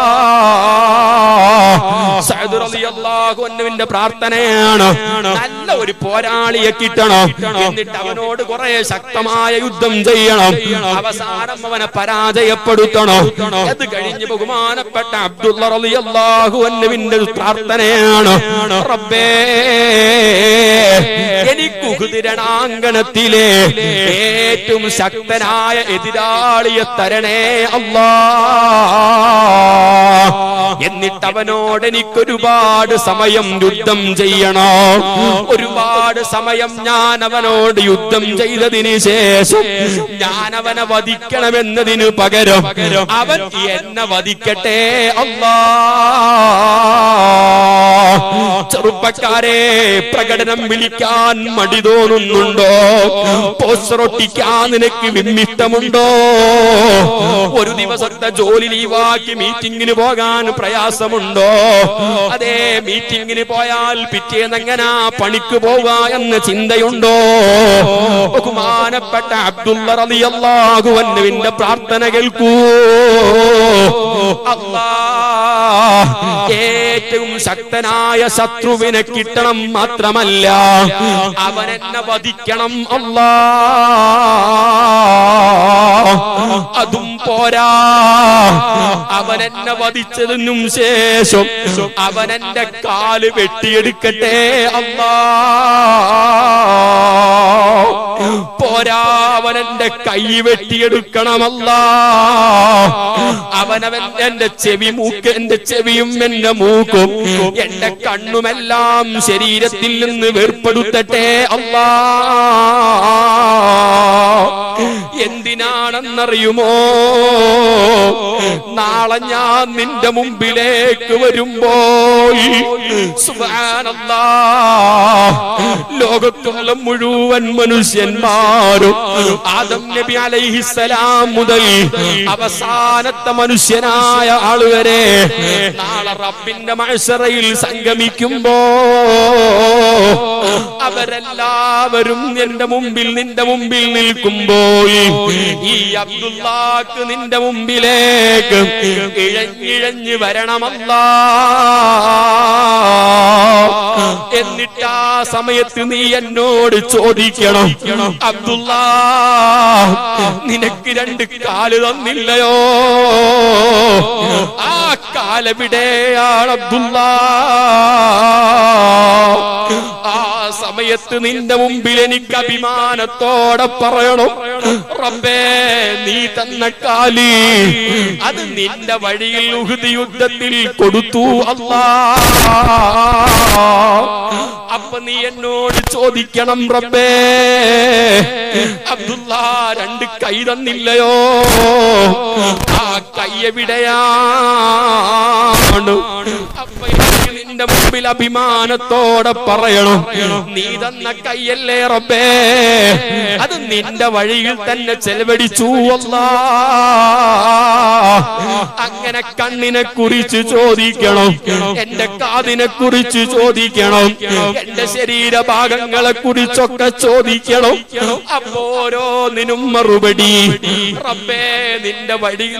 സഅദ് റളിയല്ലാഹു അൻഹുവിന്റെ പ്രാർത്ഥനയാണ് നല്ല ഒരു പോരാളിയെ കിട്ടണം എന്നിട്ട് അവനോട് കുറെ ശക്തമായ യുദ്ധം ചെയ്യണം അവസാനം അവനെ പരാജയപ്പെടുത്തണം അത് കഴിഞ്ഞ് ബഹുമാനപ്പെട്ട അബ്ദുള്ള റളിയല്ലാഹു അൻഹുവിന്റെ പ്രാർത്ഥനയാണ് റബ്ബേ എനിക്ക് കുതിരണാങ്കണത്തിലെ ഏറ്റവും ശക്തനായ എതിരാളിയെ തരണേ അല്ലാ എന്നിട്ട് അവനോട് എനിക്കൊരുപാട് സമയം യുദ്ധം ചെയ്യണോ ഒരുപാട് സമയം ഞാൻ അവനോട് യുദ്ധം ചെയ്തതിന് ശേഷം ഞാൻ അവനെ വധിക്കണമെന്നതിന് പകരം അവൻ എന്നെ വധിക്കട്ടെ അല്ലാ ചെറുപ്പക്കാരെ പ്രകടനം വിളിക്കാൻ മടി തോന്നുന്നുണ്ടോ പോസ്റ്റർ ഒട്ടിക്കാൻ നിനക്ക് വിമ്മിഷ്ടമുണ്ടോ ഒരു ദിവസത്തെ ജോലി ലീവാക്കി മീറ്റിംഗിന് പോകാൻ പ്രയാസമുണ്ടോ അതേ മീറ്റിംഗിന് പോയാൽ പിറ്റേന്നെങ്ങനാ പണിക്ക് പോവാ എന്ന ചിന്തയുണ്ടോ ബഹുമാനപ്പെട്ട അബ്ദുള്ള റളിയല്ലാഹു അൻഹുവിന്റെ പ്രാർത്ഥന കേൾക്കൂ അല്ലാ ഏറ്റവും ശക്തനായ ശത്രുവിനെ കിട്ടണം മാത്രമല്ല അവൻ എന്നെ വധിക്കണം അല്ലാ അതും പോരാ അവൻ എന്നെ വധിച്ചതിനും ശേഷം അവൻ എന്റെ കാല് വെട്ടിയെടുക്കട്ടെ അല്ലാ പോരാ അവൻ എന്റെ കൈ വെട്ടിയെടുക്കണമല്ല അവനവൻ എന്റെ ചെവി മൂക്ക് എന്റെ ചെവിയും എന്റെ മൂക്കും എന്റെ കണ്ണുമെല്ലാം ശരീരത്തിൽ നിന്ന് വേർപ്പെടുത്തട്ടെ അല്ലാ എന്തിനാണെന്നറിയുമോ നാളെ ഞാൻ നിന്റെ മുമ്പിലേക്ക് വരുമ്പോൾ സുബ്ഹാനല്ലാ ലോകത്തുള്ള മുഴുവൻ മനുഷ്യന്മാരും ആദം നബി അലൈഹിസ്സലാം മുതൽ അവസാനത്തെ മനുഷ്യനായ ആളുവരെ നാളെ റബ്ബിന്റെ മത്സരയിൽ സംഗമിക്കുമ്പോ അവരെല്ലാവരും എന്റെ മുമ്പിൽ നിന്റെ മുമ്പിൽ നിൽക്കുമ്പോൾ ഈ അബ്ദുല്ലാക്ക് നിന്റെ മുമ്പിലേക്ക് ഇഴഞ്ഞിഴഞ്ഞ് വരണമല്ല എന്നിട്ട് ആ സമയത്ത് നീ എന്നോട് ചോദിക്കണം അബ്ദുള്ള നിനക്ക് രണ്ട് കാല് തന്നില്ലയോ ആ കാലെവിടെയാണ് അബ്ദുള്ള ആ സമയത്ത് സമയത്ത് നിന്റെ മുമ്പിൽ എനിക്ക് അഭിമാനത്തോടെ പറയണം റബ്ബേ നീ തന്ന കാലി അത് നിന്റെ വഴിയിൽ ഉഹുദ് യുദ്ധത്തിൽ കൊടുത്തു അല്ലാ അപ്പൊ നീ എന്നോട് ചോദിക്കണം റബ്ബേ അബ്ദുള്ള രണ്ട് കൈ തന്നില്ലയോ ആ കൈ എവിടെയാണ് അപ്പൊ എനിക്ക് നിന്റെ മുമ്പിൽ അഭിമാനത്തോടെ പറയണം നീ തന്ന കൈയല്ലേ റബ്ബേ അത് നിന്റെ വഴിയിൽ തന്നെ ചെലവഴിച്ചു അല്ലാ അങ്ങനെ കണ്ണിനെ കുറിച്ച് ചോദിക്കണം എന്റെ കാതിനെ കുറിച്ച് ചോദിക്കണം എന്റെ ശരീരഭാഗങ്ങളെ കുറിച്ചൊക്കെ ചോദിക്കണം അപ്പോ ഓരോന്നിനും മറുപടി റബ്ബേ നിന്റെ വഴിയിൽ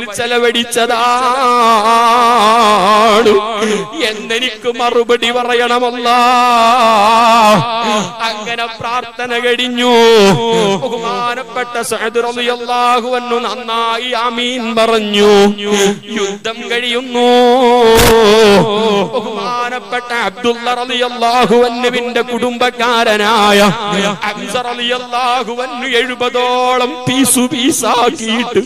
ചെലവഴിച്ചതാണ് എന്നെനിക്ക് മറുപടി പറയണമല്ല അങ്ങനെ പ്രാർത്ഥന കഴിഞ്ഞു ബഹുമാനപ്പെട്ട സഅദ് റളിയല്ലാഹു അൻഹു നന്നായി ആമീൻ പറഞ്ഞു യുദ്ധം കഴിയുന്നു ബഹുമാനപ്പെട്ട അബ്ദുള്ള റളിയല്ലാഹു അൻഹുവിന്റെ കുടുംബക്കാരനായ ഹംസ റളിയല്ലാഹു അൻഹു എഴുപതോളം പീസു പീസാക്കിയിട്ട്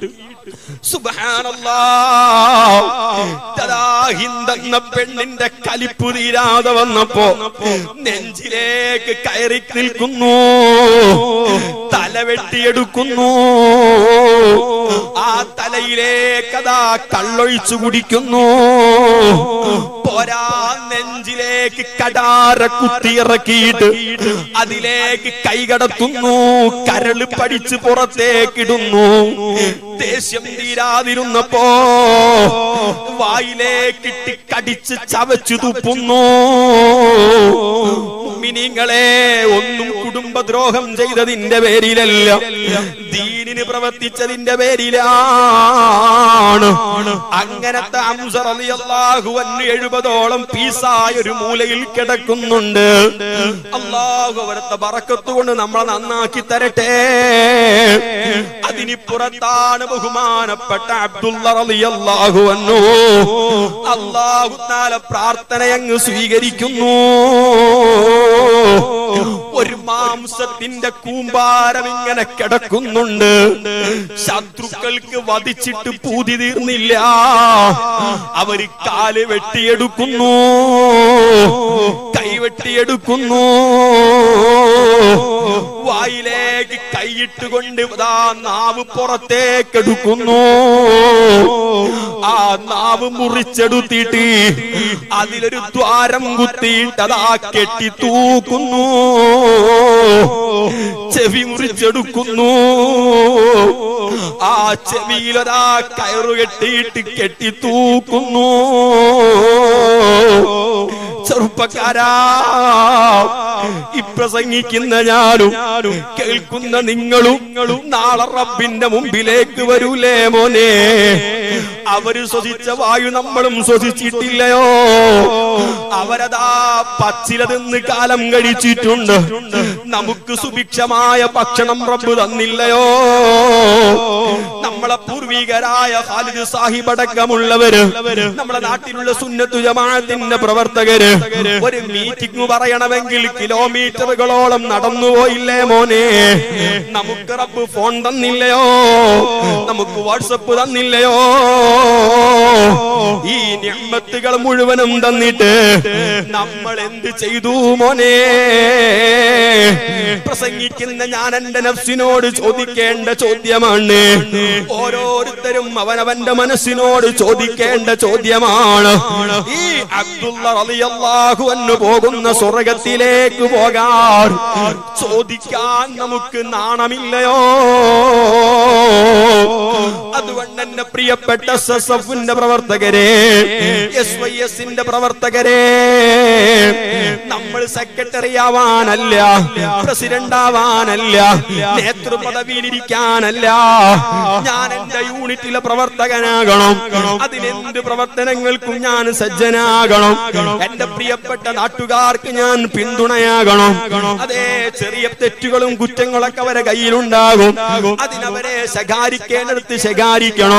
ഹിന്ദെന്ന പെണ്ണിന്റെ കലിപ്പ് തീരാതെ വന്നപ്പോ നെഞ്ചിലേക്ക് കയറി നിൽക്കുന്നു തല വെട്ടിയെടുക്കുന്നു ആ തലയിലേക്ക് അതാ കള്ളൊഴിച്ചു കുടിക്കുന്നു പോരാ നെഞ്ചിലേക്ക് കടാര കുത്തിയിറക്കിയിട്ട് അതിലേക്ക് കൈകടത്തുന്നു കരള് പഠിച്ച് പുറത്തേക്കിടുന്നു ദേഷ്യം തീരാതിരുന്നപ്പോ വായിലേക്കിട്ട് കടിച്ച് ചവച്ചു തുപ്പുന്നു മിനിങ്ങളെ ഒന്നും കുടുംബദ്രോഹം ചെയ്തതിന്റെ പേരിലല്ല ദീനിന് പ്രവർത്തിച്ചതിന്റെ പേരിലാണ് അങ്ങനത്തെ അംസറിയാഹു അന്ന് എഴുപതോളം പീസായ ഒരു മൂലയിൽ കിടക്കുന്നുണ്ട് അള്ളാഹു അവിടുത്തെ ബറക്കത്ത് കൊണ്ട് നമ്മളെ നന്നാക്കി തരട്ടെ അതിനിപ്പുറത്താണ് ബഹുമാനപ്പെട്ട അബ്ദുള്ള റളിയല്ലാഹു അൻഹു അള്ളാഹു താല പ്രാർത്ഥന അങ്ങ് സ്വീകരിക്കുന്നു ഒരു മാംസത്തിന്റെ കൂമ്പാരം ഇങ്ങനെ കിടക്കുന്നുണ്ട് ശത്രുക്കൾക്ക് വധിച്ചിട്ട് പൂതി തീർന്നില്ല അവര് കാല് വെട്ടിയെടുക്കുന്നു കൈ വെട്ടിയെടുക്കുന്നു വായിലേക്ക് കൈയിട്ട് കൊണ്ട് ഇതാ നാവ് പുറത്തേക്കെടുക്കുന്നു ആ നാവ് മുറിച്ചെടുത്തിട്ട് അതിലൊരു ദ്വാരം കുത്തിയിട്ട് അതാ കെട്ടി തൂക്കുന്നു ചെവി മുറിച്ചെടുക്കുന്നു ആ ചെവിയിലൊരാ കയറു കെട്ടിയിട്ട് കെട്ടി തൂക്കുന്നു ചെറുപ്പക്കാരാ ഇപ്രസംഗിക്കുന്ന ഞാനും കേൾക്കുന്ന നിങ്ങളും നാളെ റബ്ബിന്റെ മുമ്പിലേക്ക് വരൂലേ മോനെ അവര് ശ്വസിച്ച വായു നമ്മളും ശ്വസിച്ചിട്ടില്ലയോ അവരതാ പച്ചില തിന്ന് കാലം കഴിച്ചിട്ടുണ്ട് നമുക്ക് സുഭിക്ഷമായ ഭക്ഷണം റബ്ബ് തന്നില്ലയോ നമ്മളെ പൂർവികരായ ഖാലിദ് സാഹിബ് അടക്കമുള്ളവര് നമ്മുടെ നാട്ടിലുള്ള സുന്നത്തു ജമാഅത്തിന്റെ പ്രവർത്തകര് ഒരു മീറ്റിംഗ് പറയണമെങ്കിൽ കിലോമീറ്ററുകളോളം നടന്നുപോയില്ലേ മോനെ നമുക്ക് റബ്ബ് ഫോൺ തന്നില്ലയോ നമുക്ക് വാട്സപ്പ് തന്നില്ലയോ ഈ ഞമ്മത്തുകൾ മുഴുവനും തന്നിട്ട് നമ്മൾ എന്ത് ചെയ്തു മോനെ പ്രസംഗിക്കുന്ന ഞാൻ എന്റെ നഫ്സിനോട് ചോദിക്കേണ്ട ചോദ്യമാണ് ഓരോരുത്തരും അവനവന്റെ മനസ്സിനോട് ചോദിക്കേണ്ട ചോദ്യമാണ് ഈ അബ്ദുള്ള റളിയല്ലാഹു അൻഹു പോകുന്ന സ്വർഗത്തിലേക്ക് പോകാൻ ചോദിക്കാൻ നമുക്ക് നാണമില്ലയോ അതുകൊണ്ട് എന്റെ പ്രിയപ്പെട്ട സസഫിന്റെ പ്രവർത്തകരെ എസ് വൈ എസിന്റെ പ്രവർത്തകരെ നമ്മൾ സെക്രട്ടറി ആവാനല്ല പ്രസിഡന്റ് ആവാനല്ല നേതൃപദവിയിലിരിക്കാനല്ല ഞാൻ എന്റെ യൂണിറ്റിലെ പ്രവർത്തകനാകണം അതിനെന്ത് പ്രവർത്തനങ്ങൾക്കും ഞാൻ സജ്ജനാകണം എന്റെ പ്രിയപ്പെട്ട നാട്ടുകാർക്ക് ഞാൻ പിന്തുണയാകണം അതേ ചെറിയ തെറ്റുകളും കുറ്റങ്ങളൊക്കെ അവരെ കയ്യിലുണ്ടാകും അതിനവരെ ശകാരിക്കേണ്ടടുത്ത് ശകാരിക്കണം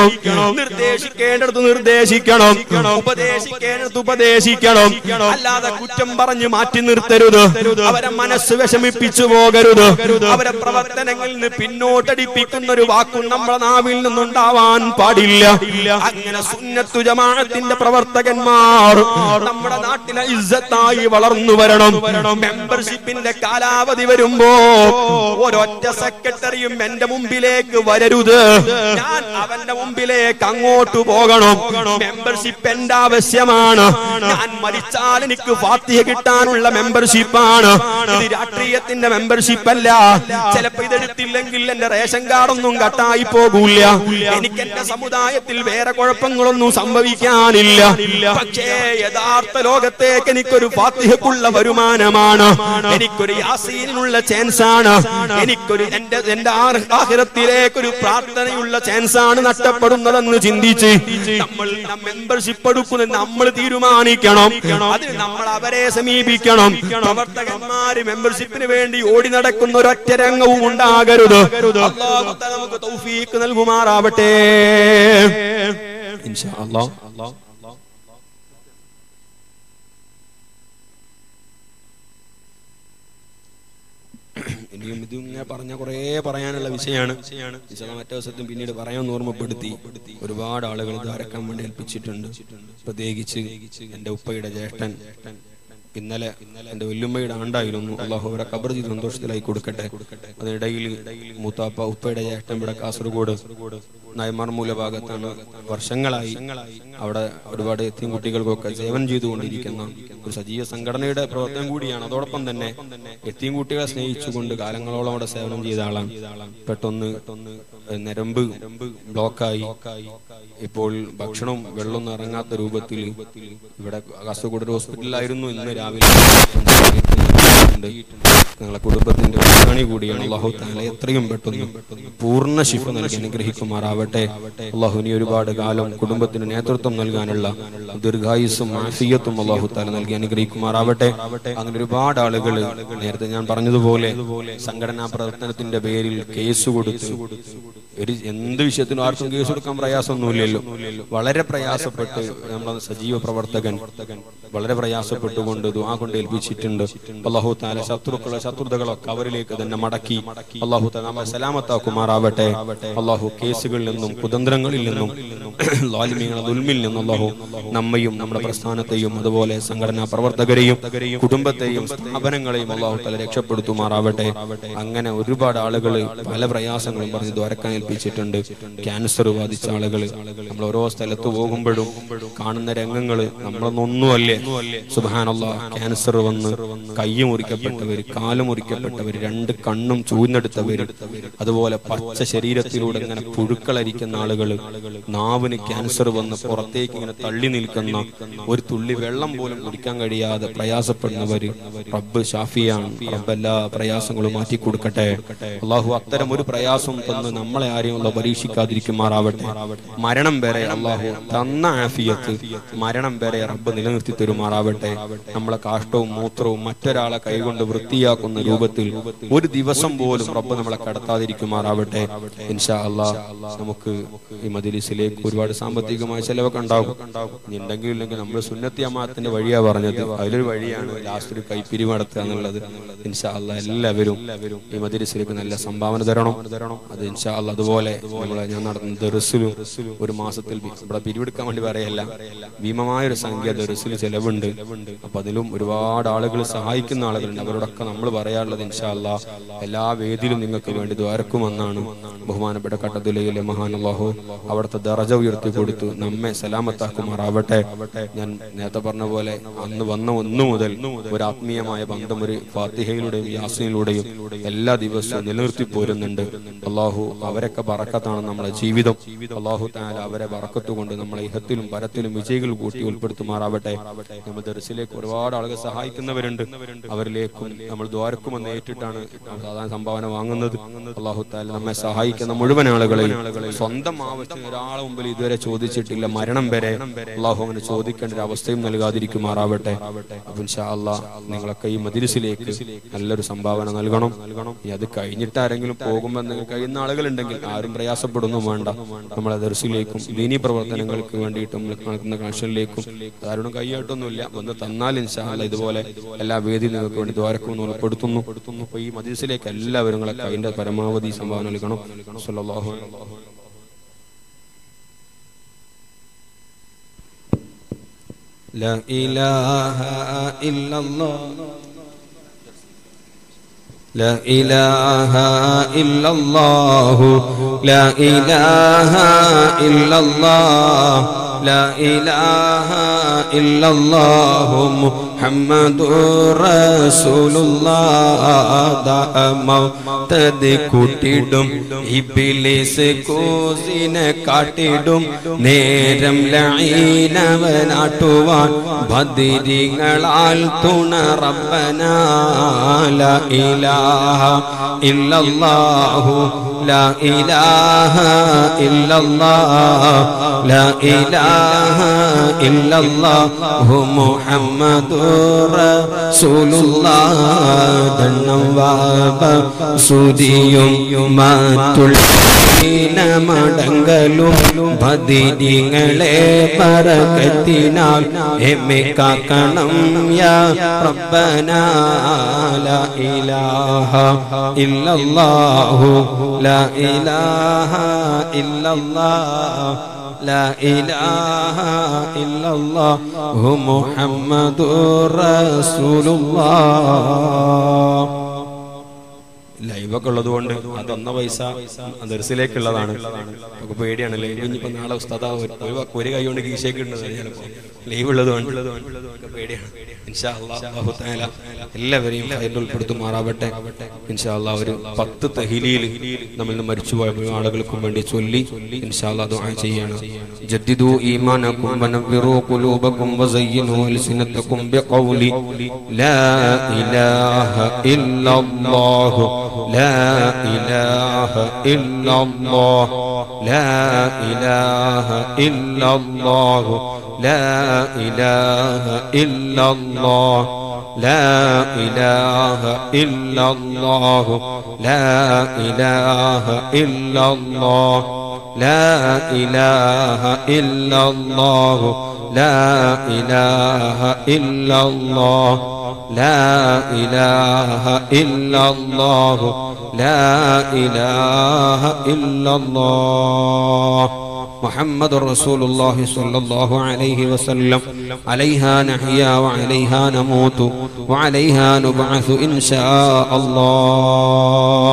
നിർദ്ദേശിക്കേണ്ടടുത്ത് നിർദ്ദേശിക്കണം ഉപദേശിക്കേണ്ടടുത്ത് ഉപദേശിക്കണം അല്ലാതെ കുറ്റം പറഞ്ഞ് മാറ്റി മാറ്റി നിർത്തരുത് അവരെ മനസ്സ് വിഷമിപ്പിച്ചു പോകരുത് അവരെ പ്രവർത്തനങ്ങളിൽ നിന്ന് പിന്നോട്ടടിപ്പിക്കുന്ന ഒരു വാക്കും നമ്മുടെ നാവിൽ നിന്നുണ്ടാവാൻ പാടില്ല അങ്ങനെ സുന്നത്തു ജമാഅത്തിന്റെ പ്രവർത്തകന്മാർ നമ്മുടെ നാട്ടിലെ ഇസ്സത്തായി വളർന്നു വരണം മെമ്പർഷിപ്പിന്റെ കാലാവധി വരുമ്പോ ഒരൊറ്റ സെക്രട്ടറിയും എന്റെ മുമ്പിലേക്ക് വരരുത് ഞാൻ അവന്റെ മുമ്പിലേക്ക് അങ്ങോട്ട് പോകണം മെമ്പർഷിപ്പ് എന്റെ ആവശ്യമാണ് ഞാൻ മരിച്ചാൽ എനിക്ക് ഫാത്തിഹ കിട്ടാനുള്ള മെമ്പർഷിപ്പാണ് ഇത് രാഷ്ട്രീയത്തിന്റെ മെമ്പർഷിപ്പ് അല്ല ചിലപ്പോ ഇതെടുത്തില്ലെങ്കിൽ എന്റെ റേഷൻ കാർഡൊന്നും കട്ടായി പോകൂല എനിക്ക് എന്റെ സമുദായത്തിൽ വേറെ കുഴപ്പങ്ങളൊന്നും സംഭവിക്കാനില്ല പക്ഷേ യഥാർത്ഥ ലോകത്തേക്ക് എനിക്കൊരു ഫാത്തിഹക്കുള്ള വരുമാനമാണ് എനിക്കൊരു യാസീനുള്ള ചാൻസ് ആണ് എനിക്കൊരു എന്റെ എന്റെ ആർ- ആഖിറത്തിലേക്ക് ഒരു പ്രാർത്ഥനയുള്ള ചാൻസ് ആണ് നഷ്ടപ്പെടുന്നതെന്ന് ചിന്തിച്ച് നമ്മൾ മെമ്പർഷിപ്പ് എടുക്കുന്നത് നമ്മൾ തീരുമാനിക്കണം അതിന് നമ്മൾ അവരെ സമീപിക്കണം പ്രവർത്തകന്മാര് മെമ്പർഷിപ്പിന് വേണ്ടി ഓടി നടക്കുന്ന ഒരൊറ്റ രംഗവും ഉണ്ടാകരുത് അല്ലാഹു തആല നമുക്ക് തൗഫീഖ് നൽകുമാറാവട്ടെ ഇൻഷാ അല്ലാഹ് ഇനിയും ഇത് ഇങ്ങനെ പറഞ്ഞ കുറേ പറയാനുള്ള വിഷയമാണ് വിശദ മറ്റേ ദിവസത്തും പിന്നീട് പറയാമെന്ന് ഓർമ്മപ്പെടുത്തി ഒരുപാട് ആളുകൾ ഇത് അരക്കാൻ വേണ്ടി ഏൽപ്പിച്ചിട്ടുണ്ട് പ്രത്യേകിച്ച് എന്റെ ഉപ്പയുടെ ജ്യേഷ്ഠൻ ഇന്നലെ എന്റെ വല്യുമ്മയുടെ ആണ്ടായിരുന്നു അള്ളാഹു അവരെ കബർ ചെയ്ത് സന്തോഷത്തിലായി കൊടുക്കട്ടെ അതിനിടയിൽ മൂത്താപ്പ ഉപ്പയുടെ ജ്യേഷ്ഠൻ ഇവിടെ കാസർഗോഡ് നയമാർമൂല ഭാഗത്താണ് വർഷങ്ങളായി അവിടെ ഒരുപാട് എത്തിയും കുട്ടികൾക്കൊക്കെ സേവനം ചെയ്തുകൊണ്ടിരിക്കുന്ന ഒരു സജീവ സംഘടനയുടെ പ്രവർത്തനം കൂടിയാണ് അതോടൊപ്പം തന്നെ എത്തിയും കുട്ടികളെ സ്നേഹിച്ചുകൊണ്ട് കാലങ്ങളോളം അവിടെ സേവനം ചെയ്ത ആളാണ് പെട്ടെന്ന് നരമ്പ് ബ്ലോക്കായി ഇപ്പോൾ ഭക്ഷണവും വെള്ളമൊന്നും ഇറങ്ങാത്ത രൂപത്തിൽ ഇവിടെ കാസർഗോഡ് ഒരു ഹോസ്പിറ്റലിലായിരുന്നു ഇന്ന് രാവിലെ ഉണ്ട്. ഞങ്ങളെ കുടുംബത്തിന്റെ പ്രധാനി കൂടിയാണ് അള്ളാഹു താല എത്രയും പെട്ടെന്ന് പൂർണ്ണ ശിഫ നൽകി അനുഗ്രഹിക്കുമാറാവട്ടെ അള്ളാഹു ഇനി ഒരുപാട് കാലം കുടുംബത്തിന് നേതൃത്വം നൽകാനുള്ള ദീർഘായുസും ആഫിയത്തും അള്ളാഹു താല നൽകി അനുഗ്രഹിക്കുമാറാവട്ടെ അങ്ങനെ ഒരുപാട് ആളുകൾ നേരത്തെ ഞാൻ പറഞ്ഞതുപോലെ സംഘടനാ പ്രവർത്തനത്തിന്റെ പേരിൽ കേസ് കൊടുത്ത് ഒരു എന്ത് വിഷയത്തിനും ആർക്കും കേസ് കൊടുക്കാൻ പ്രയാസമൊന്നുമില്ലല്ലോ വളരെ പ്രയാസപ്പെട്ട് നമ്മുടെ സജീവ പ്രവർത്തകൻ വളരെ പ്രയാസപ്പെട്ടുകൊണ്ട് ദുആ കൊണ്ട് ഏൽപ്പിച്ചിട്ടുണ്ട് അള്ളാഹു താല ശത്രുക്കളെ ശത്രുതകളൊക്കെ അവരിലേക്ക് തന്നെ മടക്കി അള്ളാഹു താല നമ്മെ സലാമത്താക്കുമാറാവട്ടെ അള്ളാഹു കേസുകളിൽ നിന്നും കുതന്ത്രങ്ങളിൽ നിന്നും ലാലിമ്യങ്ങളെ ദുൽമിൽ നിന്നും അള്ളാഹു നമ്മയും നമ്മുടെ പ്രസ്ഥാനത്തെയും അതുപോലെ സംഘടനാ പ്രവർത്തകരെയും കുടുംബത്തെയും സ്ഥാപനങ്ങളെയും അള്ളാഹു തല രക്ഷപ്പെടുത്തുമാറാവട്ടെ അങ്ങനെ ഒരുപാട് ആളുകൾ പല പ്രയാസങ്ങളും പറഞ്ഞ് ദ്വാരക്കാൻ ഏൽപ്പിച്ചിട്ടുണ്ട് ക്യാൻസർ ബാധിച്ച ആളുകൾ നമ്മൾ ഓരോ സ്ഥലത്ത് പോകുമ്പോഴും കാണുന്ന രംഗങ്ങൾ നമ്മളൊന്നൊന്നുമല്ലേ സുബാനുള്ള ക്യാൻസർ വന്ന് കൈ മുറിക്കപ്പെട്ടവർ കാല് മുറിക്കപ്പെട്ടവർ രണ്ട് കണ്ണും ചൂന്നെടുത്തവർ അതുപോലെ പച്ച ശരീരത്തിലൂടെ ഇങ്ങനെ പുഴുക്കളരിക്കുന്ന ആളുകൾ നാവിന് ക്യാൻസർ വന്ന് പുറത്തേക്ക് ഇങ്ങനെ തള്ളി നിൽക്കുന്ന ഒരു തുള്ളി വെള്ളം പോലും കുടിക്കാൻ കഴിയാതെ പ്രയാസപ്പെടുന്നവര് റബ്ബ് ഷാഫിയാണ് റബ്ബ് എല്ലാ പ്രയാസങ്ങളും മാറ്റി കൊടുക്കട്ടെ അള്ളാഹു അത്തരം ഒരു പ്രയാസം തന്ന് നമ്മളെ ആരെയും അള്ളാഹു പരീക്ഷിക്കാതിരിക്കുമാറാവട്ടെ മരണം വരെ അള്ളാഹു തന്ന ആഫിയത്ത് മരണം വരെ റബ്ബ് നിലനിർത്തി തരുമാറാവട്ടെ നമ്മളെ കാഷ്ടവും മൂത്രവും മറ്റൊരാളെ കൈകൊണ്ട് വൃത്തിയാക്കുന്ന രൂപത്തിൽ ഒരു ദിവസം പോലും റബ്ബ് നമ്മളെ കടത്താതിരിക്കുമാറാവട്ടെ ഇൻഷാ അള്ളാഹ് നമുക്ക് ഈ മദിലിസിലേക്ക് ഒരുപാട് സാമ്പത്തികമായ ചെലവൊക്കെ ഉണ്ടാകും ഇനി ഉണ്ടെങ്കിലും ഇല്ലെങ്കിൽ നമ്മൾ സുന്നത്തി അമാത്തിന്റെ വഴിയാ പറഞ്ഞത് അതിലൊരു വഴിയാണ് ലാസ്റ്റ് ഒരു കൈപ്പിരിവ് നടത്തുക എന്നുള്ളത് ഇൻഷാ അള്ളാഹ് എല്ലാവരും ഈ മദിലിസിലേക്ക് നല്ല സംഭാവന തരണം അത് ഇൻഷാ അള്ളാഹ് അതുപോലെ നമ്മളെ ഞാൻ നടത്തുന്ന ദർസിലും ഒരു മാസത്തിൽ ബി- ഇവിടെ പിരിവെടുക്കാൻ വേണ്ടി പറയല്ല ഭീമമായ ഒരു സംഖ്യ ദർസിൽ ചെലവുണ്ട് അപ്പൊ അതിലും ഒരുപാട് ആളുകൾ സഹായിക്കുന്ന ആളുകളുണ്ട് അവരോടൊക്കെ നമ്മൾ പറയാനുള്ളത് ഇൻഷാ അള്ളാഹ് എല്ലാ വേദിയിലും നിങ്ങൾക്ക് വേണ്ടി ദ്വാരക്കുമെന്നാണ് ബഹുമാനപ്പെട്ട കട്ടതുലയിലെ മഹാൻ അള്ളാഹു അവിടുത്തെ ദറജ ഉയർത്തി കൊടുത്തു നമ്മെ സലാമത്താക്കുമാറാവട്ടെ ഞാൻ നേരത്തെ പറഞ്ഞ പോലെ അന്ന് വന്ന ഒന്നു മുതൽ ഒരു ആത്മീയമായ ബന്ധം ഒരു ഫാത്തിഹയിലൂടെയും യാസിനിലൂടെയും എല്ലാ ദിവസവും നിലനിർത്തി പോരുന്നുണ്ട് അള്ളാഹു അവരൊക്കെ ബറക്കത്താണ് നമ്മുടെ ജീവിതം അള്ളാഹു താല അവരെ ബറക്കത്ത് കൊണ്ട് നമ്മളെ ഇഹത്തിലും പരത്തിലും വിജയികൾ കൂട്ടി ഉൾപ്പെടുത്തുമാറാവട്ടെ നമ്മൾ ദർസിലേക്ക് ഒരുപാട് ആളുകൾ സഹായിക്കുന്നവരുണ്ട് അവരിലേക്കും നമ്മൾ ദ്വാരക്കുമെന്ന് ഏറ്റിട്ടാണ് സാധാരണ സംഭാവന വാങ്ങുന്നത് അള്ളാഹു താല നമ്മെ സഹായിക്കുന്ന മുഴുവൻ ആളുകളെയും സ്വന്തം ആവശ്യത്തിന് ഒരാളെ മുമ്പിൽ പോലും ഇതുവരെ ചോദിച്ചിട്ടില്ല മരണം വരെ അള്ളാഹു അങ്ങനെ ചോദിക്കേണ്ട ഒരു അവസ്ഥയും നൽകാതിരിക്കുമാറാവട്ടെ അപ്പൊ ഇൻഷാ അള്ളാഹ് നിങ്ങളൊക്കെ ഈ മദിരിസിലേക്ക് നല്ലൊരു സംഭാവന നൽകണം ഇനി അത് കഴിഞ്ഞിട്ട് ആരെങ്കിലും പോകുമ്പോൾ എന്തെങ്കിലും കഴിയുന്ന ആളുകളുണ്ടെങ്കിൽ ആരും പ്രയാസപ്പെടുന്നു വേണ്ട നമ്മളെ ദർശിലേക്കും ദീനി പ്രവർത്തനങ്ങൾക്ക് വേണ്ടിയിട്ട് നമ്മൾ നടക്കുന്ന കണക്ഷനിലേക്കും ആരോടും കൈയായിട്ടൊന്നുമില്ല വന്ന് തന്നാൽ ഇൻഷാ അള്ളാഹ് ഇതുപോലെ എല്ലാ വേദിയിൽ നിങ്ങൾക്ക് വേണ്ടി ദ്വാരക്കും ഉൾപ്പെടുത്തുന്നു അപ്പൊ ഈ മദീസിലേക്ക് എല്ലാവരും നിങ്ങളൊക്കെ അതിന്റെ പരമാവധി സംഭാവന നൽകണം സല്ലല്ലാഹു അലൈഹി വസല്ലം. لا إله إلا الله لا إله إلا الله لا إله إلا الله لا إله إلا الله محمد رسول الله ദാമത്തത് കൂട്ടിടും ഇബിലിസ് കൂസിനെ കാട്ടിടും നേരം ലൈനവനാട്ടുവാൻ ബദിരിങ്ങളാൽ തുണ റബ്ബന ലാ ഇലാഹ ഇല്ലല്ലാഹു ലാ ഇലാഹ ഇല്ലല്ലാഹ് ലാ ഇലാഹ ഇല്ലല്ലാഹു മുഹമ്മദുർ റസൂലുള്ളാഹ് ദണ്ണം വാബ സുദിയും മാറ്റുള്ള മടങ്ങലും ബദിരിങ്ങളെ പറക്കത്തിനാൽ എമ്മെ കാക്കണം യാ റബ്ബന ലാ ഇലാഹ ഇല്ലല്ലാഹു ലാ ഇലാഹ ഇല്ലല്ലാഹ് لا إله إلا الله محمد رسول الله ലൈവൊക്കെ ഉള്ളത് കൊണ്ട് അതൊന്ന പൈസ ദർസിലേക്കുള്ളതാണ് നമുക്ക് പേടിയാണ് ലൈവ് ഇനിയിപ്പോ നാളെ ഉസ്താദ ഒരു ഒരു കൈ കൊണ്ട് കീശേക്ക് ഇടുന്നത് ചിലപ്പോ ലൈവ് ഉള്ളത് കൊണ്ട് നമുക്ക് പേടിയാണ് ഇൻഷാ അല്ലാഹ് അല്ലാഹു തആല എല്ലാവരെയും ഹൈറിൽ ഉൾപ്പെടുത്തുമാറാവട്ടെ ഇൻഷാ അല്ലാഹ് ഒരു പത്ത് തഹീലിയിൽ നമ്മിൽ നിന്ന് മരിച്ചുപോയ മുഴുവൻ ആളുകൾക്കും വേണ്ടി ചൊല്ലി ഇൻഷാ അല്ലാഹ് ദുആ ചെയ്യാണ് ജദ്ദിദു ഈമാനക്കും വനവ്വിറു ഖുലൂബക്കും വസയ്യിനു അൽസിനതക്കും ബിഖൗലി ലാ ഇലാഹ ഇല്ലല്ലാഹു لا إله إلا الله لا إله إلا الله لا إله إلا الله لا إله إلا الله لا إله إلا الله لا إله إلا الله لا إله إلا الله لا إله إلا الله لا إله إلا الله محمد رسول الله صلى الله عليه وسلم عليها نحيا وعليها نموت وعليها نبعث إن شاء الله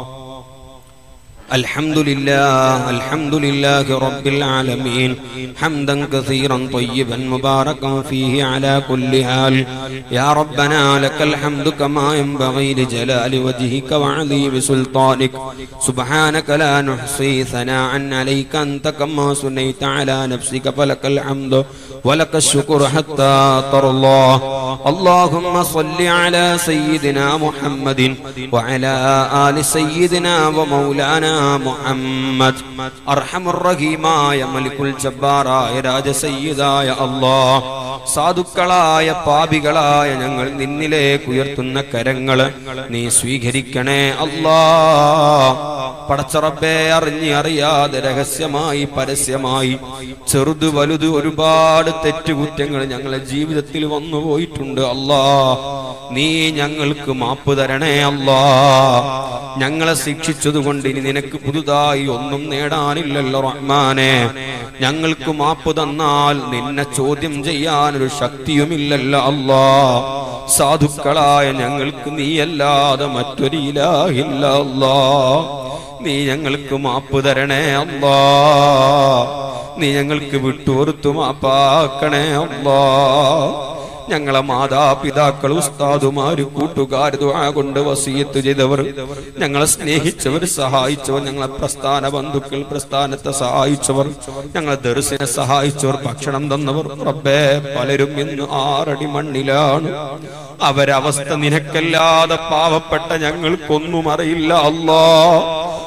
الحمد لله الحمد لله رب العالمين حمدا كثيرا طيبا مباركا فيه على كل حال يا ربنا لك الحمد كما ينبغي لجلال وجهك وعظيم سلطانك سبحانك لا نحصي ثناء عليك أنت كما سنيت على نفسك فلك الحمد ولك الشكر حتى ترضى اللهم صل على سيدنا محمد وعلى آل سيدنا ومولانا മുഹമ്മദ് അർഹമുറഹീമായ മലിക്കുൽ ജബ്ബാറായ രാജസയ്യിദായ അല്ലാഹ് സാധുക്കളായ പാപികളായ ഞങ്ങൾ നിന്നിലേക്ക് ഉയർത്തുന്ന കരങ്ങള് നീ സ്വീകരിക്കണേ അല്ലാ പടച്ചറബെ അറിഞ്ഞ് അറിയാതെ രഹസ്യമായി പരസ്യമായി ചെറുത് വലുത് ഒരുപാട് തെറ്റുകുറ്റങ്ങൾ ഞങ്ങളെ ജീവിതത്തിൽ വന്നു പോയിട്ടുണ്ട് അല്ലാ നീ ഞങ്ങൾക്ക് മാപ്പ് തരണേ അല്ലാ ഞങ്ങളെ ശിക്ഷിച്ചതുകൊണ്ട് ഇനി നിനക്ക് പുതുതായി ഒന്നും നേടാനില്ലല്ലോ റഹ്മാനെ ഞങ്ങൾക്ക് മാപ്പ് തന്നാൽ നിന്നെ ചോദ്യം ചെയ്യാനൊരു ശക്തിയുമില്ലല്ലോ അല്ലാ സാധുക്കളായ ഞങ്ങൾക്ക് നീയല്ലാതെ മറ്റൊരു ഇലാഹില്ല അല്ലാ നീ ഞങ്ങൾക്ക് മാപ്പ് തരണേ അല്ലാ നീ ഞങ്ങൾക്ക് വിട്ടുപുറത്തു മാപ്പാക്കണേ അല്ലാ ഞങ്ങളെ മാതാപിതാക്കൾ ഉസ്താദുമാര് കൂട്ടുകാർ ദുആ കൊണ്ട് വസീയത്ത് ചെയ്തവർ ഞങ്ങളെ സ്നേഹിച്ചവർ സഹായിച്ചവർ ഞങ്ങളെ പ്രസ്ഥാന ബന്ധുക്കൾ പ്രസ്ഥാനത്തെ സഹായിച്ചവർ ഞങ്ങളെ ദർശനെ സഹായിച്ചവർ ഭക്ഷണം തന്നവർ റബ്ബേ പലരും ഇന്ന് ആറടി മണ്ണിലാണ് അവരവസ്ഥ നിനക്കല്ലാതെ പാവപ്പെട്ട ഞങ്ങൾക്കൊന്നും അറിയില്ല അല്ലാ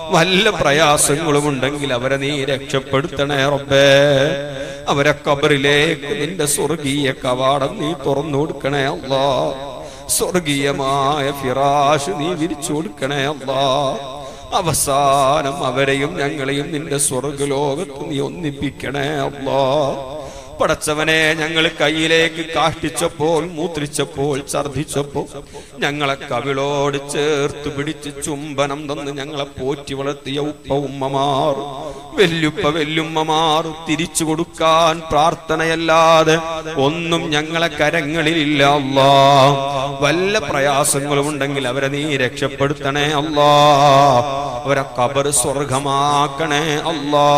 വല്ല പ്രയാസങ്ങളും ഉണ്ടെങ്കിൽ അവരെ നീ രക്ഷപ്പെടുത്തണേ റബ്ബേ അവരെ കബറിലേക്ക് നിന്റെ സ്വർഗീയ കവാടം നീ തുറന്നു കൊടുക്കണേ അല്ലാ സ്വർഗീയമായ ഫിറാഷ് നീ വിരിച്ചു കൊടുക്കണേ അല്ലാ അവസാനം അവരെയും ഞങ്ങളെയും നിന്റെ സ്വർഗലോകത്ത് നീ ഒന്നിപ്പിക്കണേ അല്ലാ പടച്ചവനെ ഞങ്ങൾ കയ്യിലേക്ക് കാഷ്ടിച്ചപ്പോൾ മൂത്രിച്ചപ്പോൾ ഛർദിച്ചപ്പോൾ ഞങ്ങളെ കവിളോട് ചേർത്ത് പിടിച്ച് ചുംബനം തന്ന് ഞങ്ങളെ പോറ്റി വളർത്തിയ ഉപ്പ ഉമ്മമാർ വെല്ലുപ്പ വെല്ലുമ്മമാർ തിരിച്ചു കൊടുക്കാൻ പ്രാർത്ഥനയല്ലാതെ ഒന്നും ഞങ്ങളെ കരങ്ങളിലില്ല അല്ലാ വല്ല പ്രയാസങ്ങളും ഉണ്ടെങ്കിൽ അവരെ നീ രക്ഷപ്പെടുത്തണേ അല്ലാ അവരെ കബർ സ്വർഗമാക്കണേ അല്ലാ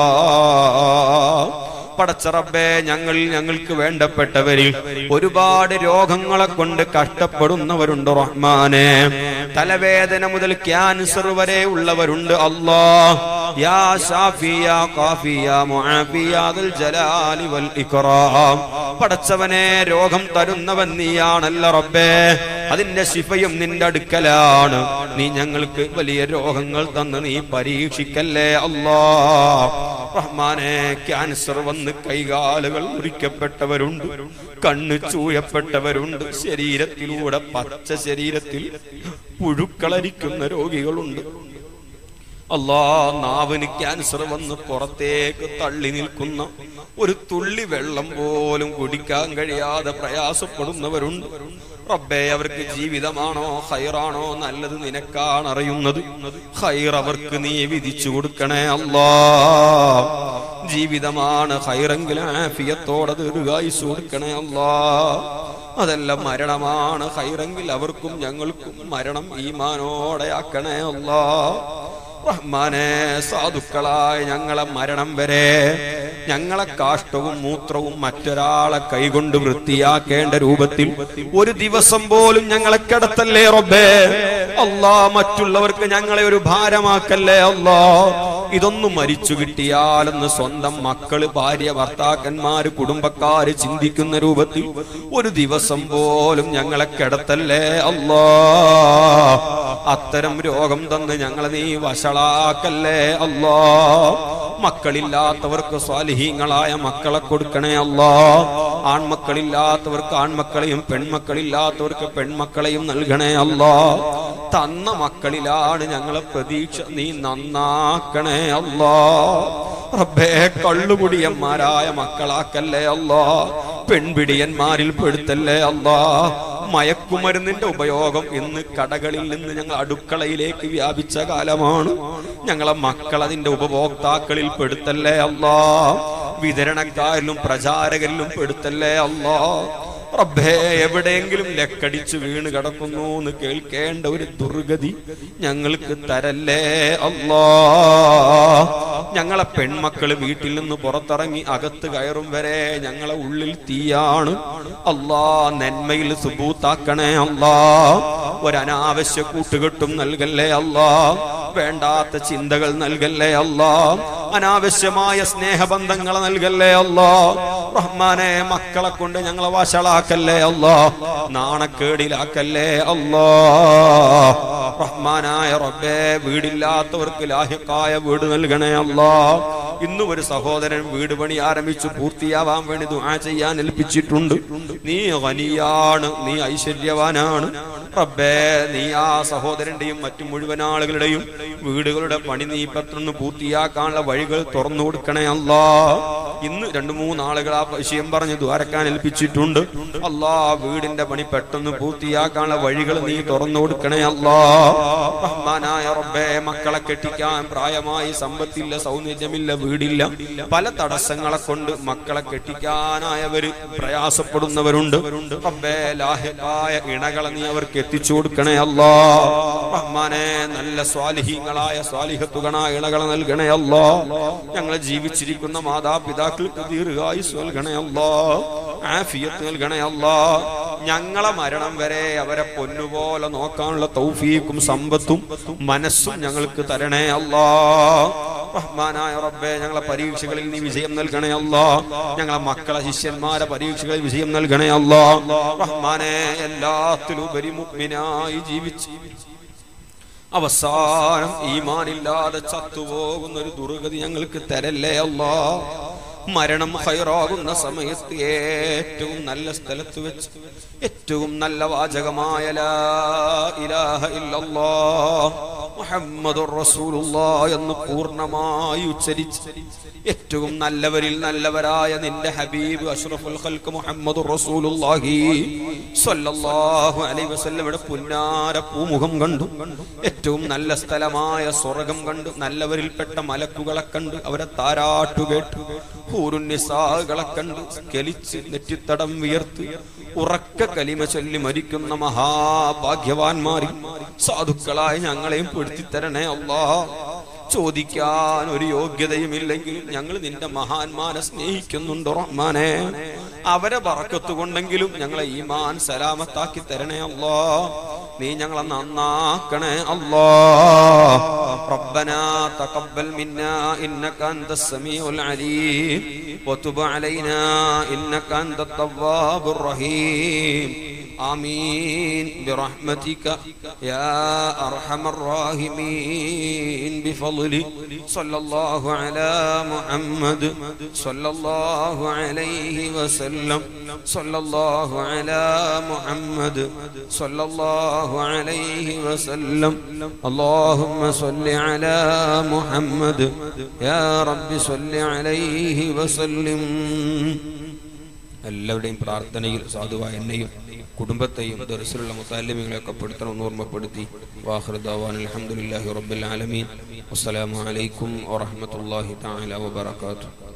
പടച്ചറബേ ഞങ്ങൾ ഞങ്ങൾക്ക് വേണ്ടപ്പെട്ടവരിൽ ഒരുപാട് രോഗങ്ങളെ കൊണ്ട് കഷ്ടപ്പെടുന്നവരുണ്ട് റഹ്മാനെ തലവേദന മുതൽ ക്യാൻസർ വരെ ഉള്ളവരുണ്ട് അല്ലാ യാ ഷാഫി യാ ഖാഫി യാ മുആഫി യാ ദുൽ ജലാലി വൽ ഇക്റാം പടച്ചവനെ രോഗം തരുന്നവൻ നീയാണല്ല റബ്ബേ അതിന്റെ ശിഫയും നിന്റെ അടുക്കലാണ് നീ ഞങ്ങൾക്ക് വലിയ രോഗങ്ങൾ തന്ന് നീ പരീക്ഷിക്കല്ലേ അല്ലാ റഹ്മാനെ ക്യാൻസർ വന്ന് കൈകാലുകൾ മുറിക്കപ്പെട്ടവരുണ്ട് കണ്ണ് ചൂയപ്പെട്ടവരുണ്ട് ശരീരത്തിലൂടെ പച്ച ശരീരത്തിൽ പുഴുക്കളരിക്കുന്ന രോഗികളുണ്ട് അല്ലാ നാവിന് ക്യാൻസർ വന്ന് പുറത്തേക്ക് തള്ളി നിൽക്കുന്ന ഒരു തുള്ളി വെള്ളം പോലും കുടിക്കാൻ കഴിയാതെ പ്രയാസപ്പെടുന്നവരുണ്ട് റബ്ബേ അവർക്ക് ജീവിതമാണോ ഹൈറാണോ നല്ലത് നിനക്കാണ് അറിയുന്നത് ഹൈർ അവർക്ക് നീ വിധിച്ചു കൊടുക്കണേ അല്ലാ ജീവിതമാണ് ഹൈറെങ്കിൽ ആഫിയത്തോടെ ദീർഘായുസ് കൊടുക്കണേ അല്ലാ അതല്ല മരണമാണ് ഹൈറെങ്കിൽ അവർക്കും ഞങ്ങൾക്കും മരണം ഈമാനോടെ ആക്കണേ അല്ലാ റഹ്മാനെ സാധുക്കളായ ഞങ്ങളെ മരണം വരെ ഞങ്ങളെ കാഷ്ടവും മൂത്രവും മറ്റൊരാളെ കൈകൊണ്ട് വൃത്തിയാക്കേണ്ട രൂപത്തിൽ ഒരു ദിവസം പോലും ഞങ്ങളെ കിടത്തല്ലേ റബ്ബേ അല്ലാ മറ്റുള്ളവർക്ക് ഞങ്ങളെ ഒരു ഭാരമാക്കല്ലേ അല്ലാ ഇതൊന്നും മരിച്ചു കിട്ടിയാലെന്ന് സ്വന്തം മക്കള് ഭാര്യ ഭർത്താക്കന്മാര് കുടുംബക്കാര് ചിന്തിക്കുന്ന രൂപത്തിൽ ഒരു ദിവസം പോലും ഞങ്ങളെ കിടത്തല്ലേ അല്ലാ അത്തരം രോഗം തന്ന് ഞങ്ങളെ നീ വഷളാക്കല്ലേ അല്ലാ മക്കളില്ലാത്തവർക്ക് സ്വാലിഹീങ്ങളായ മക്കളെ കൊടുക്കണേ അല്ലാ ആൺമക്കളില്ലാത്തവർക്ക് ആൺമക്കളെയും പെൺമക്കളില്ലാത്തവർക്ക് പെൺമക്കളെയും നൽകണേ അല്ലാ തന്ന മക്കളിലാണ് ഞങ്ങളെ പ്രതീക്ഷ നീ നന്നാക്കണേ അല്ലാ റബ്ബേ കള്ളുകുടിയന്മാരായ മക്കളാക്കല്ലേ അല്ലാ പെൺപിടിയന്മാരിൽ പെടുത്തല്ലേ അല്ലാ മയക്കുമരുന്നിന്റെ ഉപയോഗം ഇന്ന് കടകളിൽ നിന്ന് ഞങ്ങൾ അടുക്കളയിലേക്ക് വ്യാപിച്ച കാലമാണ് ഞങ്ങളെ മക്കൾ അതിന്റെ ഉപഭോക്താക്കളിൽ പെടുത്തല്ലേ അല്ലാ വിതരണക്കാരിലും പ്രചാരകരിലും പെടുത്തല്ലേ അല്ലാ റബ്ബേ എവിടെയെങ്കിലും ലക്കടിച്ച് വീണ് കിടക്കുന്നു എന്ന് കേൾക്കേണ്ട ഒരു ദുർഗതി ഞങ്ങൾക്ക് തരല്ലേ അല്ലാ ഞങ്ങളെ പെൺമക്കള് വീട്ടിൽ നിന്ന് പുറത്തിറങ്ങി അകത്ത് കയറും വരെ ഞങ്ങളെ ഉള്ളിൽ തീയാണ് അല്ലാ നന്മയിൽ സുബൂത്താക്കണേ അല്ലാ ഒരനാവശ്യ കൂട്ടുകെട്ടും നൽകല്ലേ അല്ലാ വേണ്ടാത്ത ചിന്തകൾ നൽകല്ലേ അല്ലാ അനാവശ്യമായ സ്നേഹബന്ധങ്ങൾ നൽകല്ലേ അല്ലാ റഹ്മാനെ മക്കളെ കൊണ്ട് ഞങ്ങളെ വഷളാക്കല്ലേ അല്ലാ നാണക്കേടിലാക്കല്ലേ അല്ലാ റഹ്മാനായ റബ്ബേ വീടില്ലാത്തവർക്ക് ലാഹിക്കായ വീട് നൽകണേ അല്ലാ ഇന്നും ഒരു സഹോദരൻ വീട് പണി ആരംഭിച്ചു പൂർത്തിയാവാൻ വേണ്ടി ദുആ ചെയ്യാൻ ഏൽപ്പിച്ചിട്ടുണ്ട് നീ ഖനിയാണ് നീ ഐശ്വര്യവാനാണ് റബ്ബേ നീ ആ സഹോദരന്റെയും മറ്റു മുഴുവൻ ആളുകളുടെയും വീടുകളുടെ പണി നീ പെട്ടെന്ന് പൂർത്തിയാക്കാനുള്ള വഴികൾ തുറന്നു കൊടുക്കണേ അല്ലാ ഇന്ന് രണ്ടു മൂന്ന് ആളുകൾ ആ വിഷയം പറഞ്ഞ് ദ്വാരക്കാൻ ഏൽപ്പിച്ചിട്ടുണ്ട് അല്ലാ വീടിന്റെ പണി പെട്ടെന്ന് പൂർത്തിയാക്കാനുള്ള വഴികൾ നീ തുറന്നു കൊടുക്കണേ അല്ലാ റഹ്മാനായ റബ്ബേ മക്കളെ കെട്ടിക്കാൻ പ്രായമായി സമ്പത്തില്ല സൗന്ദര്യമില്ല വീടില്ല പല തടസ്സങ്ങളെ കൊണ്ട് മക്കളെ കെട്ടിക്കാനായവര് പ്രയാസപ്പെടുന്നവരുണ്ട് റബ്ബേ ലാഹിബായ ഇണകളെ നീ അവർക്ക് എത്തിച്ചു കൊടുക്കണേ അല്ലാ റഹ്മാനെ നല്ല സ്വാലിഹീങ്ങളായ സ്വാലിഹത്തുകണായ ഇണകളെ നൽകണേ അല്ലാ ഞങ്ങളെ ജീവിച്ചിരിക്കുന്ന മാതാപിതാക്കൾക്ക് ദീർഘായുസ് നൽകണേ അല്ലാ ആഫിയത്ത് നൽകണേ അല്ലാ ഞങ്ങളെ മരണം വരെ അവരെ പൊന്നുപോലെ നോക്കാനുള്ള തൗഫീക്കും സമ്പത്തും മനസ്സും ഞങ്ങൾക്ക് തരണേ അല്ലാ റഹ്മാനായ റബ്ബേ ഞങ്ങളെ പരീക്ഷകളിൽ നീ വിജയം നൽകണേ അല്ലാ ഞങ്ങളെ മക്കളെ ശിഷ്യന്മാരെ പരീക്ഷകളിൽ വിജയം നൽകണേ അല്ലാ റഹ്മാനെ എല്ലാത്തിലുപരി മുഗ്മിനായി ജീവിച്ച് അവസാനം ഈമാനില്ലാതെ ചത്തുപോകുന്ന ഒരു ദുർഗതി ഞങ്ങൾക്ക് തരല്ലേ അല്ലാ മരണം ഹൈറാകുന്ന സമയത്ത് ഏറ്റവും നല്ല സ്ഥലത്ത് വെച്ച് ഏറ്റവും നല്ല വാചകമായ ലാ ഇലാഹ ഇല്ലല്ലാഹ് മുഹമ്മദുർ റസൂലുള്ളാഹ് എന്ന് പൂർണ്ണമായി ഉച്ചരിച്ച് ഏറ്റവും നല്ലവരിൽ നല്ലവരായ നിന്റെ ഹബീബ് അഷ്റഫുൽ ഖൽക്ക് മുഹമ്മദുർ റസൂലുള്ളാഹി സ്വല്ലല്ലാഹു അലൈഹി വസല്ലമയുടെ പുന്നാര പൂമുഖം കണ്ടു ഏറ്റവും നല്ല സ്ഥലമായ സ്വർഗം കണ്ടു നല്ലവരിൽപ്പെട്ട മലക്കുകളെ കണ്ടു അവരെ താരാട്ടു കേട്ടു ഹൂറുന്നിസാകളെ കണ്ടു കലിച്ച് നെറ്റിത്തടം വിയർത്ത് ഉറക്ക കലിമ ചൊല്ലി മരിക്കുന്ന മഹാഭാഗ്യവാന്മാരിൽ സാധുക്കളായ ഞങ്ങളെയും പെടുത്തിത്തരണേ അല്ലാ ചോദിക്കാൻ ഒരു യോഗ്യതയും ഇല്ലെങ്കിലും ഞങ്ങൾ നിന്റെ മഹാന്മാരെ സ്നേഹിക്കുന്നുണ്ട് റഹ്മാനെ അവരെ പറക്കത്ത് കൊണ്ടെങ്കിലും ഞങ്ങളെ ഈമാൻ സലാമത്താക്കി തരണേ അല്ലാ നീ ഞങ്ങളെ നന്നാക്കണേ അല്ലാ ربنا تقبل منا انك انت السميع العليم وتب علينا انك انت التواب الرحيم آمين برحمتك يا أرحم الراحمين بفضل صلى الله على محمد صلى الله عليه وسلم صلى الله على محمد صلى الله عليه وسلم اللهم صل على محمد يا رب صل عليه وسلم എല്ലാവരുടെയും പ്രാർത്ഥനയിൽ സാധുവായ എന്നെയും കുടുംബത്തെയും ദർസിലുള്ള മുത്താലിമികളെയൊക്കെ പെടുത്തണമെന്ന് ഓർമ്മപ്പെടുത്തി വാഹൃദാവാൻ അലഹമുല്ലാഹി റബ്ബുൽ ആലമീൻ അസ്സലാമു അലൈക്കും വറഹ്മത്തുള്ളാഹി തആല വബറകാതുഹു